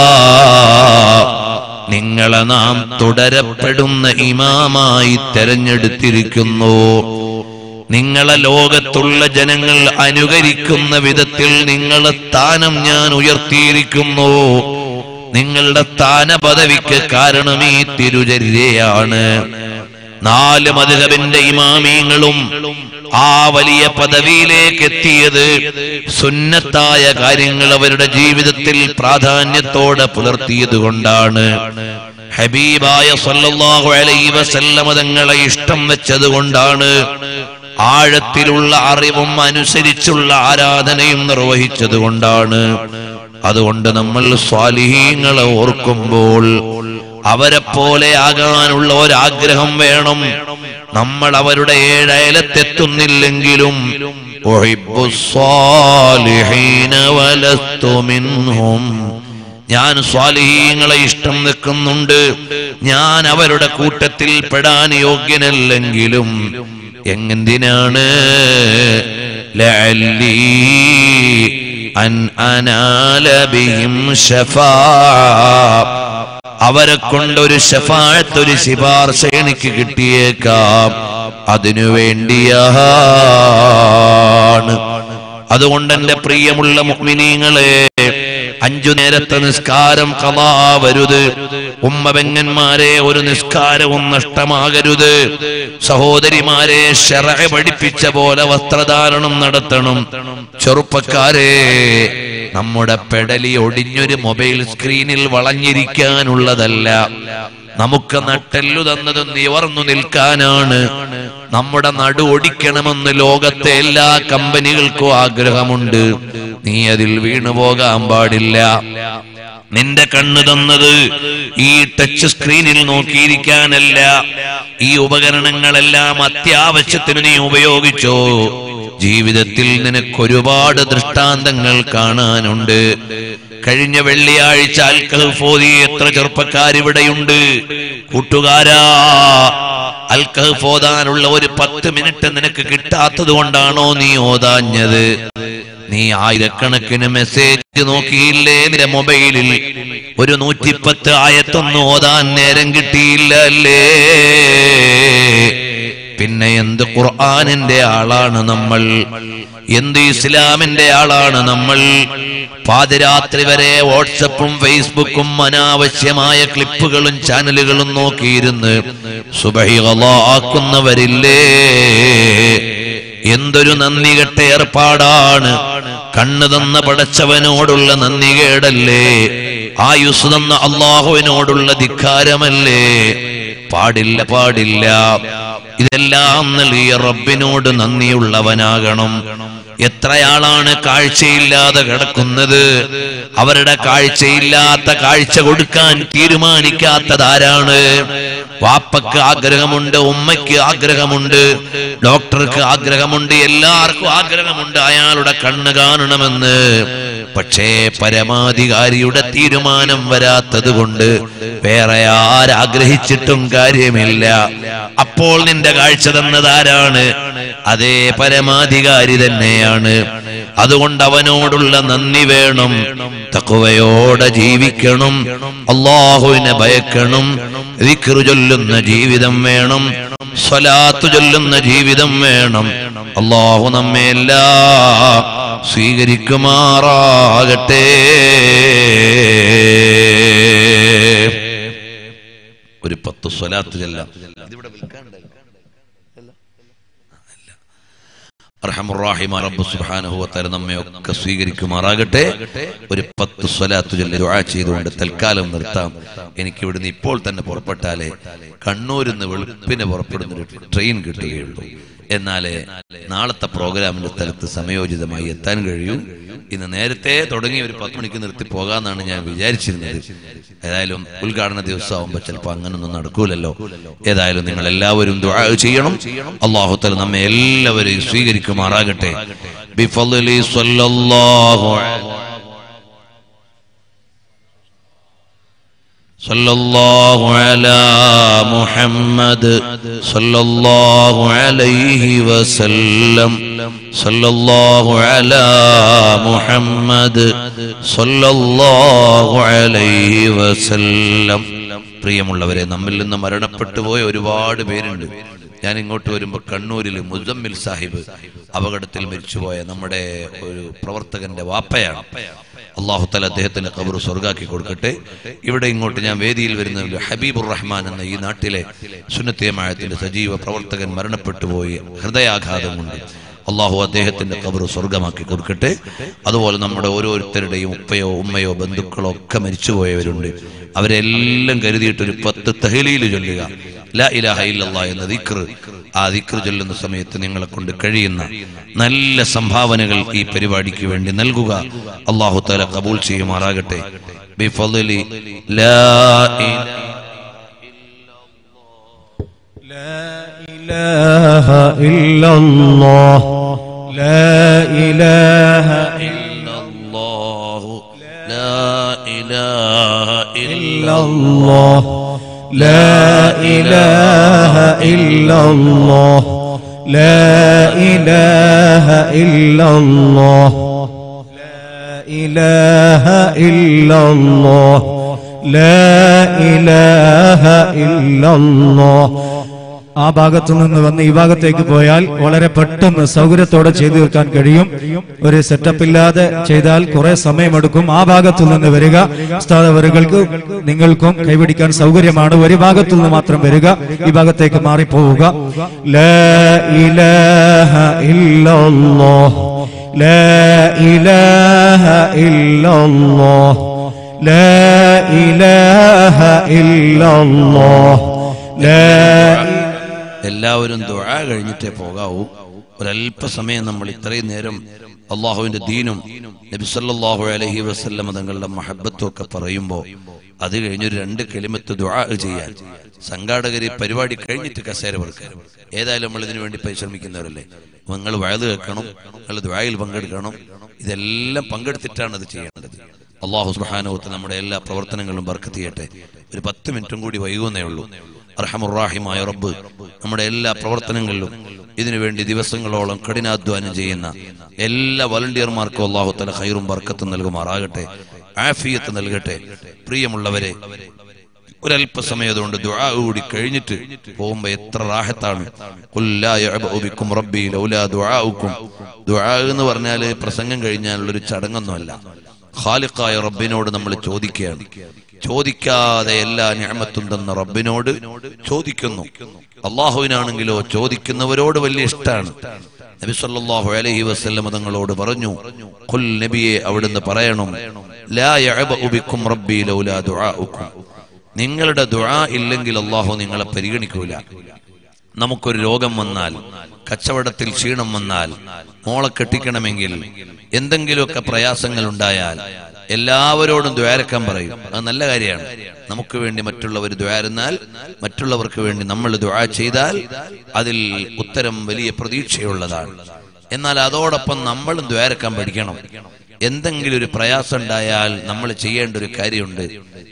നിങ്ങളെ നാം തുടരപ്പെടുന്ന ഇമാമായി തെരഞ്ഞെടുത്തിരിക്കുന്നു നിങ്ങളെ ലോകത്തുള്ള ജനങ്ങൾ അനുകരിക്കുന്ന വിധത്തിൽ നിങ്ങളെ സ്ഥാനം ഞാൻ ഉയർത്തിയിരിക്കുന്നു നിങ്ങളുടെ സ്ഥാന പദവിക്ക് കാരണം ഈ തിരുചര്യയാണ് നാല് മധുഹബിന്റെ ഇമാമീങ്ങളും ആ വലിയ പദവിയിലേക്ക് എത്തിയത് സുന്നത്തായ കാര്യങ്ങൾ അവരുടെ ജീവിതത്തിൽ പ്രാധാന്യത്തോടെ പുലർത്തിയത് കൊണ്ടാണ് ഹബീബായ സല്ലല്ലാഹു അലൈഹി വസല്ലമ തങ്ങളെ ഇഷ്ടം വെച്ചത് കൊണ്ടാണ് ആഴത്തിലുള്ള അറിവും അനുസരിച്ചുള്ള ആരാധനയും നിർവഹിച്ചത് കൊണ്ടാണ് അതുകൊണ്ട് നമ്മൾ സ്വാലിഹീങ്ങളെ ഓർക്കുമ്പോൾ അവരെ പോലെ ആകാനുള്ള ഒരാഗ്രഹം വേണം നമ്മൾ അവരുടെ ഏഴയലത്തെത്തുന്നില്ലെങ്കിലും ഉഹിബ്ബു സ്വാലിഹീന വലസ്തു മിൻഹും ഞാൻ സ്വാലിഹീങ്ങളെ ഇഷ്ടം വെക്കുന്നുണ്ട് ഞാൻ അവരുടെ കൂട്ടത്തിൽ പെടാൻ യോഗ്യനല്ലെങ്കിലും എങ്ങെന്തിനാണ് ലഅല്ലി അൻ അനാല ബിഹിം ശഫാ അവരെ കൊണ്ടൊരു ഷഫാഴത്ത് ഒരു ശിപാർശ എനിക്ക് കിട്ടിയേക്കാം അതിനു വേണ്ടിയാണ് അതുകൊണ്ട് എന്റെ പ്രിയമുള്ള മുഗ്മിനീങ്ങളെ അഞ്ചു നേരത്തെ നിസ്കാരം കലാവരുത് ഉമ്മബെങ്ങന്മാരെ ഒരു നിസ്കാരവും നഷ്ടമാകരുത് സഹോദരിമാരെ ഷെറ പഠിപ്പിച്ച പോലെ വസ്ത്രധാരണം നടത്തണം ചെറുപ്പക്കാരെ നമ്മുടെ പെടലി ഒടിഞ്ഞൊരു മൊബൈൽ സ്ക്രീനിൽ വളഞ്ഞിരിക്കാനുള്ളതല്ല നമുക്ക് നട്ടെല്ലു തന്നത് നിവർന്നു നിൽക്കാനാണ് നമ്മുടെ നടു ഒടിക്കണമെന്ന് ലോകത്തെ എല്ലാ കമ്പനികൾക്കും ആഗ്രഹമുണ്ട് നീ അതിൽ വീണു പോകാൻ പാടില്ല നിന്റെ കണ്ണ് തന്നത് ഈ ടച്ച് സ്ക്രീനിൽ നോക്കിയിരിക്കാനല്ല ഈ ഉപകരണങ്ങളെല്ലാം അത്യാവശ്യത്തിന് നീ ഉപയോഗിച്ചോ ജീവിതത്തിൽ നിനക്ക് ഒരുപാട് ദൃഷ്ടാന്തങ്ങൾ കാണാനുണ്ട് കഴിഞ്ഞ വെള്ളിയാഴ്ച അൽക്കഹ്ഫോദി എത്ര ചെറുപ്പക്കാരിവിടെയുണ്ട് കൂട്ടുകാരാ അൽക്കഹ് ഓതാനുള്ള ഒരു പത്ത് മിനിറ്റ് നിനക്ക് കിട്ടാത്തത് കൊണ്ടാണോ നീ ഓതാഞ്ഞത് നീ ആയിരക്കണക്കിന് മെസ്സേജ് നോക്കിയില്ലേ നിന്റെ മൊബൈലിൽ ഒരു നൂറ്റിപ്പത്ത് ആയത്തൊന്നും ഓതാൻ നേരം കിട്ടിയില്ല അല്ലേ പിന്നെ എന്ത് ഖുർആാനിന്റെ ആളാണ് നമ്മൾ എന്ത് ഇസ്ലാമിന്റെ ആളാണ് നമ്മൾ പാതിരാത്രി വരെ വാട്സപ്പും ഫേസ്ബുക്കും അനാവശ്യമായ ക്ലിപ്പുകളും ചാനലുകളും നോക്കിയിരുന്ന് സുബഹികളാക്കുന്നവരില്ലേ എന്തൊരു നന്ദി കെട്ട ഏർപ്പാടാണ് കണ്ണ് തന്ന പടച്ചവനോടുള്ള നന്ദി കേടല്ലേ ആയുസ് തന്ന അള്ളാഹുവിനോടുള്ള ധിക്കാരമല്ലേ പാടില്ല പാടില്ല ഇതെല്ലാം നൽകിയ റബ്ബിനോട് നന്ദിയുള്ളവനാകണം എത്രയാളാണ് കാഴ്ചയില്ലാതെ കിടക്കുന്നത് അവരുടെ കാഴ്ചയില്ലാത്ത കാഴ്ച കൊടുക്കാൻ തീരുമാനിക്കാത്തതാരാണ് വാപ്പക്ക് ആഗ്രഹമുണ്ട് ഉമ്മയ്ക്ക് ആഗ്രഹമുണ്ട് ഡോക്ടർക്ക് ആഗ്രഹമുണ്ട് എല്ലാവർക്കും ആഗ്രഹമുണ്ട് അയാളുടെ കണ്ണ് കാണണമെന്ന് പക്ഷേ പരമാധികാരിയുടെ തീരുമാനം വരാത്തത് കൊണ്ട് വേറെ ആരാഗ്രഹിച്ചിട്ടും കാര്യമില്ല അപ്പോൾ നിന്റെ കാഴ്ച തന്നതാരാണ് അതേ പരമാധികാരി തന്നെയാണ് അതുകൊണ്ട് അവനോടുള്ള നന്ദി വേണം തക്കുവയോടെ ജീവിക്കണം അള്ളാഹുവിനെ ഭയക്കണം ദിക്റ് ചൊല്ലുന്ന ജീവിതം വേണം സ്വലാത്ത് ചൊല്ലുന്ന ജീവിതം വേണം അള്ളാഹു നമ്മെ എല്ലാം സ്വീകരിക്കുമാറാകട്ടെ ഒരു പത്ത് സ്വലാത്ത് ചെല്ലാം ഇതിവിടെ വിൽക്കാണ്ടല്ലോ അർഹമുറാഹിമ റബ്ബ് സുബ്ഹാനഹു വതആല നമ്മെ ഒക്കെ സ്വീകരിക്കുമാറാകട്ടെ ഒരു പത്ത് സ്വലാത്ത് ചൊല്ലി ദുആ ചെയ്തുകൊണ്ട് തൽക്കാലം നിർത്താം എനിക്ക് ഇവിടുന്ന് ഇപ്പോൾ തന്നെ പുറപ്പെട്ടാലേ കണ്ണൂരിൽ നിന്ന് വെളുപ്പിന് പുറപ്പെടുന്ന ഒരു ട്രെയിൻ കിട്ടുകയുള്ളൂ എന്നാലേ നാളത്തെ പ്രോഗ്രാമിന്റെ സ്ഥലത്ത് സമയോചിതമായി എത്താൻ കഴിയൂ ഇന്ന് നേരത്തെ തുടങ്ങി ഒരു പത്ത് മണിക്ക് നിർത്തി പോകാമെന്നാണ് ഞാൻ വിചാരിച്ചിരുന്നത് ഏതായാലും ഉദ്ഘാടന ദിവസമാകുമ്പോൾ ചിലപ്പോൾ അങ്ങനൊന്നും നടക്കൂലല്ലോ ഏതായാലും നിങ്ങൾ എല്ലാവരും ദുആ ചെയ്യണം അള്ളാഹു തല നമ്മെ എല്ലാവരെയും സ്വീകരിക്കുമാറാകട്ടെ ബിഫളലി സ്വല്ലല്ലാഹു അലൈഹി صلى الله على محمد صلى الله عليه وسلم صلى الله على محمد صلى الله عليه وسلم പ്രിയമുള്ളവരെ നമ്മിൽ നിന്ന് മരണപ്പെട്ടു പോയ ഒരുപാട് പേരുണ്ട് ഞാൻ ഇങ്ങോട്ട് വരുമ്പോൾ കണ്ണൂരിൽ മുസമ്മിൽ സാഹിബ് അപകടത്തിൽ മരിച്ചുപോയ നമ്മുടെ ഒരു പ്രവർത്തകന്റെ വാപ്പയാണ് അള്ളാഹു തല അദ്ദേഹത്തിന് കബർ സ്വർഗാക്കി കൊടുക്കട്ടെ ഇവിടെ ഇങ്ങോട്ട് ഞാൻ വേദിയിൽ വരുന്ന ഹബീബുർ റഹ്മാൻ എന്ന ഈ നാട്ടിലെ സുന്നത്തിയമായത്തിന്റെ സജീവ പ്രവർത്തകൻ മരണപ്പെട്ടു പോയി ഹൃദയാഘാതം കൊണ്ട് അള്ളാഹു അദ്ദേഹത്തിന്റെ കബർ സ്വർഗമാക്കി കൊടുക്കട്ടെ അതുപോലെ നമ്മുടെ ഓരോരുത്തരുടെയും ഉപ്പയോ ഉമ്മയോ ബന്ധുക്കളോ ഒക്കെ മരിച്ചുപോയവരുണ്ട് അവരെല്ലാം കരുതിയിട്ട് ഒരു പത്ത് തഹലീൽ ചൊല്ലുക ലാ ഇലാഹ ഇല്ലല്ലാ എന്ന ദിക്ർ ആ ദിക്ർ ചൊല്ലുന്ന സമയത്ത് നിങ്ങളെ കൊണ്ട് കഴിയുന്ന നല്ല സംഭാവനകൾ ഈ പരിപാടിക്ക് വേണ്ടി നൽകുക അള്ളാഹു തല കബൂൽ ചെയ്യുമാറാകട്ടെ ബിഫളലി ലാ ഇലാഹ لا إله إلا الله لا إله إلا الله لا إله إلا إلا الله لا إله إلا الله لا إله إلا الله لا إله إلا الله لا إله إلا الله ആ ഭാഗത്തു നിന്ന് വന്ന് ഈ ഭാഗത്തേക്ക് പോയാൽ വളരെ പെട്ടെന്ന് സൗകര്യത്തോടെ ചെയ്തു തീർക്കാൻ കഴിയും ഒരു സെറ്റപ്പ് ഇല്ലാതെ ചെയ്താൽ കുറെ സമയമെടുക്കും ആ ഭാഗത്തു നിന്ന് വരിക ഉസ്താദവറുകൾക്ക് നിങ്ങൾക്കും കൈപിടിക്കാൻ സൗകര്യമാണ് ഒരു ഭാഗത്തു നിന്ന് മാത്രം വരിക ഈ ഭാഗത്തേക്ക് മാറിപ്പോവുക ലാ ഇലാഹ ഇല്ലല്ലാഹ് ലാ ഇലാഹ ഇല്ലല്ലാഹ് ലാ ഇലാഹ ഇല്ലല്ലാഹ് ലാ എല്ലാവരും ദുആ കഴിഞ്ഞിട്ടേ പോകാവൂ ഒരല്പസമയം നമ്മൾ ഇത്രയും നേരം അള്ളാഹുവിന്റെ ദീനും നബി സല്ലല്ലാഹു അലൈഹി വസല്ലമ തങ്ങളുടെ മഹബത്തും ഒക്കെ പറയുമ്പോൾ അത് കഴിഞ്ഞൊരു രണ്ട് കിളിമത്ത് ദുആ ചെയ്യാൻ സംഘാടകർ ഈ പരിപാടി കഴിഞ്ഞിട്ട് കസേര വെറുക്കുക ഏതായാലും നമ്മൾ ഇതിനു വേണ്ടി പരിശ്രമിക്കുന്നവരല്ലേ നിങ്ങൾ വയത് കേൾക്കണം നിങ്ങൾ ദുആയിൽ പങ്കെടുക്കണം ഇതെല്ലാം പങ്കെടുത്തിട്ടാണ് അത് ചെയ്യേണ്ടത് അള്ളാഹു സുബ്ഹാനഹു നമ്മുടെ എല്ലാ പ്രവർത്തനങ്ങളും ബർക്കത്ത് ചെയ്യട്ടെ ഒരു പത്ത് മിനിറ്റും കൂടി വൈകുന്നേ ഉള്ളൂ അർഹമുറാഹിമായ റബ്ബ് നമ്മുടെ എല്ലാ പ്രവർത്തനങ്ങളിലും ഇതിനുവേണ്ടി ദിവസങ്ങളോളം കഠിനാധ്വാനം ചെയ്യുന്ന എല്ലാ വളണ്ടിയർമാർക്കും അള്ളാഹു തല ഹൈറും ബർക്കത്തും നൽകുമാറാകട്ടെ ആഫിയത്ത് നൽകട്ടെ പ്രിയമുള്ളവരെ ഒരല്പസമയതുകൊണ്ട് ദുആ കൂടി കഴിഞ്ഞിട്ട് പോകുമ്പോ എത്ര റാഹത്താണ് ഖുൽ ലാ യഅബഉ ബിക്കും റബ്ബി ലൗലാ ദുആഉക്കും ദുആ എന്ന് പറഞ്ഞാൽ പ്രസംഗം കഴിഞ്ഞാലുള്ളൊരു ചടങ്ങൊന്നുമല്ല ഖാലിഖായ റബ്ബിനോട് നമ്മൾ ചോദിക്കുകയാണ് ചോദിക്കാതെ എല്ലാ ഞാമത്തും തന്ന റബ്ബിനോട് ചോദിക്കുന്നു അള്ളാഹുവിനാണെങ്കിലോ ചോദിക്കുന്നവരോട് വലിയ ഇഷ്ടമാണ് നബി സല്ലല്ലാഹു അലൈഹി വസല്ലം തങ്ങളോട് പറഞ്ഞു ഖുൽ നബിയെ അവിടുന്ന് പറയണം ലാ യഅബഉ ബിക്കും റബ്ബി ലൗലാ ദുആഉക്കും നിങ്ങളുടെ ദുആ ഇല്ലെങ്കിൽ അള്ളാഹു നിങ്ങളെ പരിഗണിക്കൂല നമുക്കൊരു രോഗം വന്നാൽ കച്ചവടത്തിൽ ക്ഷീണം വന്നാൽ മോളെ കെട്ടിക്കണമെങ്കിൽ എന്തെങ്കിലുമൊക്കെ പ്രയാസങ്ങൾ ഉണ്ടായാൽ എല്ലാവരോടും ദ്വാരക്കാൻ പറയും അത് നല്ല കാര്യമാണ് നമുക്ക് വേണ്ടി മറ്റുള്ളവർ ദ്വാരുന്നാൽ മറ്റുള്ളവർക്ക് വേണ്ടി നമ്മൾ ദ്വാ ചെയ്താൽ അതിൽ ഉത്തരം വലിയ പ്രതീക്ഷയുള്ളതാണ് എന്നാൽ അതോടൊപ്പം നമ്മളും ദ്വാരക്കാൻ പഠിക്കണം എന്തെങ്കിലും ഒരു പ്രയാസം ഉണ്ടായാൽ നമ്മൾ ചെയ്യേണ്ട ഒരു കാര്യമുണ്ട്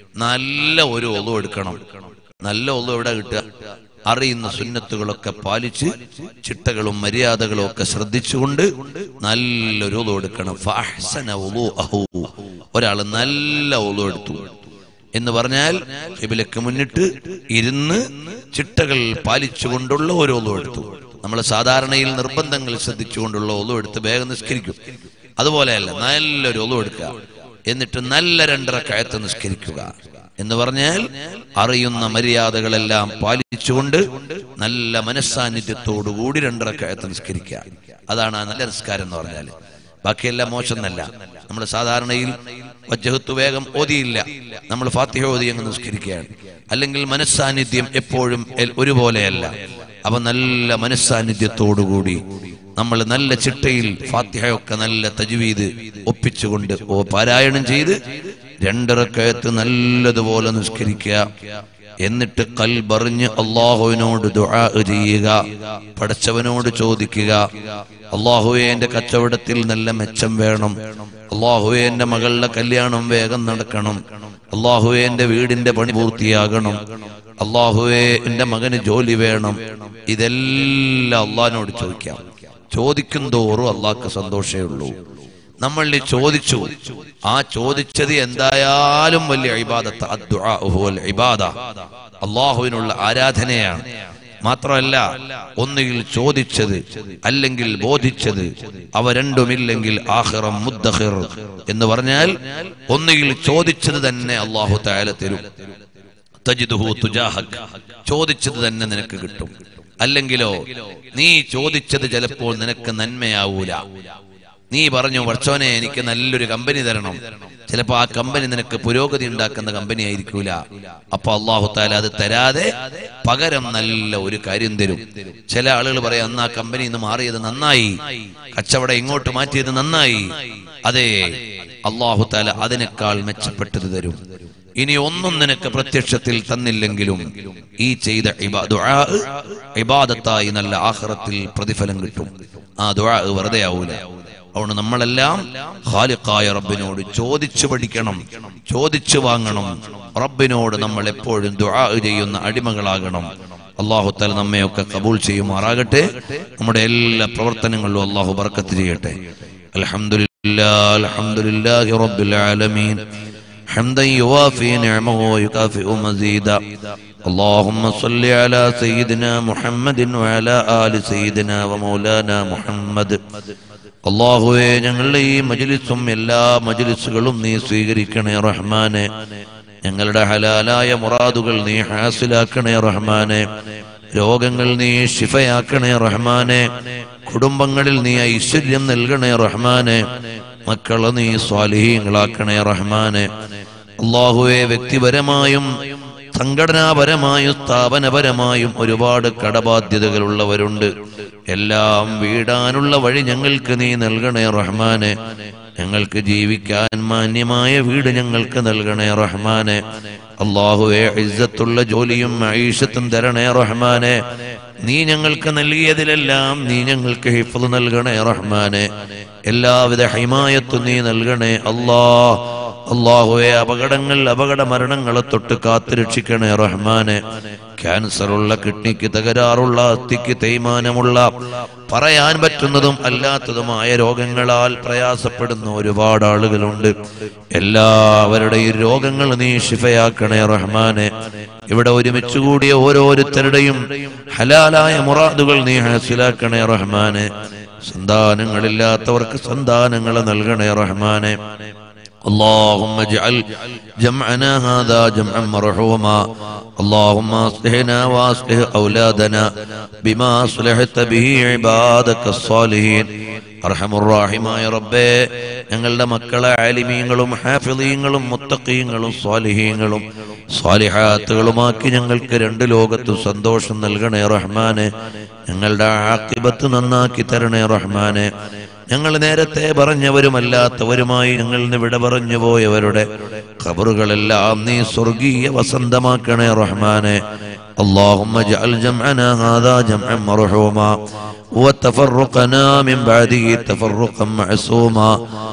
നല്ല ഒരു ഒളു എടുക്കണം നല്ല ഒളു എവിടെ കിട്ടുക അറിയുന്ന സുന്നത്തുകളൊക്കെ പാലിച്ച് ചിട്ടകളും മര്യാദകളും ഒക്കെ ശ്രദ്ധിച്ചുകൊണ്ട് നല്ലൊരു ഒളു എടുക്കണം ഫഅഹ്സന വുളൂഅഹു. ഒരാള് നല്ല ഒളു എടുത്തു എന്ന് പറഞ്ഞാൽ ഖിബിലക്ക് മുന്നിട്ട് ഇരുന്ന് ചിട്ടകൾ പാലിച്ചുകൊണ്ടുള്ള ഒരു ഒളു എടുത്തു നമ്മൾ സാധാരണയിൽ നിർബന്ധങ്ങൾ ശ്രദ്ധിച്ചുകൊണ്ടുള്ള ഒളു എടുത്ത് വേഗം നിസ്കരിക്കും അതുപോലെയല്ല നല്ലൊരു ഒളു എടുക്കുക എന്നിട്ട് നല്ല രണ്ടര കയത്ത് നിസ്കരിക്കുക എന്ന് പറഞ്ഞാൽ അറിയുന്ന മര്യാദകളെല്ലാം പാലിച്ചുകൊണ്ട് നല്ല മനസ്സാന്നിധ്യത്തോടുകൂടി രണ്ടര കയത്ത് നിസ്കരിക്കുക അതാണ് ആ നല്ല നിസ്കാരം എന്ന് പറഞ്ഞാൽ ബാക്കിയെല്ലാം മോശം എന്നല്ല നമ്മൾ സാധാരണയിൽ വജ്ജഹത്ത് വേഗം ഓതിയില്ല നമ്മൾ ഫാത്തിഹ ഓതി അങ്ങ് നിസ്കരിക്കുകയാണ് അല്ലെങ്കിൽ മനസ്സാന്നിധ്യം എപ്പോഴും എൽ- ഒരുപോലെയല്ല അപ്പൊ നല്ല മനസ്സാന്നിധ്യത്തോടുകൂടി നമ്മൾ നല്ല ചിട്ടയിൽ ഫാത്തിഹയൊക്കെ നല്ല തജ്വീദ് ഒപ്പിച്ചുകൊണ്ട് ഓ പാരായണം ചെയ്ത് രണ്ടിറക്കയത്ത് നല്ലതുപോലെ നിസ്കരിക്കുക എന്നിട്ട് കൽബറിഞ്ഞ് അള്ളാഹുവിനോട് ദുആ ചെയ്യുക പടച്ചവനോട് ചോദിക്കുക അള്ളാഹുവെ എന്റെ കച്ചവടത്തിൽ നല്ല മെച്ചം വേണം അള്ളാഹുവെ എന്റെ മകളുടെ കല്യാണം വേഗം നടക്കണം അള്ളാഹുവെ എന്റെ വീടിന്റെ പണി പൂർത്തിയാകണം അള്ളാഹുവെ എന്റെ മകന് ജോലി വേണം ഇതെല്ലാം അള്ളാഹിനോട് ചോദിക്കാം ചോദിക്കും തോറും അള്ളാഹ്ക്ക് സന്തോഷമേ ഉള്ളൂ നമ്മൾ ഈ ചോദിച്ചു ആ ചോദിച്ചത് എന്തായാലും വലിയ ഇബാദത്ത് അദ്ദുആ ഹുവൽ ഇബാദ അള്ളാഹുവിനുള്ള ആരാധനയാണ് മാത്രമല്ല ഒന്നുകിൽ ചോദിച്ചത് അല്ലെങ്കിൽ ബോധിച്ചത് അവ രണ്ടുമില്ലെങ്കിൽ ആഹിറം മുദ്ദഹിർ എന്ന് പറഞ്ഞാൽ ഒന്നുകിൽ ചോദിച്ചത് തന്നെ അള്ളാഹു തായാല തരും തജിദുഹു തുജാഹക് ചോദിച്ചത് തന്നെ നിനക്ക് കിട്ടും അല്ലെങ്കിലോ നീ ചോദിച്ചത് ചിലപ്പോൾ നിനക്ക് നന്മയാവൂല നീ പറഞ്ഞു വർച്ചോനെ എനിക്ക് നല്ലൊരു കമ്പനി തരണം ചിലപ്പോ ആ കമ്പനി നിനക്ക് പുരോഗതി ഉണ്ടാക്കുന്ന കമ്പനി ആയിരിക്കൂല അപ്പൊ അള്ളാഹു താല അത് തരാതെ പകരം നല്ല ഒരു കാര്യം തരും ചില ആളുകൾ പറയാം അന്ന് ആ കമ്പനി നിന്ന് മാറിയത് നന്നായി കച്ചവടം ഇങ്ങോട്ട് മാറ്റിയത് നന്നായി അതെ അള്ളാഹു താല അതിനേക്കാൾ മെച്ചപ്പെട്ടത് തരും ഇനി ഒന്നും നിനക്ക് പ്രത്യക്ഷത്തിൽ തന്നില്ലെങ്കിലും ഈ ചെയ്ത ഇബാ- ദുആ ഇബാദത്തായി നല്ല ആഖിറത്തിൽ പ്രതിഫലം കിട്ടും ആ ദുആ വെറുതെ ആവൂല അതുകൊണ്ട് നമ്മളെല്ലാം ഖാലിഖായ റബ്ബിനോട് ചോദിച്ചു പഠിക്കണം ചോദിച്ചു വാങ്ങണം റബ്ബിനോട് നമ്മൾ എപ്പോഴും ദുആ ചെയ്യുന്ന അടിമകളാകണം അള്ളാഹു തല നമ്മയൊക്കെ കബൂൾ ചെയ്യുമാറാകട്ടെ നമ്മുടെ എല്ലാ പ്രവർത്തനങ്ങളിലും അള്ളാഹു ബർക്കത്ത് ചെയ്യട്ടെ അൽഹംദുലില്ലാ അൽഹംദുലില്ലാഹി റബ്ബിൽ ആലമീൻ حمدا يوافي نعمه ويكافئ مزيدا اللهم صل على سيدنا محمد وعلى آل سيدنا ومولانا محمد അള്ളാഹുവെ ഞങ്ങളുടെ ഈ മജ്ലിസും എല്ലാ മജ്ലിസുകളും നീ സ്വീകരിക്കണേ റഹ്മാനെ ഞങ്ങളുടെ ഹലാലായ മുറാദുകൾ നീ ഹാസിലാക്കണേ റഹ്മാനെ രോഗങ്ങൾ നീ ഷിഫയാക്കണേ റഹ്മാനെ കുടുംബങ്ങളിൽ നീ ഐശ്വര്യം നൽകണേ റഹ്മാനെ മക്കളെ നീ സ്വാലിഹീങ്ങളാക്കണേ റഹ്മാനെ അള്ളാഹുവെ വ്യക്തിപരമായും സംഘടനാപരമായും സ്ഥാപനപരമായും ഒരുപാട് കടബാധ്യതകളുള്ളവരുണ്ട് എല്ലാം വീടാനുള്ള വഴി ഞങ്ങൾക്ക് നീ നൽകണേ റഹ്മാനെ ഞങ്ങൾക്ക് ജീവിക്കാൻ മാന്യമായ വീട് ഞങ്ങൾക്ക് നൽകണേ റഹ്മാനെ അള്ളാഹുവെ ഇസ്സത്തുള്ള ജോലിയും ഐഷത്തും തരണേ റഹ്മാനെ നീ ഞങ്ങൾക്ക് നൽകിയതിലെല്ലാം നീ ഞങ്ങൾക്ക് ഹിഫ്ള് നൽകണേ റഹ്മാനെ എല്ലാവിധ ഹിമായത്തും നീ നൽകണേ അല്ലാ അള്ളാഹുവെ അപകടങ്ങൾ അപകട മരണങ്ങളെ തൊട്ട് കാത്തുരക്ഷിക്കണേ റഹ്മാനെ ക്യാൻസറുള്ള കിഡ്നിക്ക് തകരാറുള്ള അസ്ഥിക്ക് തേയ്മാനമുള്ള പറയാൻ പറ്റുന്നതും അല്ലാത്തതുമായ രോഗങ്ങളാൽ പ്രയാസപ്പെടുന്ന ഒരുപാട് ആളുകളുണ്ട് എല്ലാവരുടെയും രോഗങ്ങൾ നീ ഷിഫയാക്കണേ റഹ്മാനെ ഇവിടെ ഒരുമിച്ച് കൂടിയ ഓരോരുത്തരുടെയും ഹലാലായ മുറാദുകൾ നീ ഹാസിലാക്കണേ റഹ്മാനെ സന്താനങ്ങളില്ലാത്തവർക്ക് സന്താനങ്ങൾ നൽകണേ റഹ്മാനെ اللهم اجعل جمعنا هذا جمعا مرحوما اللهم اصلحنا واصلح اولادنا بما اصلحت به عبادك الصالحين അർഹമുറാഹിമായ റബ്ബേ ഞങ്ങളുടെ മക്കളെ ആലിമീങ്ങളും ഹാഫിളീങ്ങളും മുത്തക്കീങ്ങളും സ്വാലിഹീങ്ങളും സ്വാലിഹാത്തുകളുമാക്കി ഞങ്ങൾക്ക് രണ്ട് ലോകത്തും സന്തോഷം നൽകണേ റഹ്മാനെ ഞങ്ങളുടെ ആക്കിബത്ത് നന്നാക്കി തരണേ റഹ്മാനെ ഞങ്ങൾ നേരത്തെ പറഞ്ഞവരുമല്ലാത്തവരുമായി ഞങ്ങൾ നിന്ന് വിട പറഞ്ഞു പോയവരുടെ ഖബറുകളെല്ലാം നീ സ്വർഗീയ വസന്തമാക്കണേ റഹ്മാനെ اللهم اجعل جمعنا هذا جمعا مرحوما وتفرقنا من بعده تفرقا معصوما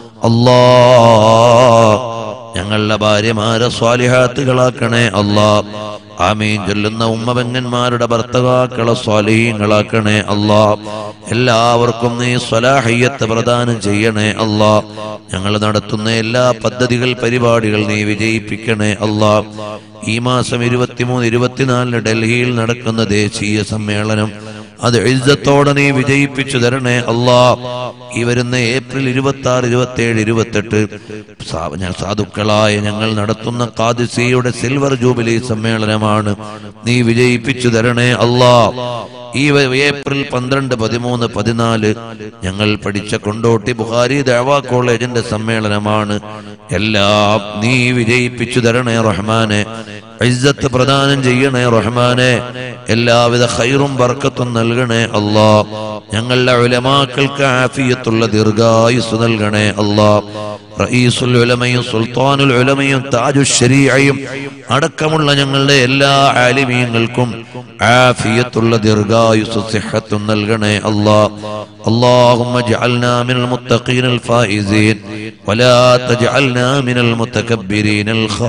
الله ഞങ്ങളുടെ ഭാര്യമാരെ സ്വാലിഹാത്തുകളാക്കണേ അല്ലാ ആമീൻ ചൊല്ലുന്ന ഉമ്മപെങ്ങന്മാരുടെ ഭർത്തകാക്കളെ സ്വാലീങ്ങളാക്കണേ അല്ലാ എല്ലാവർക്കും നീ സ്വലാഹയ്യത്ത് പ്രദാനം ചെയ്യണേ അല്ലാ ഞങ്ങൾ നടത്തുന്ന എല്ലാ പദ്ധതികൾ പരിപാടികൾ നീ വിജയിപ്പിക്കണേ അല്ലാ ഈ മാസം ഇരുപത്തിമൂന്ന് ഇരുപത്തിനാലിന് ഡൽഹിയിൽ നടക്കുന്ന ദേശീയ സമ്മേളനം അത് എഴുതത്തോടെ നീ വിജയിപ്പിച്ചു തരണേ അല്ലാ ഈ വരുന്ന ഏപ്രിൽ ഇരുപത്തി ആറ് ഇരുപത്തി ഏഴ് ഇരുപത്തെട്ട് സാധുക്കളായ ഞങ്ങൾ നടത്തുന്ന കാദിസിയുടെ സിൽവർ ജൂബിലി സമ്മേളനമാണ് നീ വിജയിപ്പിച്ചു തരണേ അല്ലാ ഈ വ- ഏപ്രിൽ പന്ത്രണ്ട് പതിമൂന്ന് പതിനാല് ഞങ്ങൾ പഠിച്ച കൊണ്ടോട്ടി ബുഹാരി ദേവാ കോളേജിന്റെ സമ്മേളനമാണ് എല്ലാം നീ വിജയിപ്പിച്ചു തരണേ റഹ്മാനെ ഇസ്സത്ത് പ്രദാനം ചെയ്യണേ റഹ്മാനെ എല്ലാവിധ ഖൈറും ബർക്കത്തും നൽകണേ അല്ലാ ഞങ്ങളുടെ ഉലമാക്കൾക്ക് ആഫിയത്തുള്ള ദീർഘായുസ് നൽകണേ അല്ലാ റഈസുൽ ഉലമയും സുൽത്താനുൽ ഉലമയും താജു ശരീഅയും അടക്കമുള്ള ഞങ്ങളുടെ എല്ലാ ആലിമീങ്ങൾക്കും ആഫിയത്തുള്ള ദീർഘായുസ് സിഹത്തും നൽകണേ അല്ലാ اللهم اجعلنا من المتقين الفائزين ولا تجعلنا من المتكبرين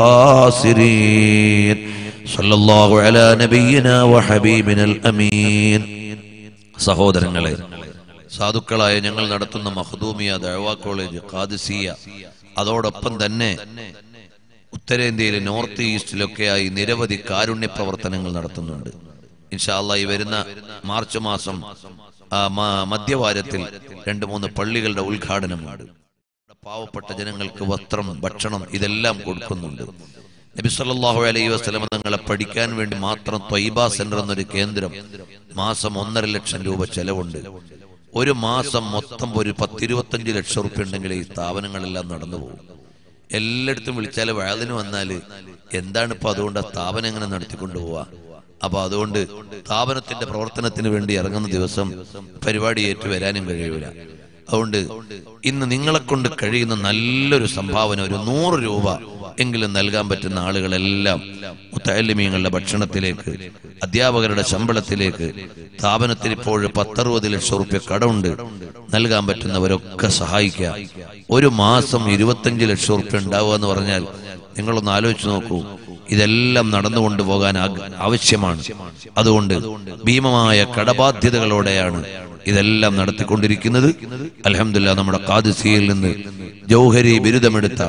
الخاسرين صلى الله على نبينا وحبيبنا الأمين സഹോദരങ്ങളെ സാധുക്കളായ ഞങ്ങൾ നടത്തുന്ന മഹദൂമിയ ദഴവാ കോളേജ് ഖാദിസിയ അതോടൊപ്പം തന്നെ ഉത്തരേന്ത്യയിലെ നോർത്ത് ഈസ്റ്റിലൊക്കെയായി നിരവധി കാരുണ്യ പ്രവർത്തനങ്ങൾ നടത്തുന്നുണ്ട് ഇൻഷാല്ല ഈ വരുന്ന മാർച്ച് മാസം ആ, മ- മധ്യവാരത്തിൽ രണ്ട് മൂന്ന് പള്ളികളുടെ ഉദ്ഘാടനമുണ്ട് പാവപ്പെട്ട ജനങ്ങൾക്ക് വസ്ത്രം ഭക്ഷണം ഇതെല്ലാം കൊടുക്കുന്നുണ്ട് നബി സല്ലല്ലാഹു അലൈഹി വസല്ലം തങ്ങളെ പഠിക്കാൻ വേണ്ടി മാത്രം ത്വയ്ബ സെന്റർ എന്നൊരു കേന്ദ്രം മാസം ഒന്നര ലക്ഷം രൂപ ചെലവുണ്ട് ഒരു മാസം മൊത്തം ഒരു പത്തിരുപത്തഞ്ച് ലക്ഷം റുപ്യ ഉണ്ടെങ്കിൽ ഈ സ്ഥാപനങ്ങളെല്ലാം നടന്നു പോകും എല്ലായിടത്തും വിളിച്ചാൽ വയലിന് വന്നാല് എന്താണ് ഇപ്പൊ അതുകൊണ്ട് ആ സ്ഥാപനം എങ്ങനെ നടത്തിക്കൊണ്ടു പോവാ അപ്പൊ അതുകൊണ്ട് സ്ഥാപനത്തിന്റെ പ്രവർത്തനത്തിന് വേണ്ടി ഇറങ്ങുന്ന ദിവസം പരിപാടി ഏറ്റു വരാനും കഴിയൂല അതുകൊണ്ട് ഇന്ന് നിങ്ങളെ കൊണ്ട് കഴിയുന്ന നല്ലൊരു സംഭാവന ഒരു നൂറ് രൂപ എങ്കിലും നൽകാൻ പറ്റുന്ന ആളുകളെല്ലാം മുത്തലിമീങ്ങളുടെ ഭക്ഷണത്തിലേക്ക് അധ്യാപകരുടെ ശമ്പളത്തിലേക്ക് സ്ഥാപനത്തിന് ഇപ്പോൾ പത്തറുപത് ലക്ഷം റുപ്യ കടമുണ്ട് നൽകാൻ പറ്റുന്നവരൊക്കെ സഹായിക്കുക ഒരു മാസം ഇരുപത്തഞ്ച് ലക്ഷം റുപ്യ ഉണ്ടാവുക എന്ന് പറഞ്ഞാൽ നിങ്ങളൊന്ന് ആലോചിച്ച് നോക്കൂ ഇതെല്ലാം നടന്നുകൊണ്ട് പോകാൻ ആഗ്- ആവശ്യമാണ് അതുകൊണ്ട് ഭീമമായ കടബാധ്യതകളോടെയാണ് ഇതെല്ലാം നടത്തിക്കൊണ്ടിരിക്കുന്നത് അലഹമില്ല നമ്മുടെ കാദിസിയിൽ നിന്ന് ജൗഹരി ബിരുദമെടുത്ത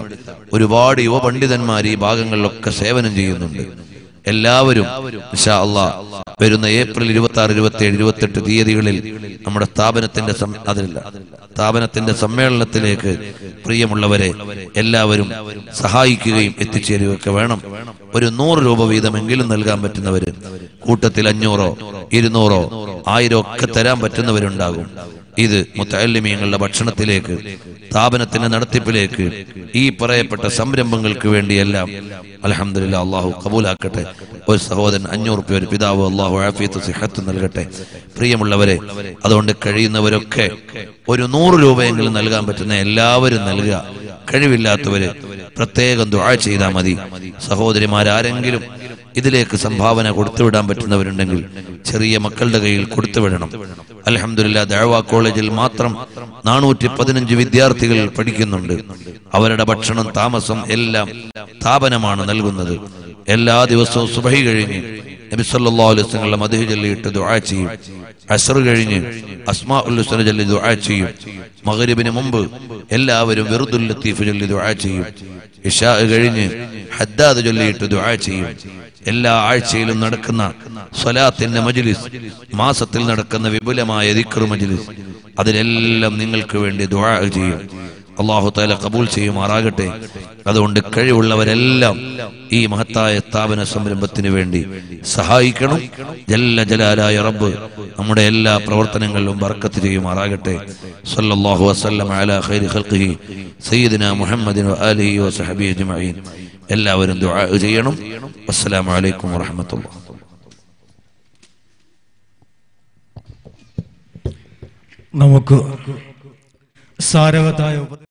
ഒരുപാട് യുവ പണ്ഡിതന്മാർ ഈ ഭാഗങ്ങളിലൊക്കെ സേവനം ചെയ്യുന്നുണ്ട് എല്ലാവരും ഇൻഷാ അള്ളാ വരുന്ന ഏപ്രിൽ ഇരുപത്തി ആറ് ഇരുപത്തി ഏഴ് ഇരുപത്തെട്ട് തീയതികളിൽ നമ്മുടെ സ്ഥാപനത്തിന്റെ സം- അതില്ല സ്ഥാപനത്തിന്റെ സമ്മേളനത്തിലേക്ക് പ്രിയമുള്ളവരെ എല്ലാവരും സഹായിക്കുകയും എത്തിച്ചേരുകയൊക്കെ വേണം ഒരു നൂറ് രൂപ വീതമെങ്കിലും നൽകാൻ പറ്റുന്നവര് കൂട്ടത്തിൽ അഞ്ഞൂറോ ഇരുന്നൂറോ ആയിരം ഒക്കെ തരാൻ പറ്റുന്നവരുണ്ടാകും ഇത് മുത്തല്ലിമീങ്ങളുടെ ഭക്ഷണത്തിലേക്ക് സ്ഥാപനത്തിന്റെ നടത്തിപ്പിലേക്ക് ഈ പറയപ്പെട്ട സംരംഭങ്ങൾക്ക് വേണ്ടിയെല്ലാം അലഹമില്ല അള്ളാഹു കബൂലാക്കട്ടെ ഒരു സഹോദരൻ അഞ്ഞൂറ് റുപ്യ ഒരു പിതാവ് അള്ളാഹു ആഫിയത്ത് സിഹത്ത് നൽകട്ടെ പ്രിയമുള്ളവരെ അതുകൊണ്ട് കഴിയുന്നവരൊക്കെ ഒരു നൂറ് രൂപയെങ്കിലും നൽകാൻ പറ്റുന്ന എല്ലാവരും നൽകുക കഴിവില്ലാത്തവര് പ്രത്യേകം ദുആ ചെയ്താൽ മതി സഹോദരിമാരാരെങ്കിലും ഇതിലേക്ക് സംഭാവന കൊടുത്തുവിടാൻ പറ്റുന്നവരുണ്ടെങ്കിൽ ചെറിയ മക്കളുടെ കയ്യിൽ കൊടുത്തുവിടണം അലഹമില്ല ദഴവ കോളേജിൽ മാത്രം നാനൂറ്റി പതിനഞ്ച് വിദ്യാർത്ഥികൾ പഠിക്കുന്നുണ്ട് അവരുടെ ഭക്ഷണം താമസം എല്ലാം സ്ഥാപനമാണ് നൽകുന്നത് എല്ലാ ദിവസവും സുബഹി കഴിഞ്ഞ് നബി സല്ലല്ലാഹു അലൈഹി വസല്ലം മദ്ഹ് ചൊല്ലിയിട്ട് ദുആ ചെയ്യും അസ്ർ കഴിഞ്ഞ് അസ്മാ ഉല്ലുസ്ന ചൊല്ലി ദുആ ചെയ്യും മഗ്രിബിന് മുമ്പ് എല്ലാവരും വെറുദുൽ ലത്തീഫ് ചൊല്ലി ദുആ ചെയ്യും ഇഷാ കഴിഞ്ഞ് ഹദ്ദാദ് ചൊല്ലിയിട്ട് ദുആ ചെയ്യും എല്ലാ ആഴ്ചയിലും നടക്കുന്ന സ്വലാത്തിന്റെ മജ്ലിസ് മാസത്തിൽ നടക്കുന്ന വിപുലമായ ദിക്ർ മജ്ലിസ് അതിലെല്ലാം നിങ്ങൾക്ക് വേണ്ടി ദുആ ചെയ്യും അള്ളാഹു താല കബൂൽ ചെയ്യുമാറാകട്ടെ അതുകൊണ്ട് കഴിവുള്ളവരെല്ലാം ഈ മഹത്തായ സ്ഥാപന സംരംഭത്തിന് വേണ്ടി സഹായിക്കണം ജല്ല ജലാലായ റബ്ബ് നമ്മുടെ എല്ലാ പ്രവർത്തനങ്ങളിലും ബർക്കത്ത് ചെയ്യുമാറാകട്ടെ സല്ലല്ലാഹു വസല്ലം അലാ ഖൈരി ഖൽഖിഹി സയ്യിദിന മുഹമ്മദിൻ വആലിഹി വസഹബിഹി അജ്മഈൻ എല്ലാവരും ദുആ ചെയ്യണം അസ്സലാമു അലൈക്കും വറഹ്മത്തുള്ളാഹി നമുക്ക് സാരവത്തായ ഉപ-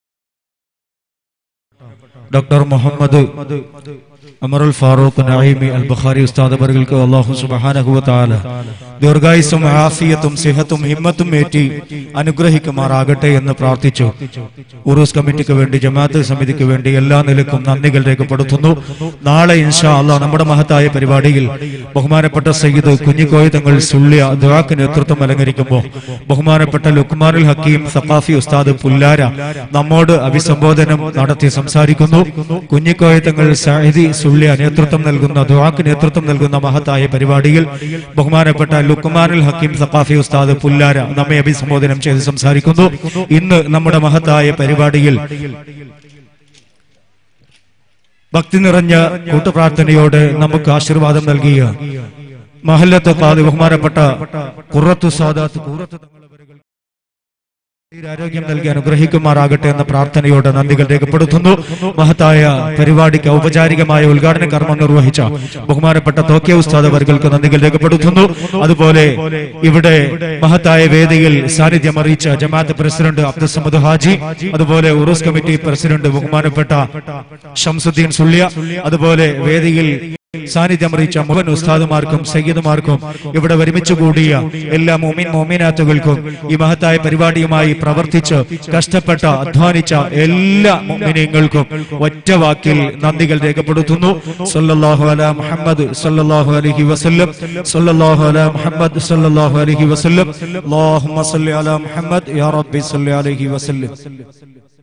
ഡോക്ടർ മുഹമ്മദ് അമറുൽ ഫാറൂഖ് നഈമി അൽ ബഖാരി ഉസ്താദ് അവർക്ക് അല്ലാഹു സുബ്ഹാനഹു വ തആല ദീർഘായുസ്സും ആഫിയത്തും സിഹത്തും ഹിമ്മത്തും ഏറ്റി അനുഗ്രഹിക്കുമാറാകട്ടെ എന്ന് പ്രാർത്ഥിച്ചു ഉറൂസ് കമ്മിറ്റിക്ക് വേണ്ടി ജമാഅത്ത് സമിതിക്ക് വേണ്ടി എല്ലാ നിലക്കും നന്ദികൾ രേഖപ്പെടുത്തുന്നു നാളെ ഇൻഷാ അല്ലാഹ് നമ്മുടെ മഹത്തായ പരിപാടിയിൽ ബഹുമാനപ്പെട്ട സയ്യിദ് കുഞ്ഞിക്കോയ തങ്ങൾ സുള്ളിയ ദുആക്ക് നേതൃത്വം അലങ്കരിക്കുമ്പോൾ ബഹുമാനപ്പെട്ട ലുക്മാനുൽ ഹക്കീം സഖാഫി ഉസ്താദ് പുല്ലാര നമ്മോട് അഭിസംബോധനം നടത്തി സംസാരിക്കുന്നു കുഞ്ഞിക്കോയ തങ്ങൾ സാഹിദി സുള്ളിയ നേതൃത്വം നൽകുന്ന ദുആക്ക് നേതൃത്വം നൽകുന്ന മഹത്തായ പരിപാടിയിൽ ബഹുമാനപ്പെട്ട ലുക്മാനുൽ ഹക്കീം സഖാഫി ഉസ്താദ് പുല്ലാര നമ്മെ അഭിസംബോധനം ചെയ്ത് സംസാരിക്കുന്നു ഇന്ന് നമ്മുടെ മഹത്തായ പരിപാടിയിൽ ഭക്തി നിറഞ്ഞ കൂട്ടുപ്രാർത്ഥനയോട് നമുക്ക് ആശീർവാദം നൽകിയ മഹല്ലത്ത് പാതി ബഹുമാനപ്പെട്ട കുറത്തു സാദാത്ത് കൂറത്ത് തങ്ങളവരുകൾ ആരോഗ്യം നൽകി അനുഗ്രഹിക്കുമാറാകട്ടെ എന്ന പ്രാർത്ഥനയോടെ നന്ദികൾ രേഖപ്പെടുത്തുന്നു മഹത്തായ പരിപാടിക്ക് ഔപചാരികമായ ഉദ്ഘാടന കർമ്മം നിർവഹിച്ച ബഹുമാനപ്പെട്ട തോക്കിയ ഉസ്താദ് അവർക്ക് നന്ദികൾ രേഖപ്പെടുത്തുന്നു അതുപോലെ ഇവിടെ മഹത്തായ വേദിയിൽ സാന്നിധ്യം അറിയിച്ച ജമാഅത്ത് പ്രസിഡന്റ് അബ്ദുസമദ് ഹാജി അതുപോലെ ഉറൂസ് കമ്മിറ്റി പ്രസിഡന്റ് ബഹുമാനപ്പെട്ട ഷംസുദ്ദീൻ സുള്ളിയ അതുപോലെ വേദിയിൽ സാന്നിധ്യം അറിയിച്ച മുഴുവൻ ഉസ്താദുമാർക്കും സയ്യിദുമാർക്കും ഇവിടെ ഒരുമിച്ച് കൂടിയ എല്ലാ മോമിൻ മോമിനാത്തുകൾക്കും ഈ മഹത്തായ പരിപാടിയുമായി പ്രവർത്തിച്ച് കഷ്ടപ്പെട്ട അധ്വാനിച്ച എല്ലാ മോമിനങ്ങൾക്കും ഒറ്റ വാക്കിൽ നന്ദികൾ രേഖപ്പെടുത്തുന്നു സല്ലല്ലാഹു അലാ മുഹമ്മദ് സല്ലല്ലാഹു അലൈഹി വസല്ലം സല്ലല്ലാഹു അലാ മുഹമ്മദ് സല്ലല്ലാഹു അലൈഹി വസല്ലം അല്ലാഹുമ്മ സല്ലി അലാ മുഹമ്മദ് യാ റബ്ബി സല്ലി അലൈഹി വസല്ലം